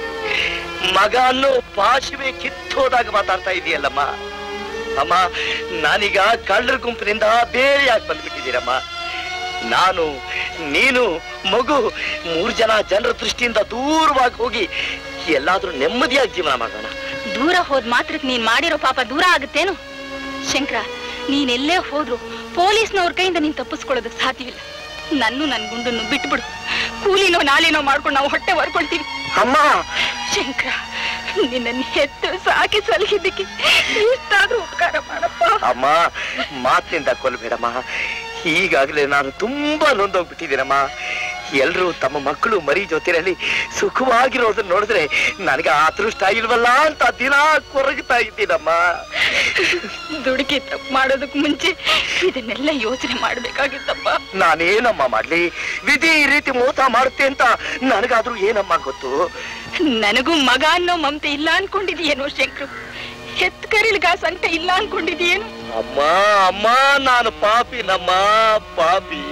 ಮಗ ಅನ್ನೋ ಪಾಶುವೆ ಕಿತ್ತೋದಾಗ ಮಾತಾಡ್ತಾ ಇದೆಯಲ್ಲಮ್ಮ ಅಮ್ಮ ನಾನೀಗ ಕಳ್ಳರ ಗುಂಪಿನಿಂದ ಬೇರೆಯಾಗಿ ಬಂದ್ಬಿಟ್ಟಿದ್ದೀರಮ್ಮ ನಾನು ನೀನು ಮಗು ಮೂರು ಜನ ಜನರ ದೃಷ್ಟಿಯಿಂದ ದೂರವಾಗಿ ಹೋಗಿ ಎಲ್ಲಾದ್ರೂ ನೆಮ್ಮದಿಯಾಗಿ ಜೀವನ ಮಾಡೋಣ ದೂರ ಹೋದ್ ಮಾತ್ರಕ್ಕೆ ನೀನ್ ಮಾಡಿರೋ ಪಾಪ ದೂರ ಆಗುತ್ತೇನು ಶಂಕರ ನೀನೆಲ್ಲೇ ಹೋದ್ರು ಪೊಲೀಸ್ನವ್ರ ಕೈಯಿಂದ ನೀನ್ ತಪ್ಪಿಸ್ಕೊಳ್ಳೋದಕ್ಕೆ ಸಾಧ್ಯವಿಲ್ಲ ನನ್ನು ನನ್ ಗುಂಡನ್ನು ಬಿಟ್ಬಿಡು ಕೂಲಿನೋ ನಾಲಿನೋ ಮಾಡ್ಕೊಂಡು ನಾವು ಹೊಟ್ಟೆ ಹೊರ್ಕೊಳ್ತೀವಿ ಅಮ್ಮ ಶಂಕರ ನಿನ್ನನ್ನು ಹೆತ್ತು ಸಾಕಿ ಸಲಹಿದ್ದಕ್ಕೆ ಇಷ್ಟಾದ್ರೂ ಉಪಕಾರ ಮಾಡಪ್ಪ ಅಮ್ಮ ಮಾತಿನಿಂದ ಕೊಲ್ಬೇಡಮ್ಮ ಈಗಾಗಲೇ ನಾನು ತುಂಬಾ ನೊಂದೋಗ್ಬಿಟ್ಟಿದ್ದೀನಮ್ಮ ಎಲ್ರೂ ತಮ್ಮ ಮಕ್ಕಳು ಮರಿ ಜೊತೆಯಲ್ಲಿ ಸುಖವಾಗಿರೋದನ್ನ ನೋಡಿದ್ರೆ ನನಗೆ ಅದೃಷ್ಟ ಇಲ್ವಲ್ಲ ಅಂತ ದಿನ ಕೊರಗ್ತಾ ಇದ್ದೀನಮ್ಮ ದುಡುಕಿ ತಪ್ಪು ಮಾಡೋದಕ್ ಮುಂಚೆ ಇದನ್ನೆಲ್ಲ ಯೋಚನೆ ಮಾಡ್ಬೇಕಾಗಿತ್ತಪ್ಪ ನಾನೇನಮ್ಮ ಮಾಡ್ಲಿ ವಿಧಿ ಈ ರೀತಿ ಮೋಸ ಮಾಡುತ್ತೆ ಅಂತ ನನಗಾದ್ರೂ ಏನಮ್ಮ ಗೊತ್ತು ನನಗೂ ಮಗ ಅನ್ನೋ ಮಮತೆ ಇಲ್ಲ ಅನ್ಕೊಂಡಿದೀಯೇನೋ ಶಂಕ್ರು ಹೆತ್ ಕರಿಲ್ಗ ಸಂಕಟ ಇಲ್ಲ ಅನ್ಕೊಂಡಿದೀಯೇನು ಅಮ್ಮ ಅಮ್ಮ ನಾನು ಪಾಪಿನಮ್ಮ ಪಾಪಿ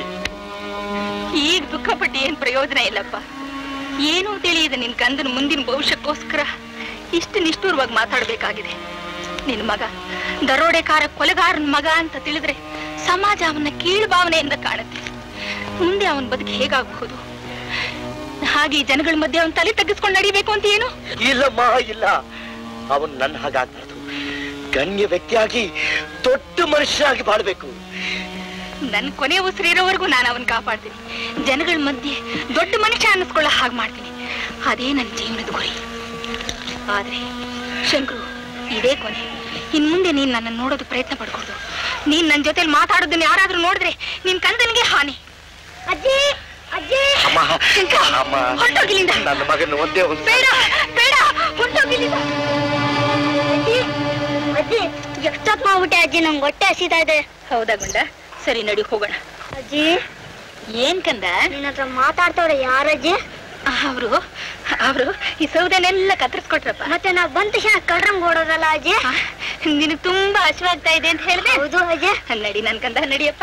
ಈಗ ದುಃಖಪಟ್ಟು ಏನ್ ಪ್ರಯೋಜನ ಇಲ್ಲಪ್ಪ ಏನೂ ತಿಳಿಯದ ನಿನ್ ಕಂದನ ಮುಂದಿನ ಭವಿಷ್ಯಕ್ಕೋಸ್ಕರ ಇಷ್ಟು ನಿಷ್ಠೂರವಾಗಿ ಮಾತಾಡ್ಬೇಕಾಗಿದೆ ನಿನ್ ಮಗ ದರೋಡೆಕಾರ ಕೊಲೆಗಾರನ ಮಗ ಅಂತ ತಿಳಿದ್ರೆ ಸಮಾಜ ಅವನ ಕೀಳು ಭಾವನೆಯಿಂದ ಕಾಣುತ್ತೆ ಮುಂದೆ ಅವನ ಬದುಕು ಹೇಗಾಗಬಹುದು ಹಾಗೆ ಈ ಜನಗಳ ಮಧ್ಯೆ ಅವನ್ ತಲೆ ತಗ್ಗಿಸ್ಕೊಂಡು ನಡಿಬೇಕು ಅಂತ ಏನು ಇಲ್ಲಮ್ಮ ಇಲ್ಲ ಅವನು ನನ್ನ ಹಾಗಾಗ್ಬಾರ್ದು ಗಣ್ಯ ವ್ಯಕ್ತಿಯಾಗಿ ದೊಡ್ಡ ಮನುಷ್ಯನಾಗಿ ಬಾಳ್ಬೇಕು ನನ್ ಕೊನೆ ಉಸಿರಿರೋವರೆಗೂ ನಾನು ಅವನ್ ಕಾಪಾಡ್ತೀನಿ ಜನಗಳ ಮಧ್ಯೆ ದೊಡ್ಡ ಮನುಷ್ಯ ಅನ್ನಿಸ್ಕೊಳ್ಳೋ ಹಾಗೆ ಮಾಡ್ತೀನಿ ಅದೇ ನನ್ನ ಜೀವನದ ಗುರಿ ಆದ್ರೆ ಶಂಕರು ಇದೇ ಕೊನೆ ಇನ್ ಮುಂದೆ ನೀನ್ ನನ್ನ ನೋಡೋದು ಪ್ರಯತ್ನ ಪಡ್ಕೊಡ್ದು ನೀನ್ ನನ್ನ ಜೊತೆಲಿ ಮಾತಾಡೋದನ್ನ ಯಾರಾದ್ರೂ ನೋಡಿದ್ರೆ ನಿನ್ ಕಂದನಿಗೆ ಹಾನಿ ಅಜ್ಜಿ ಅಜ್ಜಿ ಅಮ್ಮ ಶಂಕರ, ಅಮ್ಮ ಹೊರ್ಟೋಗಿಲ್ಲಿಂದ. ನನ್ನ ಮಗನ ಒಂದೇ ಒಂದು ಬೇಡ ಬೇಡ ಹೊರ್ಟೋಗಿಲ್ಲಿಂದ. ಅಜ್ಜಿ ಅಜ್ಜಿ ಎಷ್ಟೊತ್ತು ಮಾಡ್ಬಿಟ್ಟೆ ಅಜ್ಜಿ ನಂಗೆ ಹೊಟ್ಟೆ ಹಸಿತಾ ಇದೆ ಹೌದಾ ಗುಂಡ ಸರಿ ನಡಿ ಹೋಗೋಣ ಅಜ್ಜಿ ಏನ್ ಕಂದ ನಿನ್ನ ಹತ್ರ ಮಾತಾಡ್ತವ್ರೆ ಯಾರಜ್ಜಿ ಅವರು ಅವರು ಈ ಸೌದೆನೆಲ್ಲ ಕತ್ತರಿಸ್ಕೊಟ್ರಪ್ಪ ಮತ್ತೆ ನಾವ್ ಬಂದ ತಕ್ಷಣ ಕಳ್ರಂಗ್ ಓಡೋದಲ್ಲ ಅಜ್ಜಿ ನಿನಗೆ ತುಂಬಾ ಹಸಿವಾಗ್ತಾ ಇದೆ ಅಂತ ಹೇಳಿದೆ ಹೌದು ಅಜ್ಜಿ ನಡಿ ನನ್ ಕಂದ ನಡಿಯಪ್ಪ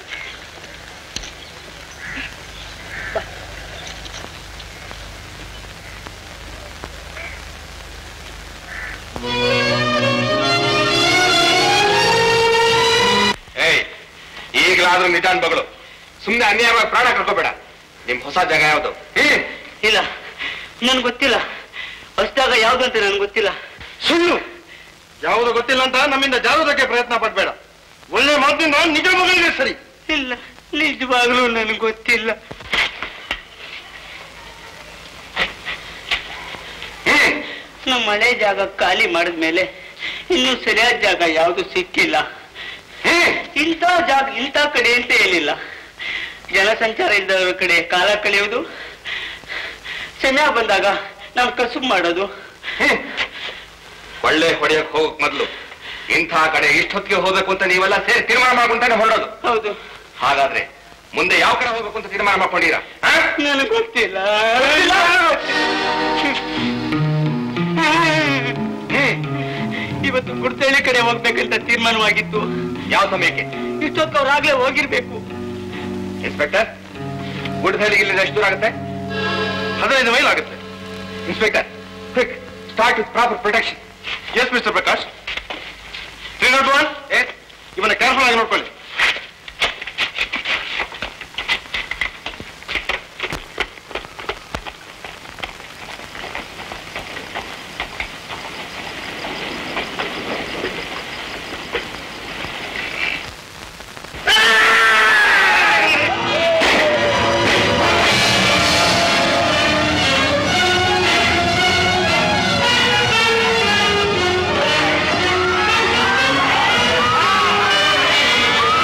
ಏಯ್ ಈಗಲಾದ್ರೂ ನಿಧಾನ ಬಗಳು ಸುಮ್ಮನೆ ಅನ್ಯಾಯವಾಗಿ ಪ್ರಾಣ ಕಳ್ಕೋಬೇಡ ನಿಮ್ ಹೊಸ ಜಾಗ ಯಾವುದು ಹ್ಮ್ ಇಲ್ಲ ನನ್ಗೆ ಗೊತ್ತಿಲ್ಲ ಹೊಸದಾಗ ಯಾವ್ದು ಅಂತ ನನ್ಗೆ ಗೊತ್ತಿಲ್ಲ ಸುಳ್ಳು ಯಾವುದು ಗೊತ್ತಿಲ್ಲ ಅಂತ ನಮ್ಮಿಂದ ಜಾರುವುದಕ್ಕೆ ಪ್ರಯತ್ನ ಪಡ್ಬೇಡ ಒಳ್ಳೆ ಮಾತಿನಿಂದ ನಿಜ ಮಗಳಿಗೆ ಸರಿ ಇಲ್ಲ ನಿಜವಾಗ್ಲೂ ನನ್ಗೆ ಗೊತ್ತಿಲ್ಲ ಹ್ಮ್ ನಮ್ಮ ಮಳೆ ಜಾಗ ಖಾಲಿ ಮಾಡಿದ್ಮೇಲೆ ಇನ್ನು ಸರಿಯಾದ ಜಾಗ ಯಾವುದು ಸಿಕ್ಕಿಲ್ಲ ಹ್ಮ್ ಇಂಥ ಜಾಗ ಇಂಥ ಕಡೆ ಅಂತ ಏನಿಲ್ಲ ಜನಸಂಚಾರ ಇದ್ದವರ ಕಡೆ ಕಾಲ ಕಳೆಯುವುದು ಸಮಯ ಬಂದಾಗ ನಾವು ಕಸುಬು ಮಾಡೋದು ಹ್ಮ್. ಒಳ್ಳೆ ಹೊಡೆಯಕ್ ಹೋಗಕ್ ಮೊದ್ಲು ಇಂಥ ಕಡೆ ಇಷ್ಟೊತ್ತಿಗೆ ಹೋಗ್ಬೇಕು ಅಂತ ನೀವೆಲ್ಲ ಸೇರಿ ತೀರ್ಮಾನ ಮಾಡ್ಕೊಂತಾನೆ ಹೊರಡೋದು ಹೌದು ಹಾಗಾದ್ರೆ ಮುಂದೆ ಯಾವ ಕಡೆ ಹೋಗ್ಬೇಕು ಅಂತ ತೀರ್ಮಾನ ಮಾಡ್ಕೊಂಡಿರಾ ಆ? ನನಗೆ ಗೊತ್ತಿಲ್ಲ ಹ್ಮ್ ಇವತ್ತು ಗುಡ್ತಳ್ಳಿ ಕಡೆ ಹೋಗ್ಬೇಕಂತ ತೀರ್ಮಾನವಾಗಿತ್ತು ಯಾವ ಸಮಯಕ್ಕೆ ಇಷ್ಟೊತ್ತು ಅವ್ರಾಗ್ಲೇ ಹೋಗಿರ್ಬೇಕು ಇನ್ಸ್ಪೆಕ್ಟರ್ ಗುಡ್ದಳ್ಳಿಗೆ ಇಲ್ಲಿಂದ ಎಷ್ಟು ದೂರ ಆಗುತ್ತೆ ಹದಿನೈದು ಮೈಲ್ ಆಗುತ್ತೆ inspector quick start with proper protection yes mister Prakash three not one ಇವನ್ನ ಕೇರ್ಫುಲ್ ಆಗಿ ನೋಡ್ಕೊಳ್ಳಿ ಆ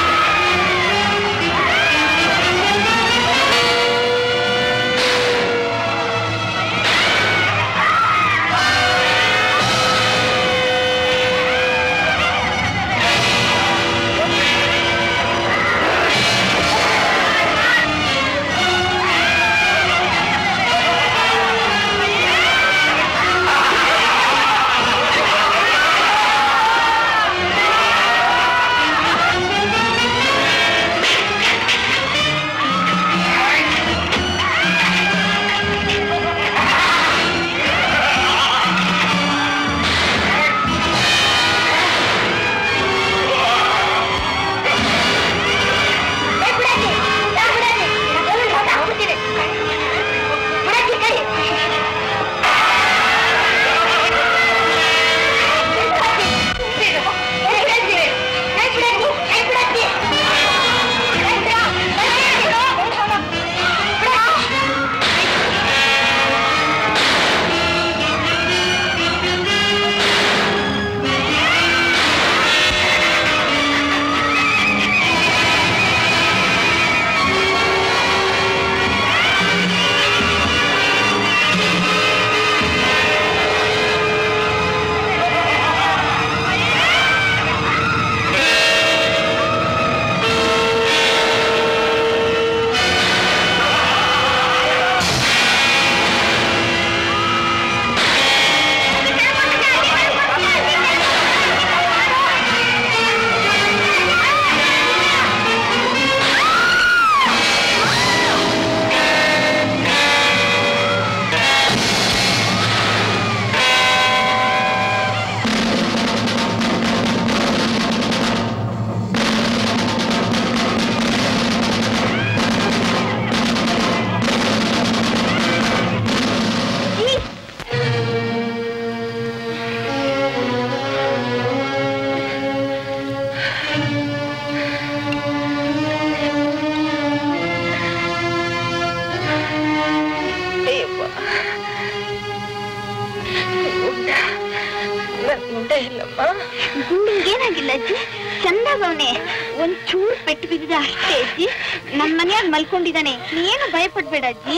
ಏನಾಗಿಲ್ಲ ಅಜ್ಜಿ ಚಂದಾಗವನೆ ಒಂದ್ ಚೂರ್ ಪೆಟ್ಟು ಬಿದ್ದಿದೆ ಅಷ್ಟೇ ಅಜ್ಜಿ ನನ್ ಮನೆಯಾಗ ಮಲ್ಕೊಂಡಿದ್ದಾನೆ ನೀನು ಭಯ ಪಡ್ಬೇಡ ಅಜ್ಜಿ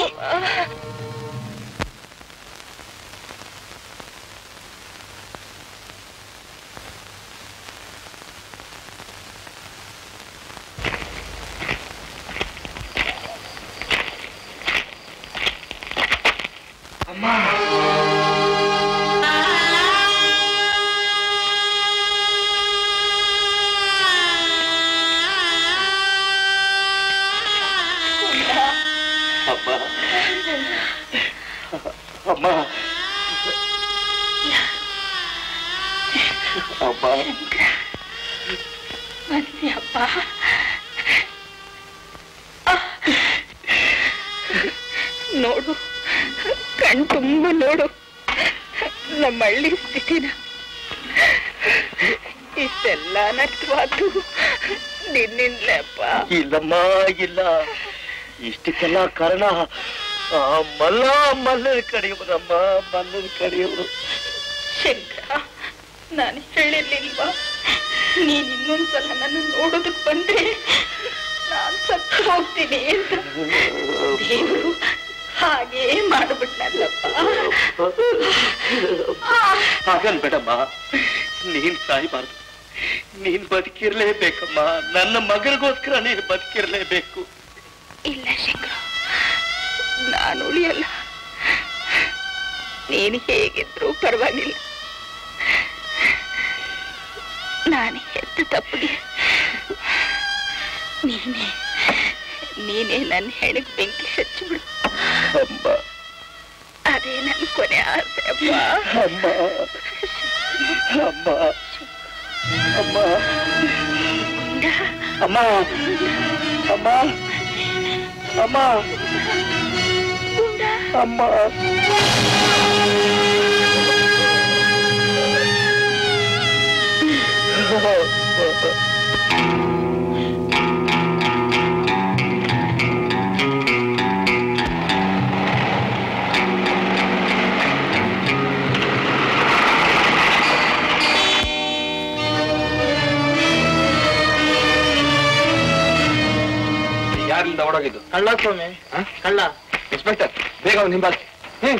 ಅಮ್ಮ ಅಮ್ಮ ಅಮ್ಮ ಬಂದ್ಯಪ್ಪ ನೋಡು ಕಣ್ ತುಂಬ ನೋಡು ನಮ್ಮ ಹಳ್ಳಿ ಸ್ಥಿತಿನ ಇಷ್ಟೆಲ್ಲ ನಷ್ಟವಾದ್ದು ನಿನ್ನಿಂದಲಪ್ಪ ಇಲ್ಲಮ್ಮ ಇಲ್ಲ ಇಷ್ಟಕ್ಕೆಲ್ಲ ಕಾರಣ ಆ ಮಲ್ಲ ಮಲ್ಲನ ಕಡೆಯವರಮ್ಮ ಮಲ್ಲನ ಕಡೆಯವರು ಶಂಕರ ನಾನು ಹೇಳಿರ್ಲಿಲ್ವಾ ನೀನ್ ಇನ್ನೊಂದ್ಸಲ ನನ್ನ ನೋಡೋದಕ್ ಬಂದ್ರೆ ನಾನ್ ಸತ್ತು ಹೋಗ್ತೀನಿ ಅಂತ ದೇವರು ಹಾಗೇ ಮಾಡ್ಬಿಟ್ನಲ್ಲಪ್ಪ ಹಾಗನ್ಬೇಡಮ್ಮ ನೀನ್ ಸಾಯ್ಬಾರ್ದು ನೀನ್ ಬದುಕಿರ್ಲೇಬೇಕಮ್ಮ ನನ್ನ ಮಗನಿಗೋಸ್ಕರ ನೀನು ಬದುಕಿರ್ಲೇಬೇಕು ಇಲ್ಲ ಶಂಕರ ನಾನು ಉಳಿಯಲ್ಲ ನೀನು ಹೇಗಿದ್ರು ಪರವಾಗಿಲ್ಲ ನಾನು ಹೆತ್ತ ತಪ್ಪಿಗೆ ನೀನೇ ನೀನೇ ನನ್ನ ಹೆಣಗ್ ಬೆಂಕಿ ಹಚ್ಚಿಬಿಡು ಅಮ್ಮ ಅದೇ ನನ್ನ ಕೊನೆ ಆಸೆ ಅಪ್ಪ ಅಮ್ಮ ಅಮ್ಮ ಅಮ್ಮ ಅಮ್ಮ ಅಮ್ಮ ಅಮ್ಮ ಅಮ್ಮ ಯಾರಿಂದ ಓಡೋಗಿದ್ದು ಕಳ್ಳ ಸ್ವಾಮಿ ಕಳ್ಳ ಇನ್ಸ್ಪೆಕ್ಟರ್ ಬೇಗ ಒಂದು ಹಿಂಬಾಲಿಸಿ ಹ್ಮ್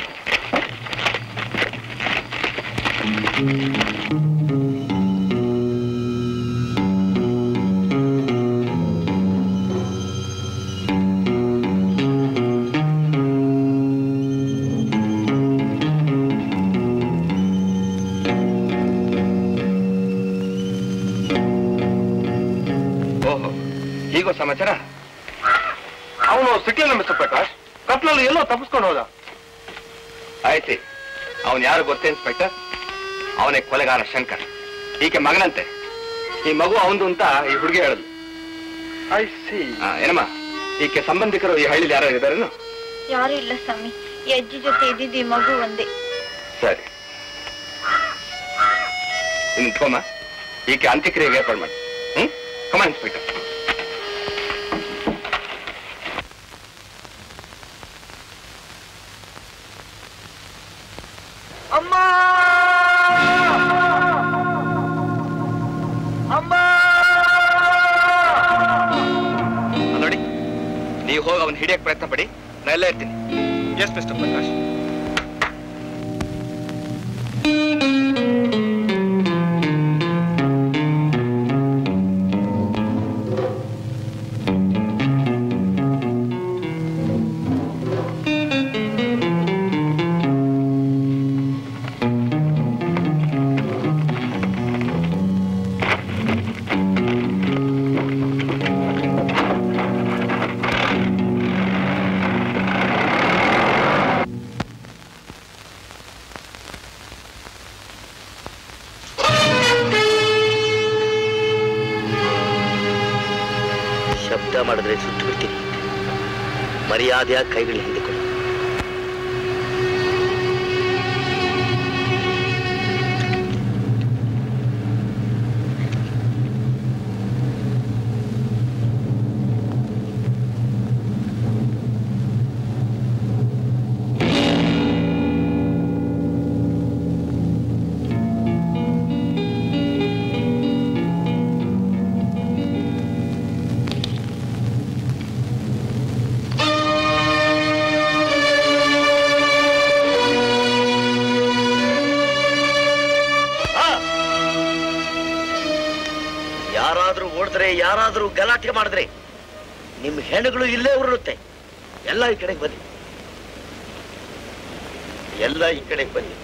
ಓಹೋ ಹೀಗೋ ಸಮಾಚಾರ ಅವನು ಸಿಕ್ಲಿಲ್ಲ ಮಿಸ್ಟರ್ ಪ್ರಕಾಶ್ ಕತ್ಲಲ್ಲಿ ಎಲ್ಲೋ ತಪ್ಪಿಸ್ಕೊಂಡು ಹೋದ ಆಯ್ತು ಅವನ್ ಯಾರು ಗೊತ್ತೇ ಇನ್ಸ್ಪೆಕ್ಟರ್ ಅವನೇ ಕೊಲೆಗಾರ ಶಂಕರ್ ಈಕೆ ಮಗನಂತೆ ಈ ಮಗು ಅವಂದು ಅಂತ ಈ ಹುಡುಗಿ ಹೇಳದು ಐ ಸಿ ಏನಮ್ಮ ಈಕೆ ಸಂಬಂಧಿಕರು ಈ ಹಳ್ಳಿಲಿ ಯಾರು ಇದ್ದಾರೇನು ಯಾರು ಇಲ್ಲ ಸ್ವಾಮಿ ಈ ಅಜ್ಜಿ ಜೊತೆ ಇದ್ದಿದ್ದು ಈ ಮಗು ಒಂದೇ ಸರಿ ಇನ್ನು ಇಟ್ಕೊಮ್ಮ ಈಕೆ ಅಂತ್ಯಕ್ರಿಯೆಗೆ ಏರ್ಪಾಡು ಮಾಡಿ ಹ್ಮ್ ಕಮ ಇನ್ಸ್ಪೆಕ್ಟರ್ ಅಮ್ಮ ಅಮ್ಮ ನೋಡಿ ನೀವು ಹೋಗಿ ಅವನ್ ಹಿಡಿಯಕ್ ಪ್ರಯತ್ನ ಪಡಿ ನಾ ಎಲ್ಲ ಇರ್ತೀನಿ ಎಸ್ ಮಿಸ್ಟರ್ ಪ್ರಕಾಶ್ ಶಬ್ದ ಮಾಡಿದ್ರೆ ಸುಟ್ಟು ಬಿಡ್ತೀನಿ ಮರ್ಯಾದೆಯಾಗಿ ಕೈಗಳು ಹಿಂದಿಕೊಡು ಯಾರಾದರೂ ಗಲಾಟೆ ಮಾಡಿದ್ರೆ ನಿಮ್ಮ ಹೆಣಗಳು ಇಲ್ಲೇ ಉರುಳುತ್ತೆ ಎಲ್ಲ ಈ ಕಡೆಗೆ ಬನ್ನಿ ಎಲ್ಲ ಈ ಕಡೆಗೆ ಬನ್ನಿ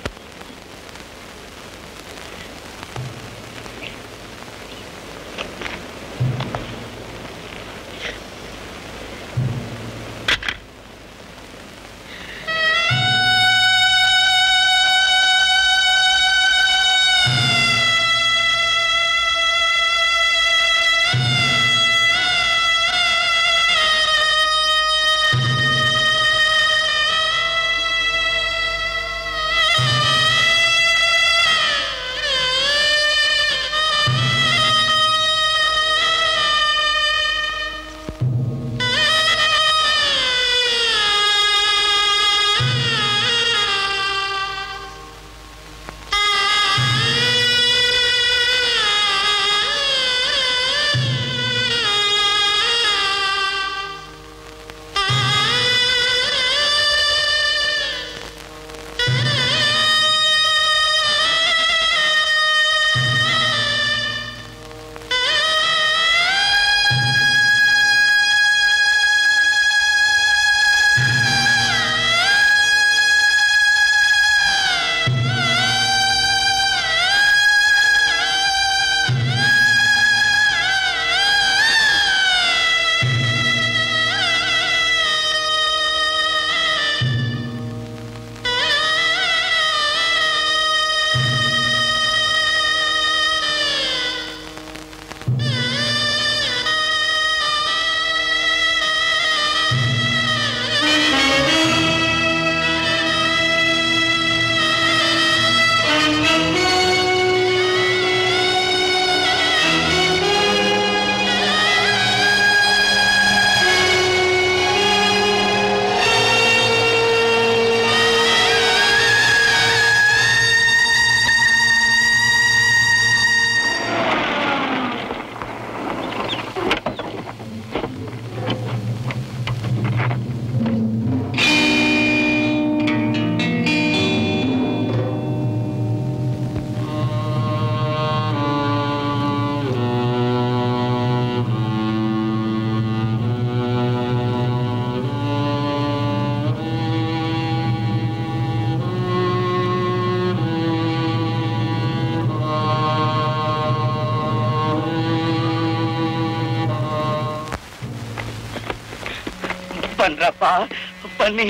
ಬನ್ರಪ್ಪ ಬನ್ನಿ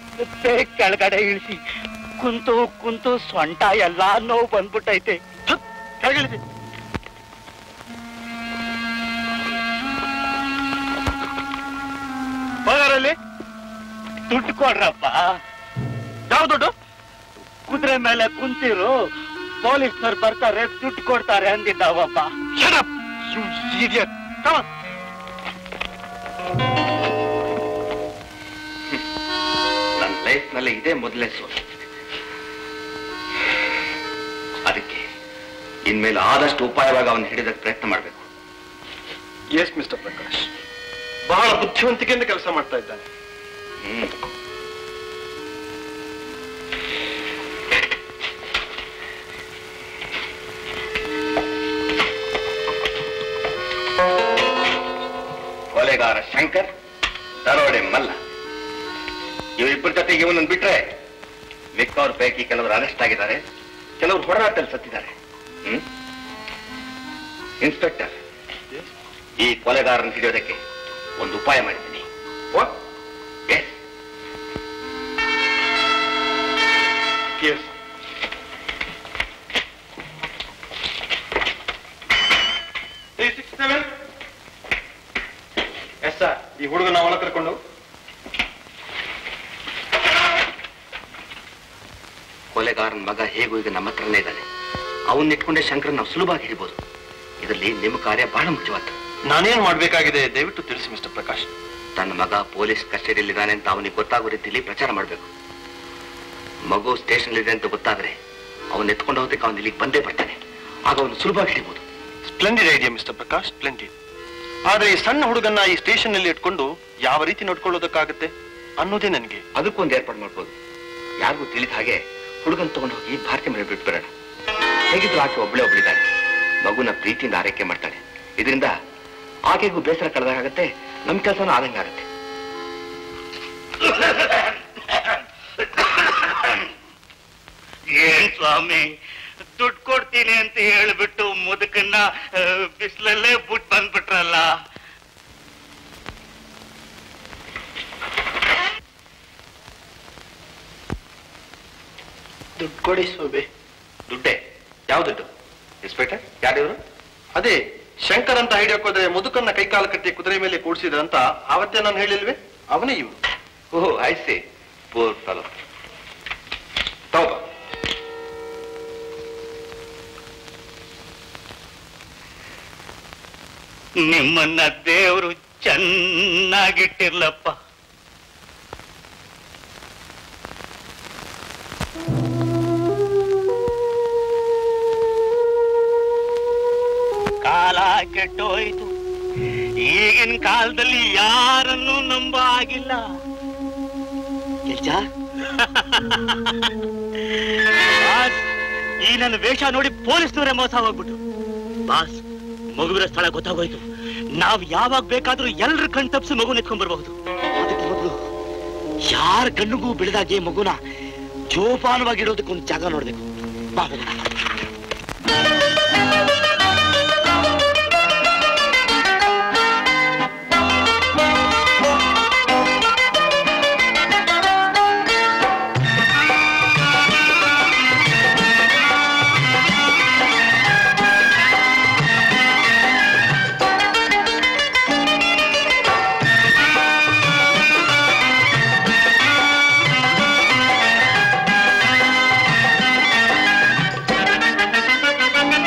ಬೇಗ ಕೆಳಗಡೆ ಇಳಿಸಿ ಕುಂತು ಕುಂತು ಸೊಂಟ ಎಲ್ಲಾ ನೋವು ಬಂದ್ಬಿಟ್ಟೈತೆ ಕೆಳಗಿಳಿಸಿ ಹೋಗಾರಲ್ಲಿ ದುಡ್ಡು ಕೊಡ್ರಪ್ಪ ಯಾವ ದುಡ್ಡು ಕುದುರೆ ಮೇಲೆ ಕುಂತಿರು ಪೊಲೀಸ್ನವ್ರು ಬರ್ತಾರೆ ದುಡ್ಡು ಕೊಡ್ತಾರೆ ಅಂದಿದ್ದಾವಪ್ಪ ನನ್ನ ಲೈಫ್ನಲ್ಲಿ ಇದೇ ಮೊದಲೇ ಸೋಲು ಅದಕ್ಕೆ ಇನ್ಮೇಲೆ ಆದಷ್ಟು ಉಪಾಯವಾಗಿ ಅವನು ಹಿಡಿದಕ್ಕೆ ಪ್ರಯತ್ನ ಮಾಡಬೇಕು ಎಸ್ ಮಿಸ್ಟರ್ ಪ್ರಕಾಶ್ ಬಹಳ ಬುದ್ಧಿವಂತಿಕೆಯಿಂದ ಕೆಲಸ ಮಾಡ್ತಾ ಇದ್ದಾನೆ ಹ್ಮ್ ಕೊಲೆಗಾರ ಶಂಕರ್ ದರೋಡೆ ಮಲ್ಲ ಇವರಿಬ್ಬರ ಜೊತೆಗೆ ಇವನನ್ನು ಬಿಟ್ರೆ ಮಿಕ್ಕವ್ರ ಪೈಕಿ ಕೆಲವರು ಅರೆಸ್ಟ್ ಆಗಿದ್ದಾರೆ ಕೆಲವರು ಹೊರನಾಟಲ್ಲಿ ಸತ್ತಿದ್ದಾರೆ ಹ್ಮ್ ಇನ್ಸ್ಪೆಕ್ಟರ್ ಈ ಕೊಲೆಗಾರನ ಹಿಡಿಯೋದಕ್ಕೆ ಒಂದು ಉಪಾಯ ಮಾಡಿದ್ದೀನಿ ಎಸ್ ಎಸ್ ಎಸ್ ಸರ್ ಈ ಹುಡುಗನ ಅವನ ಕರ್ಕೊಂಡು ಕೊಲೆಗಾರನ ಮಗ ಹೇಗೂ ಈಗ ನಮ್ಮ ಹತ್ರನೇ ಇದ್ದಾನೆ ಅವನ್ನ ಇಟ್ಕೊಂಡೆ ಶಂಕರ್ ನಾವು ಸುಲಭವಾಗಿ ಹಿಡಿಬೋದು ಇದರಲ್ಲಿ ನಿಮ್ಮ ಕಾರ್ಯ ಬಹಳ ಮುಖ್ಯವಾದ ನಾನೇನ್ ಮಾಡ್ಬೇಕಾಗಿದೆ ದಯವಿಟ್ಟು ತಿಳಿಸಿ ಮಿಸ್ಟರ್ ಪ್ರಕಾಶ್ ತನ್ನ ಮಗ ಪೊಲೀಸ್ ಕಸ್ಟಡಿಯಲ್ಲಿದ್ದಾನೆ ಅಂತ ಅವನಿಗೆ ಗೊತ್ತಾಗೋ ರೀತಿಯಲ್ಲಿ ಪ್ರಚಾರ ಮಾಡಬೇಕು ಮಗು ಸ್ಟೇಷನ್ ಇದೆ ಅಂತ ಗೊತ್ತಾದ್ರೆ ಅವನ್ನ ಎತ್ಕೊಂಡು ಹೋದಕ್ಕೆ ಅವನು ಇಲ್ಲಿಗೆ ಬಂದೇ ಬರ್ತಾನೆ ಆಗ ಅವನು ಸುಲಭವಾಗಿ ಹಿಡಿಬೋದು splendid idea mister Prakash splendid ಆದ್ರೆ ಈ ಸಣ್ಣ ಹುಡುಗನ್ನ ಈ ಸ್ಟೇಷನ್ ನಲ್ಲಿ ಇಟ್ಕೊಂಡು ಯಾವ ರೀತಿ ನೋಡ್ಕೊಳ್ಳೋದಕ್ಕಾಗತ್ತೆ ಅನ್ನೋದೇ ನನಗೆ ಅದಕ್ಕೊಂದು ಏರ್ಪಾಡು ಮಾಡ್ಬೋದು ಯಾರಿಗೂ ತಿಳಿದ ಹಾಗೆ ಹುಡುಗನ್ ತಗೊಂಡು ಹೋಗಿ ಭಾರತಿ ಮನೆ ಬಿಟ್ಬಿಡೋಣ ಹೇಗಿದ್ರು ಆಕೆ ಒಬ್ಳೆ ಒಬ್ಳಿದ್ದಾಳೆ ಮಗುನ ಪ್ರೀತಿಯಿಂದ ಆರೈಕೆ ಮಾಡ್ತಾಳೆ ಇದರಿಂದ ಆಕೆಗೂ ಬೇಸರ ಕಳೆದಾಗತ್ತೆ ನಮ್ ಕೆಲಸನೂ ಆದಂಗಾಗತ್ತೆ ಏನ್ ಸ್ವಾಮಿ ದುಡ್ಡು ಕೊಡ್ತೀನಿ ಅಂತ ಹೇಳ್ಬಿಟ್ಟು ಮುದುಕನ್ನ ಬಿಸಿಲಲ್ಲೇ ಬಿಟ್ಟು ಬಂದ್ಬಿಟ್ರಲ್ಲ ದುಡ್ಡು ಕೊಡಿ ಸ್ವಾಮಿ ದುಡ್ಡೇ ಯಾವ ದುಡ್ಡು ಇನ್ಸ್ಪೆಕ್ಟರ್ ಯಾರಿವರು ಅದೇ ಶಂಕರ್ ಅಂತ ಹಿಡಿಯೋಕೋದ್ರೆ ಮುದುಕನ್ನ ಕೈಕಾಲು ಕಟ್ಟಿ ಕುದುರೆ ಮೇಲೆ ಕೂಡಿಸಿದ ಅಂತ ಆವತ್ತೇ ನಾನು ಹೇಳಿಲ್ವೇ ಅವನೇ ಇವು oh I see poor fellow ತಗೋ ನಿಮ್ಮನ್ನ ದೇವರು ಚೆನ್ನಾಗಿಟ್ಟಿರ್ಲಪ್ಪ ಕಾಲ ಕೆಟ್ಟೋಯ್ತು ಈಗಿನ ಕಾಲದಲ್ಲಿ ಯಾರನ್ನೂ ನಂಬ ಆಗಿಲ್ಲ ಬಾಸ್, ಈ ನನ್ನ ವೇಷ ನೋಡಿ ಪೊಲೀಸ್ನವರೇ ಮೋಸ ಹೋಗ್ಬಿಟ್ರು ಬಾಸ್ ಮಗುವಿನ ಸ್ಥಳ ಗೊತ್ತಾಗೋಯ್ತು ನಾವ್ ಯಾವಾಗ ಬೇಕಾದ್ರೂ ಎಲ್ರ ಕಣ್ ತಪ್ಪಿಸಿ ಮಗುನ ಎತ್ಕೊಂಡ್ ಬರ್ಬಹುದು ಅದಕ್ಕೆ ಮೊದಲು ಯಾರ ಕಣ್ಣಿಗೂ ಬಿಡದಾಗೆ ಮಗುನ ಜೋಪಾನವಾಗಿಡೋದಕ್ಕೊಂದು ಜಾಗ ನೋಡ್ಬೇಕು ಬಾ ಹೋಗೋಣ. Thank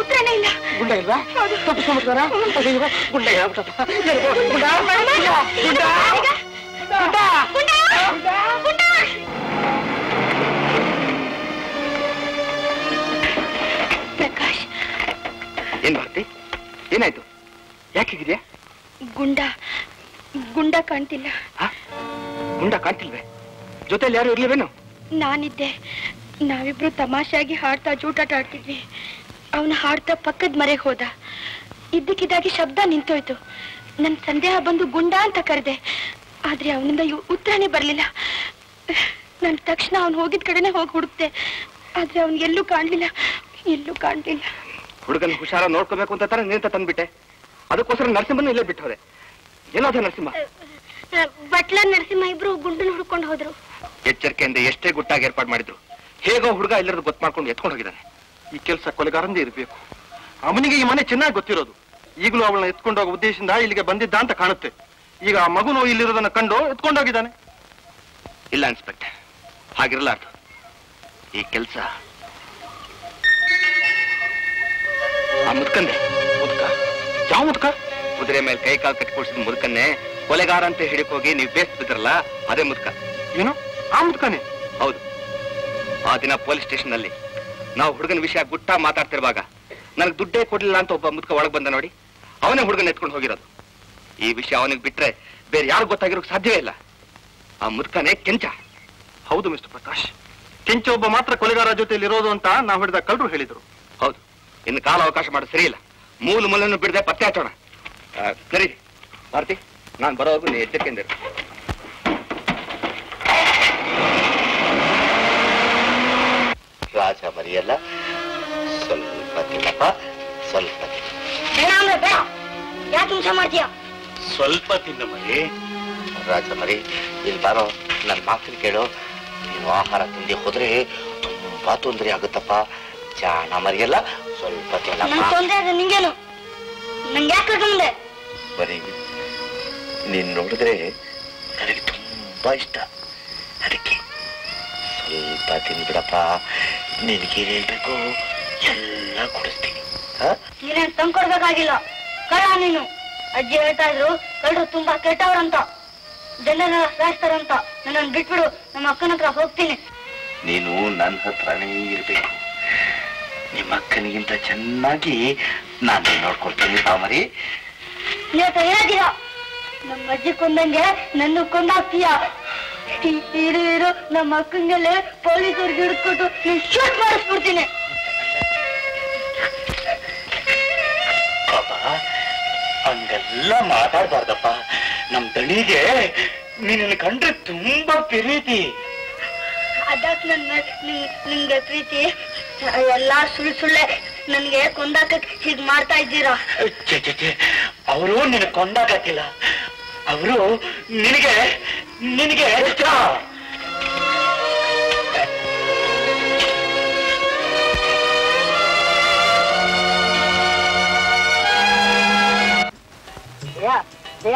ಉತ್ತರನೇ ಇಲ್ಲ ಗುಂಡ ಇಲ್ವಾ ತಪ್ಪಿಸ್ಕೊಂಡ್ಬಿಟ್ಟಾರ ಅಯ್ಯೋ ಗುಂಡ ಆಗ್ಬಿಟ್ಟಪ್ಪ ಗುಂಡ ಗುಂಡ ಗುಂಡ ಗುಂಡ ಪ್ರಕಾಶ್ ಏನ್ ಭಾರತಿ ಏನಾಯ್ತು ಯಾಕೆ ಹೀಗಿದ್ಯಾ ಗುಂಡ ಗುಂಡ ಕಾಣ್ತಿಲ್ಲ ಗುಂಡ ಕಾಣ್ತಿಲ್ವೇ ಜೊತೆಲಿ ಯಾರು ಇರ್ಲಿವೇನು ನಾನಿದ್ದೆ ನಾವಿಬ್ರು ತಮಾಷೆಯಾಗಿ ಹಾಡ್ತಾ ಜೂಟಾಟ ಆಡ್ತಿದ್ವಿ ಅವನು ಹಾಡ್ತಾ ಪಕ್ಕದ ಮರೆಗೆ ಹೋದ ಇದ್ದಕ್ಕಿದ್ದಾಗಿ ಶಬ್ದ ನಿಂತೋಯ್ತು ನನ್ ಸಂದೇಹ ಬಂದು ಗುಂಡ ಅಂತ ಕರೆದೆ ಆದ್ರೆ ಅವನಿಂದ ಉತ್ತರನೇ ಬರ್ಲಿಲ್ಲ ನನ್ ತಕ್ಷಣ ಅವನು ಹೋಗಿದ್ ಕಡೆನೆ ಹೋಗಿ ಹುಡುಕ್ತೆ ಆದ್ರೆ ಅವನ್ ಎಲ್ಲೂ ಕಾಣ್ಲಿಲ್ಲ ಎಲ್ಲೂ ಕಾಣ್ಲಿಲ್ಲ ಹುಡುಗನ ಹುಷಾರ ನೋಡ್ಕೋಬೇಕು ಅಂತ ತಾನೇ ನಿಂತ ತಂದ್ಬಿಟ್ಟೆ ಅದಕ್ಕೋಸ್ಕರ ನರಸಿಂಹನ ಇಲ್ಲೇ ಬಿಟ್ಟು ಹೋದೆ ಏನಾದ ನರಸಿಂಹ ಬಟ್ಲ ನರಸಿಂಹ ಇಬ್ರು ಗುಂಡನ್ ಹುಡ್ಕೊಂಡು ಹೋದ್ರು ಎಚ್ಚರಿಕೆಯಿಂದ ಎಷ್ಟೇ ಗುಟ್ಟಾಗಿ ಏರ್ಪಾಡು ಮಾಡಿದ್ರು ಹೇಗೋ ಹುಡುಗ ಎಲ್ಲರದು ಗೊತ್ತು ಮಾಡ್ಕೊಂಡು ಎತ್ಕೊಂಡು ಹೋಗಿದ್ದಾನೆ ಈ ಕೆಲಸ ಕೊಲೆಗಾರಂದೇ ಇರಬೇಕು ಅವನಿಗೆ ಈ ಮನೆ ಚೆನ್ನಾಗಿ ಗೊತ್ತಿರೋದು ಈಗಲೂ ಅವಳನ್ನ ಎತ್ಕೊಂಡು ಹೋಗೋ ಉದ್ದೇಶದಿಂದ ಇಲ್ಲಿಗೆ ಬಂದಿದ್ದ ಅಂತ ಕಾಣುತ್ತೆ ಈಗ ಆ ಮಗುನು ಇಲ್ಲಿರೋದನ್ನ ಕಂಡು ಎತ್ಕೊಂಡೋಗಿದ್ದಾನೆ ಇಲ್ಲ ಇನ್ಸ್ಪೆಕ್ಟರ್ ಹಾಗಿರಲಾರ್ದು ಈ ಕೆಲಸ ಆ ಮುದ್ಕಂದೆ ಮುದ್ಕ ಯಾವ ಮುದ್ಕ ಕುದುರೆ ಮೇಲೆ ಕೈ ಕಾಲು ಕಟ್ಟಿಕೊಡ್ಸಿದ ಮುದ್ಕನ್ನೇ ಕೊಲೆಗಾರ ಅಂತ ಹಿಡಿಕ್ ಹೋಗಿ ನೀವು ಬೇಸ್ ಬಿದ್ರಲ್ಲ ಅದೇ ಮುದ್ಕ ಏನು ಆ ಮುದ್ಕನೇ ಹೌದು ಆ ದಿನ ಪೊಲೀಸ್ ಸ್ಟೇಷನ್ ನಲ್ಲಿ ನಾವು ಹುಡುಗನ ವಿಷಯ ಗುಟ್ಟ ಮಾತಾಡ್ತಿರುವಾಗ ನನಗೆ ದುಡ್ಡೇ ಕೊಡ್ಲಿಲ್ಲ ಅಂತ ಒಬ್ಬ ಮುದ್ಕ ಒಳಗ್ ಬಂದ ನೋಡಿ ಅವನೇ ಹುಡುಗನ ಎತ್ಕೊಂಡು ಹೋಗಿರೋದು ಈ ವಿಷಯ ಅವನಿಗೆ ಬಿಟ್ರೆ ಬೇರೆ ಯಾರು ಗೊತ್ತಾಗಿರೋಕ್ ಸಾಧ್ಯವೇ ಇಲ್ಲ ಆ ಮುದ್ಕನೇ ಕೆಂಚ ಹೌದು ಮಿಸ್ಟರ್ ಪ್ರಕಾಶ್ ಕೆಂಚ ಒಬ್ಬ ಮಾತ್ರ ಕೊಲೆಗಾರ ಜೊತೆಲಿ ಇರೋದು ಅಂತ ನಾವು ಹಿಡಿದ ಕಳ್ಳರು ಹೇಳಿದ್ರು ಹೌದು ಇನ್ನು ಕಾಲ ಅವಕಾಶ ಮಾಡೋದು ಸರಿ ಇಲ್ಲ ಮೂಲ ಮೂಲನ್ನು ಬಿಡದೆ ಪತ್ತೆ ಹಚ್ಚೋಣ ಆ, ಸರಿ ಭಾರತಿ ನಾನು ಬರೋವರೆಗೂ ನೀ ಎಚ್ಚರಿಕೆಯಿಂದ ಇರು. ರಾಜ ಮರಿಯಲ್ಲ ಸ್ವಲ್ಪ ತಿನ್ನಪ್ಪ ಸ್ವಲ್ಪ ತಿನ್ನು. ಬೇಡ ಅಂದ್ರೆ ಬೇಡ ಯಾಕೆ ಹಿಂಸೆ ಮಾಡ್ತೀಯ ಸ್ವಲ್ಪ ತಿನ್ನು ಮರಿ ರಾಜ ಮರಿ ಇಲ್ಲಿ ಬಾರೋ ನನ್ನ ಮಾತನ್ನ ಕೇಳು ನೀನು ಆಹಾರ ತಿಂದೆ ಹೋದ್ರೆ ತುಂಬಾ ತೊಂದರೆ ಆಗುತ್ತಪ್ಪ ಜಾಣ ಮರಿಯಲ್ಲ ಸ್ವಲ್ಪ ನನ್ ತಿನ್ನಪ್ಪ ತೊಂದ್ರೆ ಆದ್ರೆ ನಿಂಗೇನು ನಂಗೆ ಯಾಕೆ ಕರ್ಕೊಂಡೆ ಮರಿ ನೀನ್ ನೋಡಿದ್ರೆ ನನಗೆ ತುಂಬಾ ಇಷ್ಟ ಅದಕ್ಕೆ ಸ್ವಲ್ಪ ತಿನ್ಬಿಡಪ್ಪ ನಿನಗೇನ್ ಹೇಳ್ಬೇಕು ಎಲ್ಲ ಕೊಡಿಸ್ತೀನಿ ಹ? ನೀನೇನ್ ತಂದ್ಕೊಡ್ಬೇಕಾಗಿಲ್ಲ ಕಳ್ಳ ನೀನು ಅಜ್ಜಿ ಹೇಳ್ತಾ ಇದ್ರು ಕಳ್ಳರು ತುಂಬಾ ಕೆಟ್ಟವ್ರಂತ ಜನರನ್ನ ಸಾಯಿಸ್ತಾರಂತ ನನ್ನನ್ನು ಬಿಟ್ಬಿಡು ನಮ್ಮ ಅಕ್ಕನ ಹತ್ರ ಹೋಗ್ತೀನಿ ನೀನು ನನ್ನ ಹತ್ರನೇ ಇರ್ಬೇಕು ನಿಮ್ಮ ಅಕ್ಕನಿಗಿಂತ ಚೆನ್ನಾಗಿ ನಾನು ನೋಡ್ಕೊಳ್ತೀನಿ ತಾಮರಿ ನೀವು ತಯಾರಿದ್ದೀರ ನಮ್ಮ ಅಜ್ಜಿ ಕೊಂದಂಗೆ ನನ್ನ ಕೊಂದಾಗ್ತೀಯ ಇ- ಇರು ಇರು ನಮ್ಮ ಅಕ್ಕಂಗೆಲ್ಲ ಪೊಲೀಸರಿಗೆ ಹಿಡ್ಕೊಟ್ಟು ನೀನ್ ಶೂಟ್ ಮಾಡಿಸ್ಬಿಡ್ತೀನಿ ಪಾಪ ಹಂಗೆಲ್ಲ ಮಾತಾಡ್ಬಾರ್ದಪ್ಪ ನಮ್ ದಣಿಗೆ ನಿನ್ನ ಕಂಡ್ರೆ ತುಂಬಾ ಪ್ರೀತಿ ಅದಕ್ ನನ್ನ ನಿನ್- ನಿಂಗೆ ಪ್ರೀತಿ ಎಲ್ಲಾ ಸುಳ್ಳು ಸುಳ್ಳೆ ನನ್ಗೆ ಕೊಂದಾಕಕ್ ಹೀಗ್ ಮಾಡ್ತಾ ಇದ್ದೀರಾ ಛೆ, ಛೆ, ಛೆ. ಅವರು ನಿನ್ನ ಕೊಂದಾಗತ್ತಿಲ್ಲ ಅವರು ನಿನಗೆ ನಿನಗೆ ಜಯ ಜಯ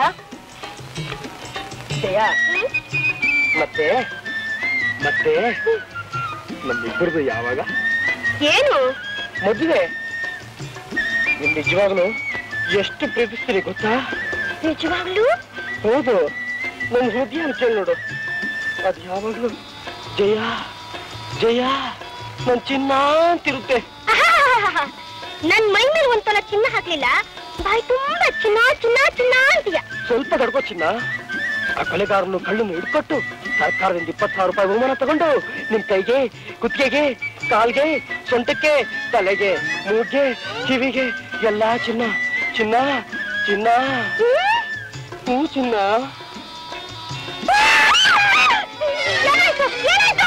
ಜಯ ಮತ್ತೆ ಮತ್ತೆ ನಮ್ಮಿಬ್ಬರದು ಯಾವಾಗ ಏನು ಮದುವೆ ನಿಮ್ ನಿಜವಾಗ್ಲು ಎಷ್ಟು ಪ್ರೀತಿಸ್ತೀನಿ ಗೊತ್ತಾ ನಿಜವಾಗ್ಲೂ ಹೌದು ನನ್ ಹೃದಯ ಕೇಳಿ ನೋಡು ಅದ್ ಯಾವಾಗ್ಲೂ ಜಯ ಜಯ ನನ್ ಚಿನ್ನ ಅಂತಿರುತ್ತೆ ಆಹಾಹಾಹಾಹಾ. ನನ್ ಮೈ ಮೇಲೆ ಒಂದ್ಸಲ ಚಿನ್ನ ಹಾಕ್ಲಿಲ್ಲ ಬಾಯಿ ತುಂಬಾ ಚಿನ್ನ ಚಿನ್ನ ಚಿನ್ನ ಅಂತೀಯ ಸ್ವಲ್ಪ ತಡ್ಕೋ ಚಿನ್ನ ಆ ಕೊಲೆಗಾರನು ಕಳ್ಳನ್ನು ಹಿಡ್ಕೊಟ್ಟು ಸರ್ಕಾರದಿಂದ ಇಪ್ಪತ್ತು ಸಾವಿರ ರೂಪಾಯಿ ಬಹುಮಾನ ತಗೊಂಡು ನಿಮ್ ಕೈಗೆ ಕುತ್ತಿಗೆಗೆ ಕಾಲ್ಗೆ ಸೊಂಟಕ್ಕೆ ತಲೆಗೆ ಮೂಗ್ಗೆ ಕಿವಿಗೆ ಎಲ್ಲಾ ಚಿನ್ನ ಚಿನ್ನ ಚಿನ್ನ ಹ್ಞೂ ಚಿನ್ನ ಏನಾಯ್ತು? ಏನಾಯ್ತು?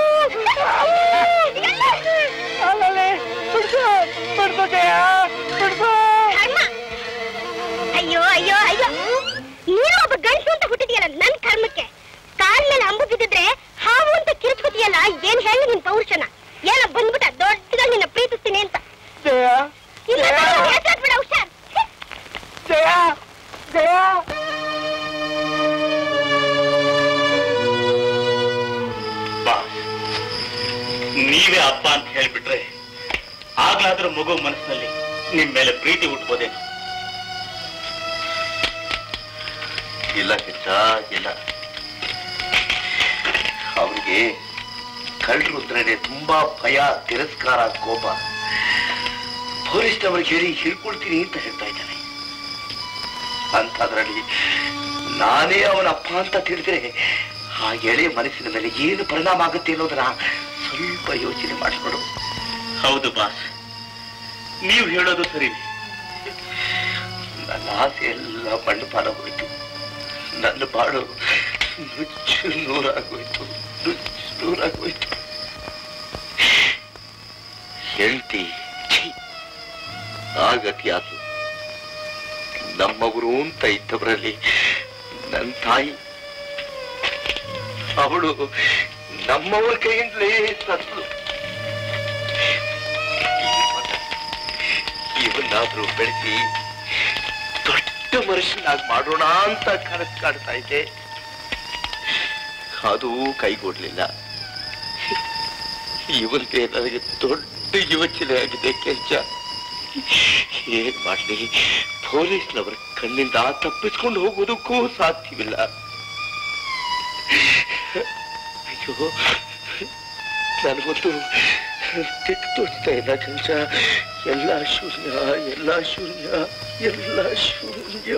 ಆಮೇಲೆ ಬಿಡ್ಸು, ಬಿಡ್ಸು ಜಯ, ಬಿಡ್ಸು. ಕರ್ಮ. ಅಯ್ಯೋ ಅಯ್ಯೋ ಅಯ್ಯೋ ನೀನು ಒಬ್ಬ ಗಂಡಸು ಅಂತ ಹುಟ್ಟಿದ್ಯಲ್ಲ ನನ್ ಕರ್ಮಕ್ಕೆ ಕಾಲ್ ಮೇಲೆ ಅಂಬು ಬಿದ್ದಿದ್ರೆ ಹಾವು ಅಂತ ಕಿರ್ಚ್ಕೊತಿಯಲ್ಲ ಏನ್ ಹೇಳಿ ನಿನ್ ಪೌರುಷನ ಏನೋ ಬಂದ್ಬಿಟ್ಟ ದೊಡ್ಡದಾಗಿ ನಿನ್ನ ಪ್ರೀತಿಸ್ತೀನಿ ಅಂತ ಜಯ ಇಲ್ಲ ಜಯ, ಬಿಡ ಹುಷಾರ್ ಜಯ ಜಯ ಬಾಸ್ ನೀವೇ ಅಪ್ಪ ಅಂತ ಹೇಳ್ಬಿಟ್ರೆ ಆಗ್ಲಾದ್ರೂ ಮಗು ಮನಸ್ಸಿನಲ್ಲಿ ನಿಮ್ ಮೇಲೆ ಪ್ರೀತಿ ಹುಟ್ಬೋದೇನು ಇಲ್ಲ ಕಿಚ್ಚ ಇಲ್ಲ ಅವರಿಗೆ ಕಳ್ಳರು ಅಂದ್ರೆ ತುಂಬಾ ಭಯ ತಿರಸ್ಕಾರ ಕೋಪ ಪೊಲೀಸ್ನವ್ರಿಗೆ ಹೇಳಿ ಹಿಡ್ಕೊಳ್ತೀನಿ ಅಂತ ಹೇಳ್ತಾ ಇದ್ದಾನೆ ಅಂಥದ್ರಲ್ಲಿ ನಾನೇ ಅವನ ಅಪ್ಪ ಅಂತ ತಿಳಿದ್ರೆ ಆ ಎಳೆ ಮನಸ್ಸಿನ ಮೇಲೆ ಏನು ಪರಿಣಾಮ ಆಗುತ್ತೆ ಅನ್ನೋದನ್ನ ಸ್ವಲ್ಪ ಯೋಚನೆ ಮಾಡಿಸ್ಬಿಡು ಹೌದು ಬಾಸ್ ನೀವು ಹೇಳೋದು ಸರಿ ನನ್ನ ಆಸೆ ಎಲ್ಲ ಮಣ್ಣು ಪಾಲಾಗೋಯ್ತು ನನ್ನ ಬಾಳು ನುಚ್ಚು ನೂರಾಗೋಯ್ತು ನುಚ್ಚು ನೂರಾಗೋಯ್ತು ಹೆಂಡತಿ ಆಗತಿ ಆತು ನಮ್ಮವರು ಅಂತ ಇದ್ದವರಲ್ಲಿ ನನ್ನ ತಾಯಿ ಅವಳು ನಮ್ಮವರ ಕೈಯಿಂದಲೇ ಸತ್ಲು ಇವನ್ನಾದ್ರೂ ಬೆಳೆಸಿ ದೊಡ್ಡ ಮನುಷ್ಯನಾಗಿ ಮಾಡೋಣ ಅಂತ ಕನಸು ಕಾಡ್ತಾ ಇದ್ದೆ ಅದು ಕೈಗೂಡ್ಲಿಲ್ಲ ಇವನ್ಗೆ ನನಗೆ ದೊಡ್ಡ ಯೋಚನೆ ಆಗಿದೆ ಕೆಲ್ಸ ಏನ್ ಮಾಡ್ಲಿ ಪೊಲೀಸ್ನವರ ಕಣ್ಣಿಂದ ತಪ್ಪಿಸ್ಕೊಂಡು ಹೋಗೋದಕ್ಕೂ ಸಾಧ್ಯವಿಲ್ಲ ಅಯ್ಯೋ ನನಗೊಂದು ದಿಕ್ಕು ತೋಚ್ತಾ ಇಲ್ಲ ಕೆಲ್ಸ ಎಲ್ಲ ಶೂನ್ಯ ಎಲ್ಲ ಶೂನ್ಯ ಎಲ್ಲ ಶೂನ್ಯ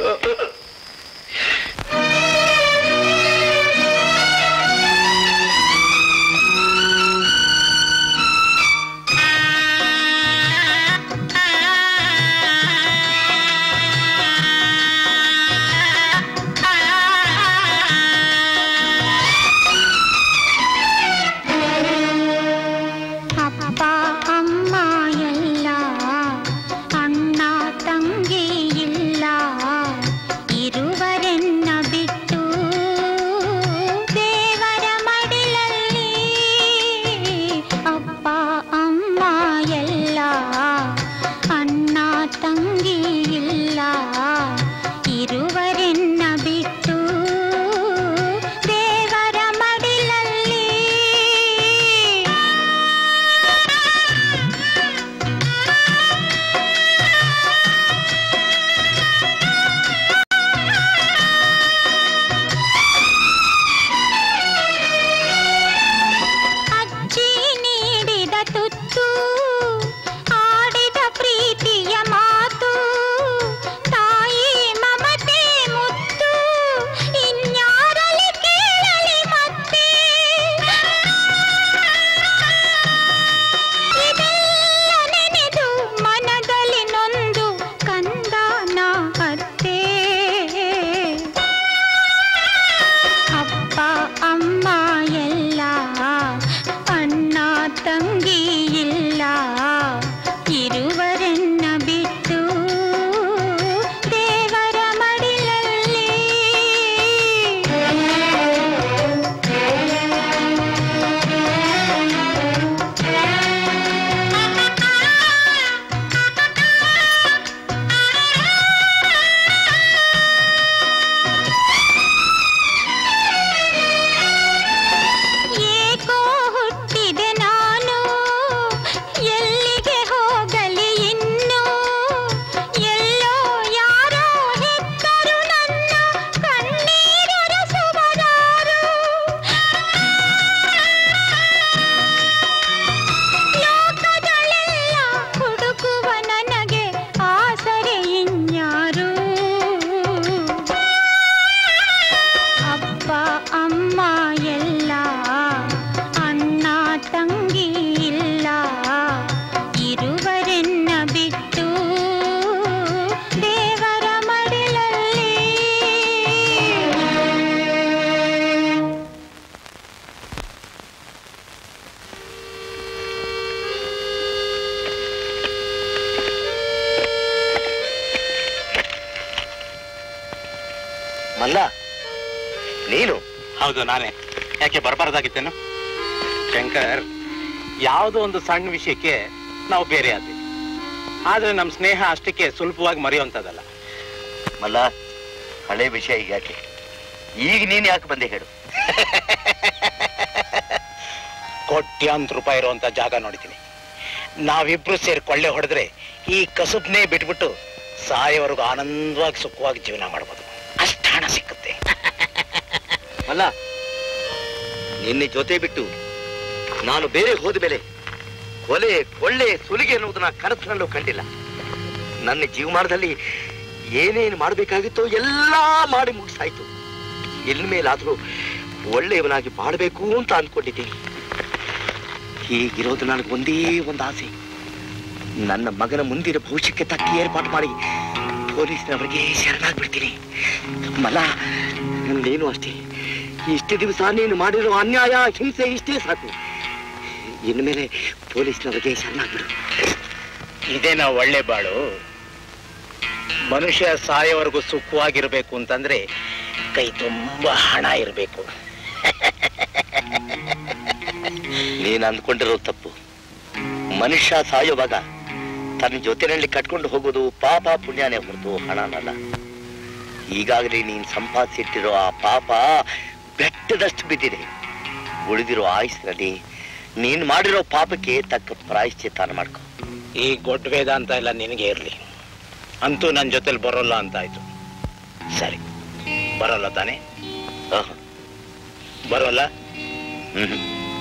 ಅಪ್ಪ ಅಮ್ಮ ಎಲ್ಲ ಅಣ್ಣ ತಂಗಿ ಇಲ್ಲ ಇರುವರೆನ್ನ ಬಿಟ್ಟು ದೇವರ ಮಡಿಲಲ್ಲಿ ಅಪ್ಪ ಅಮ್ಮ ಎಲ್ಲ ಅಣ್ಣ ತಂಗಿ ಇಲ್ಲ ಇರುವರೆನ್ನ ಬಿಟ್ಟು ದೇವರ ಮಡಿಲಲ್ಲಿ ಅಜ್ಜಿ ನೀಡಿದ ತುತ್ತು ಆಡಿದ ಪ್ರೀತಿಯ ಮಾತು ತಾಯಿ ಮಮತೆ ಮುತ್ತು ಇನ್ಯಾರಲಿ ಕೇಳಲಿ ಮತ್ತೆ ಇದೆಲ್ಲ ನೆನೆದು ಮನದಲ್ಲಿ ನೊಂದು ಕಂದನ ಅತ್ತೆ ಅಪ್ಪ ಅಮ್ಮ ಎಲ್ಲ ಅಣ್ಣ ತಂಗಿ ಇಲ್ಲ ಇರುವರೆನ್ನ ಬಿಟ್ಟು ದೇವರ ಮಡಿಲಲ್ಲಿ ಏಕೋ ಹುಟ್ಟಿದೆ ನಾನು ಎಲ್ಲಿಗೆ ಹೋಗಲಿ ಇನ್ನು ಎಲ್ಲೋ ಯಾರೋ ಹೆತ್ತರು ನನ್ನ ಕಣ್ಣೀರೊರೆಸುವರಾರು ಲೋಕದಲ್ಲೆಲ್ಲ ಹುಡುಕುವ ನನಗೆ ಆಸರೆ ಇನ್ಯಾರು ಅಪ್ಪ ಅಮ್ಮ ಎಲ್ಲ ಅಣ್ಣ ತಂಗಿ ಇಲ್ಲ ಇರುವರೆನ್ನ ಬಿಟ್ಟು ದೇವರ ಮಡಿಲಲ್ಲಿ ಮಲ್ಲ ನೀನು ಹೌದು ನಾನೇ ಯಾಕೆ ಬರಬಾರ್ದಾಗಿತ್ತೇನು ಶಂಕರ್ ಯಾವುದೋ ಒಂದು ಸಣ್ಣ ವಿಷಯಕ್ಕೆ ನಾವು ಬೇರೆ ಆದ್ವಿ ಆದ್ರೆ ನಮ್ಮ ಸ್ನೇಹ ಅಷ್ಟಕ್ಕೆ ಸುಲಭವಾಗಿ ಮರೆಯುವಂಥದ್ದಲ್ಲ ಮಲ್ಲ ಹಳೆ ವಿಷಯ ಈಗ ಯಾಕೆ ಈಗ ನೀನ್ ಯಾಕೆ ಬಂದೆ ಹೇಳು ಕೋಟ್ಯಾಂತರ ರೂಪಾಯಿ ಇರುವಂತ ಜಾಗ ನೋಡಿದ್ದೀನಿ ನಾವಿಬ್ರು ಸೇರಿ ಕೊಳ್ಳೆ ಹೊಡೆದ್ರೆ ಈ ಕಸುಬ್ನೇ ಬಿಟ್ಬಿಟ್ಟು ಸಾಯೋವರೆಗೂ ಆನಂದವಾಗಿ ಸುಖವಾಗಿ ಜೀವನ ಮಾಡ್ಬೋದು ಅಷ್ಟು ಹಣ ಸಿಕ್ಕುತ್ತೆ ಅಲ್ಲ ನಿನ್ನೆ ಜೊತೆ ಬಿಟ್ಟು ನಾನು ಬೇರೆ ಹೋದ ಮೇಲೆ ಕೊಲೆ ಕೊಳ್ಳೆ ಸುಲಿಗೆ ಅನ್ನುವುದನ್ನ ಕನಸಿನಲ್ಲೂ ಕಂಡಿಲ್ಲ ನನ್ನ ಜೀವಮಾನದಲ್ಲಿ ಏನೇನು ಮಾಡಬೇಕಾಗಿತ್ತೋ ಎಲ್ಲಾ ಮಾಡಿ ಮುಗಿಸಾಯ್ತು ಇನ್ಮೇಲಾದ್ರೂ ಒಳ್ಳೆಯವನಾಗಿ ಬಾಳ್ಬೇಕು ಅಂತ ಅನ್ಕೊಂಡಿದ್ದೀನಿ ಹೀಗಿರೋದು ನನಗೆ ಒಂದೇ ಒಂದು ಆಸೆ ನನ್ನ ಮಗನ ಮುಂದಿನ ಭವಿಷ್ಯಕ್ಕೆ ತಕ್ಕ ಏರ್ಪಾಡು ಮಾಡಿ ಪೊಲೀಸ್ನವರಿಗೆ ಶರಣಾಗ್ಬಿಡ್ತೀನಿ ಮಲ್ಲ ನೀನು ಅಷ್ಟೇ ಇಷ್ಟು ದಿವಸ ನೀನು ಮಾಡಿರೋ ಅನ್ಯಾಯ ಹಿಂಸೆ ಇಷ್ಟೇ ಸಾಕು ಇನ್ಮೇಲೆ ಪೊಲೀಸ್ನವರಿಗೆ ಶರಣಾಗ್ಬಿಡು ಇದೇನಾ ಒಳ್ಳೆ ಬಾಳು ಮನುಷ್ಯ ಸಾಯೋವರೆಗೂ ಸುಖವಾಗಿರ್ಬೇಕು ಅಂತಂದ್ರೆ ಕೈ ತುಂಬಾ ಹಣ ಇರಬೇಕು ನೀನು ಅಂದ್ಕೊಂಡಿರೋ ತಪ್ಪು ಮನುಷ್ಯ ಸಾಯುವಾಗ ತನ್ನ ಜೊತೆನಲ್ಲಿ ಕಟ್ಕೊಂಡು ಹೋಗೋದು ಪಾಪ ಪುಣ್ಯನೇ ಹೊರತು ಹಣನಲ್ಲ ಈಗಾಗಲೇ ನೀನು ಸಂಪಾದಿಸಿಟ್ಟಿರೋ ಆ ಪಾಪ ಬೆಟ್ಟದಷ್ಟು ಬಿದ್ದಿದೆ ಉಳಿದಿರೋ ಆಯುಸ್ಸಿನಲ್ಲಿ ನೀನು ಮಾಡಿರೋ ಪಾಪಕ್ಕೆ ತಕ್ಕ ಪ್ರಾಯಶ್ಚಿತ್ತಾನ ಮಾಡ್ಕೊ ಈ ಗೊಡ್ಡ ವೇದಾಂತ ಎಲ್ಲ ನಿನಗೆ ಇರ್ಲಿ ಅಂತೂ ನನ್ನ ಜೊತೆಲಿ ಬರೋಲ್ಲ ಅಂತ ಆಯ್ತು ಸರಿ ಬರೋಲ್ಲ ತಾನೆ ಆಹಾ. ಬರೋಲ್ಲ ಹ್ಮ್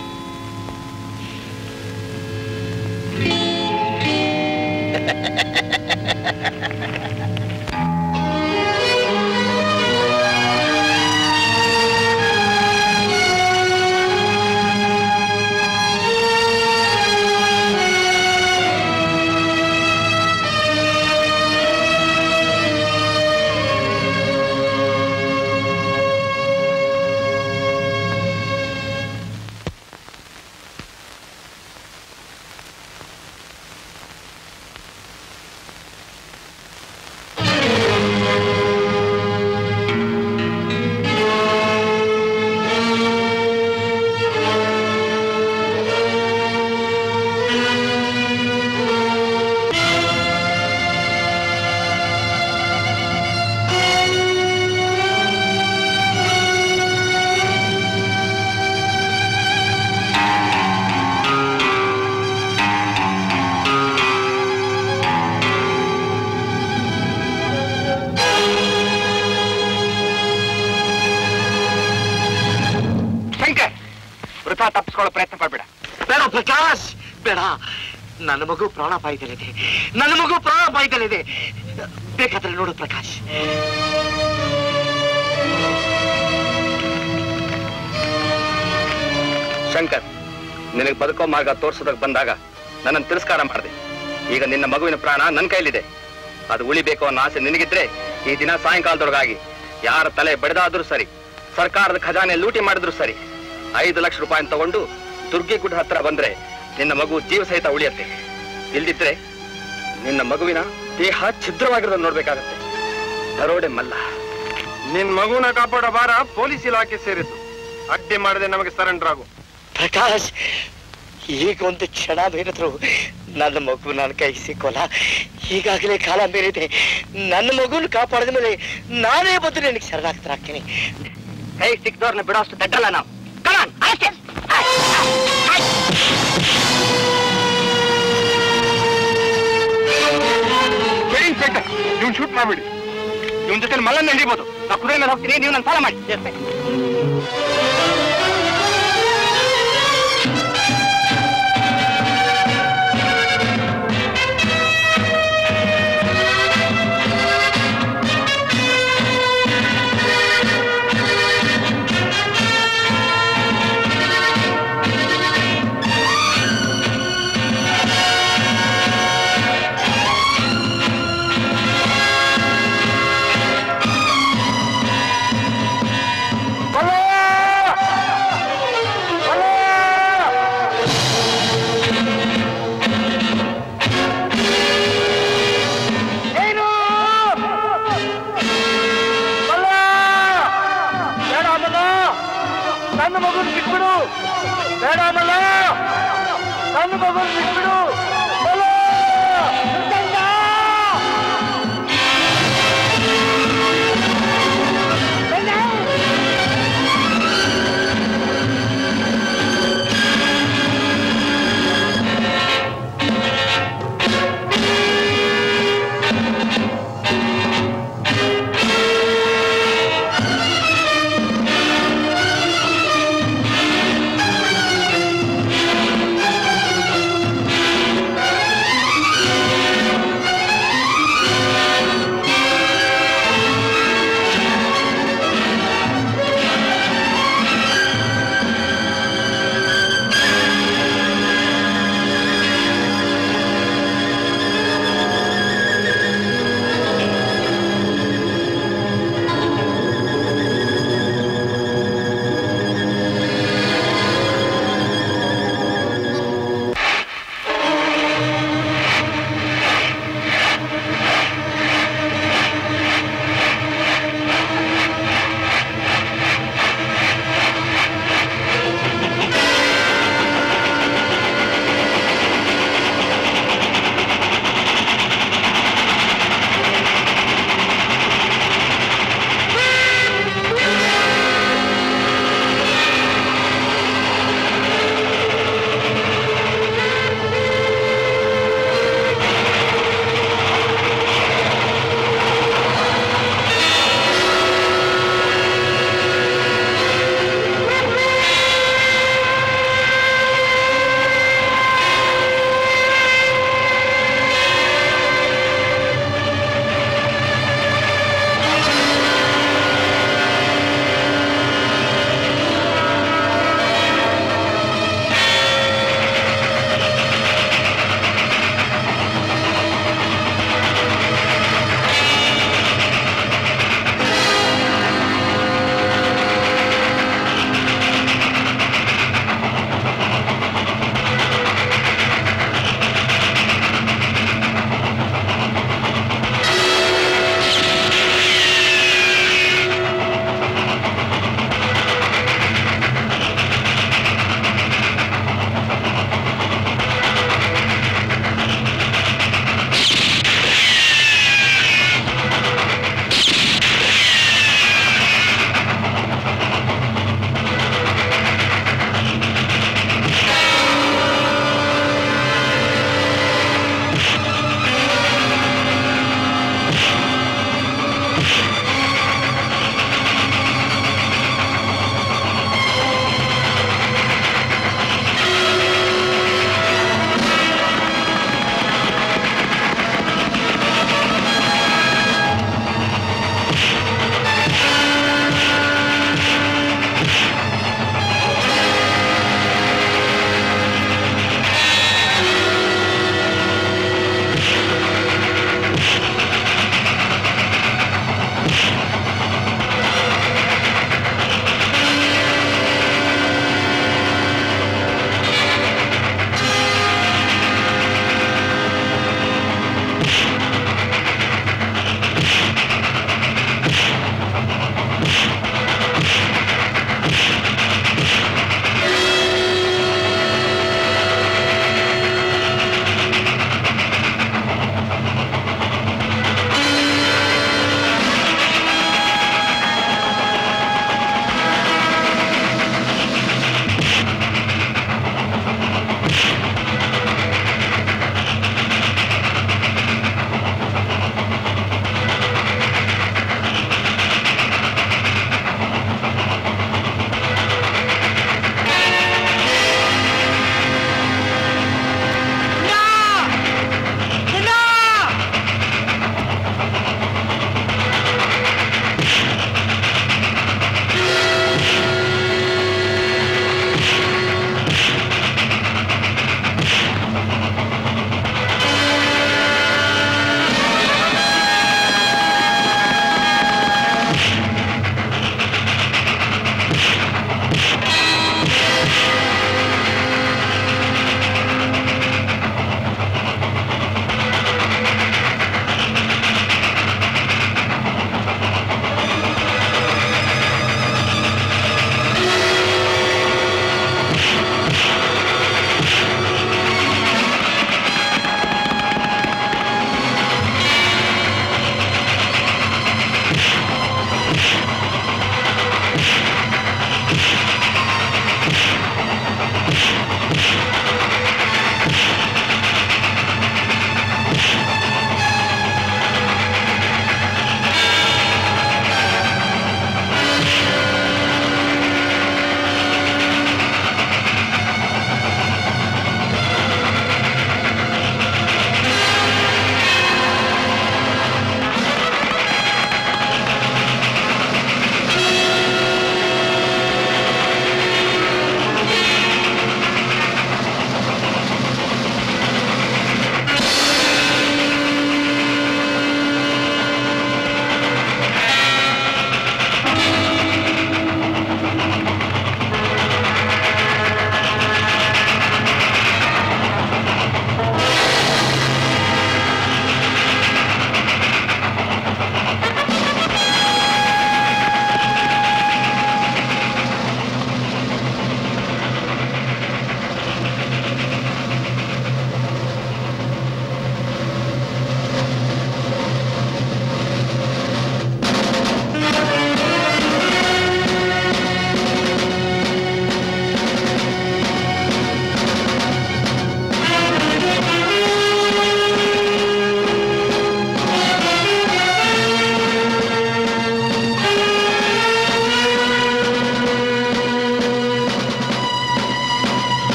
ಶಂಕರ್ ವೃಥ ತಪ್ಪಿಸ್ಕೊಳ್ಳೋ ಪ್ರಯತ್ನ ಪಡ್ಬೇಡ ಬೇಡ ಪ್ರಕಾಶ್ ಬೇಡ ನನ್ನ ಮಗು ಪ್ರಾಣಾಪಾಯದಲ್ಲಿದೆ ನನ್ನ ಮಗು ಪ್ರಾಣಾಪಾಯದಲ್ಲಿದೆ ಬೇಕಾದ್ರೆ ನೋಡು ಪ್ರಕಾಶ್ ಶಂಕರ್ ನಿನಗೆ ಬದುಕೋ ಮಾರ್ಗ ತೋರ್ಸೋದಕ್ಕೆ ಬಂದಾಗ ನನ್ನನ್ನು ತಿರಸ್ಕಾರ ಮಾಡಿದೆ ಈಗ ನಿನ್ನ ಮಗುವಿನ ಪ್ರಾಣ ನನ್ನ ಕೈಲಿದೆ ಅದು ಉಳಿಬೇಕು ಅನ್ನೋ ಆಸೆ ನಿನಗಿದ್ರೆ ಈ ದಿನ ಸಾಯಂಕಾಲದೊಳಗಾಗಿ ಯಾರ ತಲೆ ಬಡಿದಾದ್ರೂ ಸರಿ ಸರ್ಕಾರದ ಖಜಾನೆ ಲೂಟಿ ಮಾಡಿದ್ರು ಸರಿ ಐದು ಲಕ್ಷ ರೂಪಾಯಿ ತಗೊಂಡು ದುರ್ಗಿಗುಡ್ ಹತ್ರ ಬಂದ್ರೆ ನಿನ್ನ ಮಗು ಜೀವ ಸಹಿತ ಉಳಿಯತ್ತೆ ಇಲ್ದಿದ್ರೆ ನಿನ್ನ ಮಗುವಿನ ದೇಹ ಛಿದ್ರವಾಗಿರೋದನ್ನ ನೋಡ್ಬೇಕಾಗತ್ತೆ ದರೋಡೆ ಮಲ್ಲ ನಿನ್ ಮಗುನ ಕಾಪಾಡೋ ಭಾರ ಪೊಲೀಸ್ ಇಲಾಖೆ ಸೇರಿದ್ದು ಅಡ್ಡಿ ಮಾಡದೆ ನಮಗೆ ಸರೆಂಡರ್ ಆಗು ಪ್ರಕಾಶ್ ಈಗ ಒಂದು ಕ್ಷಣ ಬೇರಿದ್ರು ನನ್ನ ಮಗು ನನ್ನ ಕೈಗೆ ಸಿಕ್ಕೋಲ್ಲ ಈಗಾಗಲೇ ಕಾಲ ಬೇರಿದೆ ನನ್ನ ಮಗುನ ಕಾಪಾಡಿದ ಮೇಲೆ ನಾನೇ ಬಂದು ನಿನಗೆ ಶರಣಾಗ್ತರಾಗ್ತೀನಿ ಕೈ ಸಿಕ್ದವ್ರನ್ನ ಬಿಡೋಷ್ಟು ದಡ್ಡಲ್ಲ ನಾವು ಕಮಾನ್ ಅಷ್ಟೇ ನೀವು ಶೂಟ್ ಮಾಡ್ಬಿಡಿ ಇವನ್ ಜೊತೆ ಮಲ್ಲನ್ನ ಹಿಡಿಬೋದು ನಾ ಕುದುರೆ ಮೇಲೆ ಹೋಗ್ತೀನಿ ನೀವು ನನ್ನ ಫಾಲೋ ಮಾಡಿ ನನ್ನ ಮಗನ್ ಬಿಟ್ಬಿಡು ಬೇಡ ಮಲ್ಲ ನನ್ನ ಮಗನ್ ಬಿಟ್ಬಿಡು ಮಲ್ಲ! ಗಂಡ! ಗಂಡ!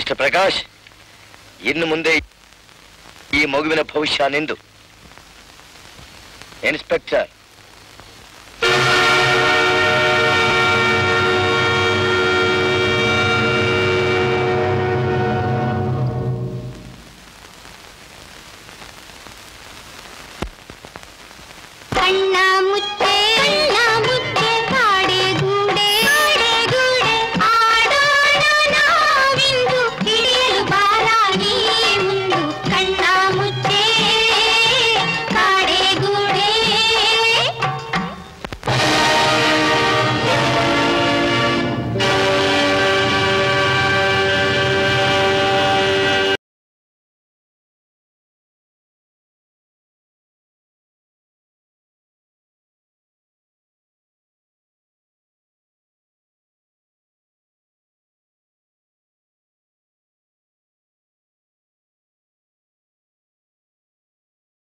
ಮಿಸ್ಟರ್ ಪ್ರಕಾಶ್ ಇನ್ನು ಮುಂದೆ ಈ ಮಗುವಿನ ಭವಿಷ್ಯ ನಿಂದು ಇನ್ಸ್ಪೆಕ್ಟರ್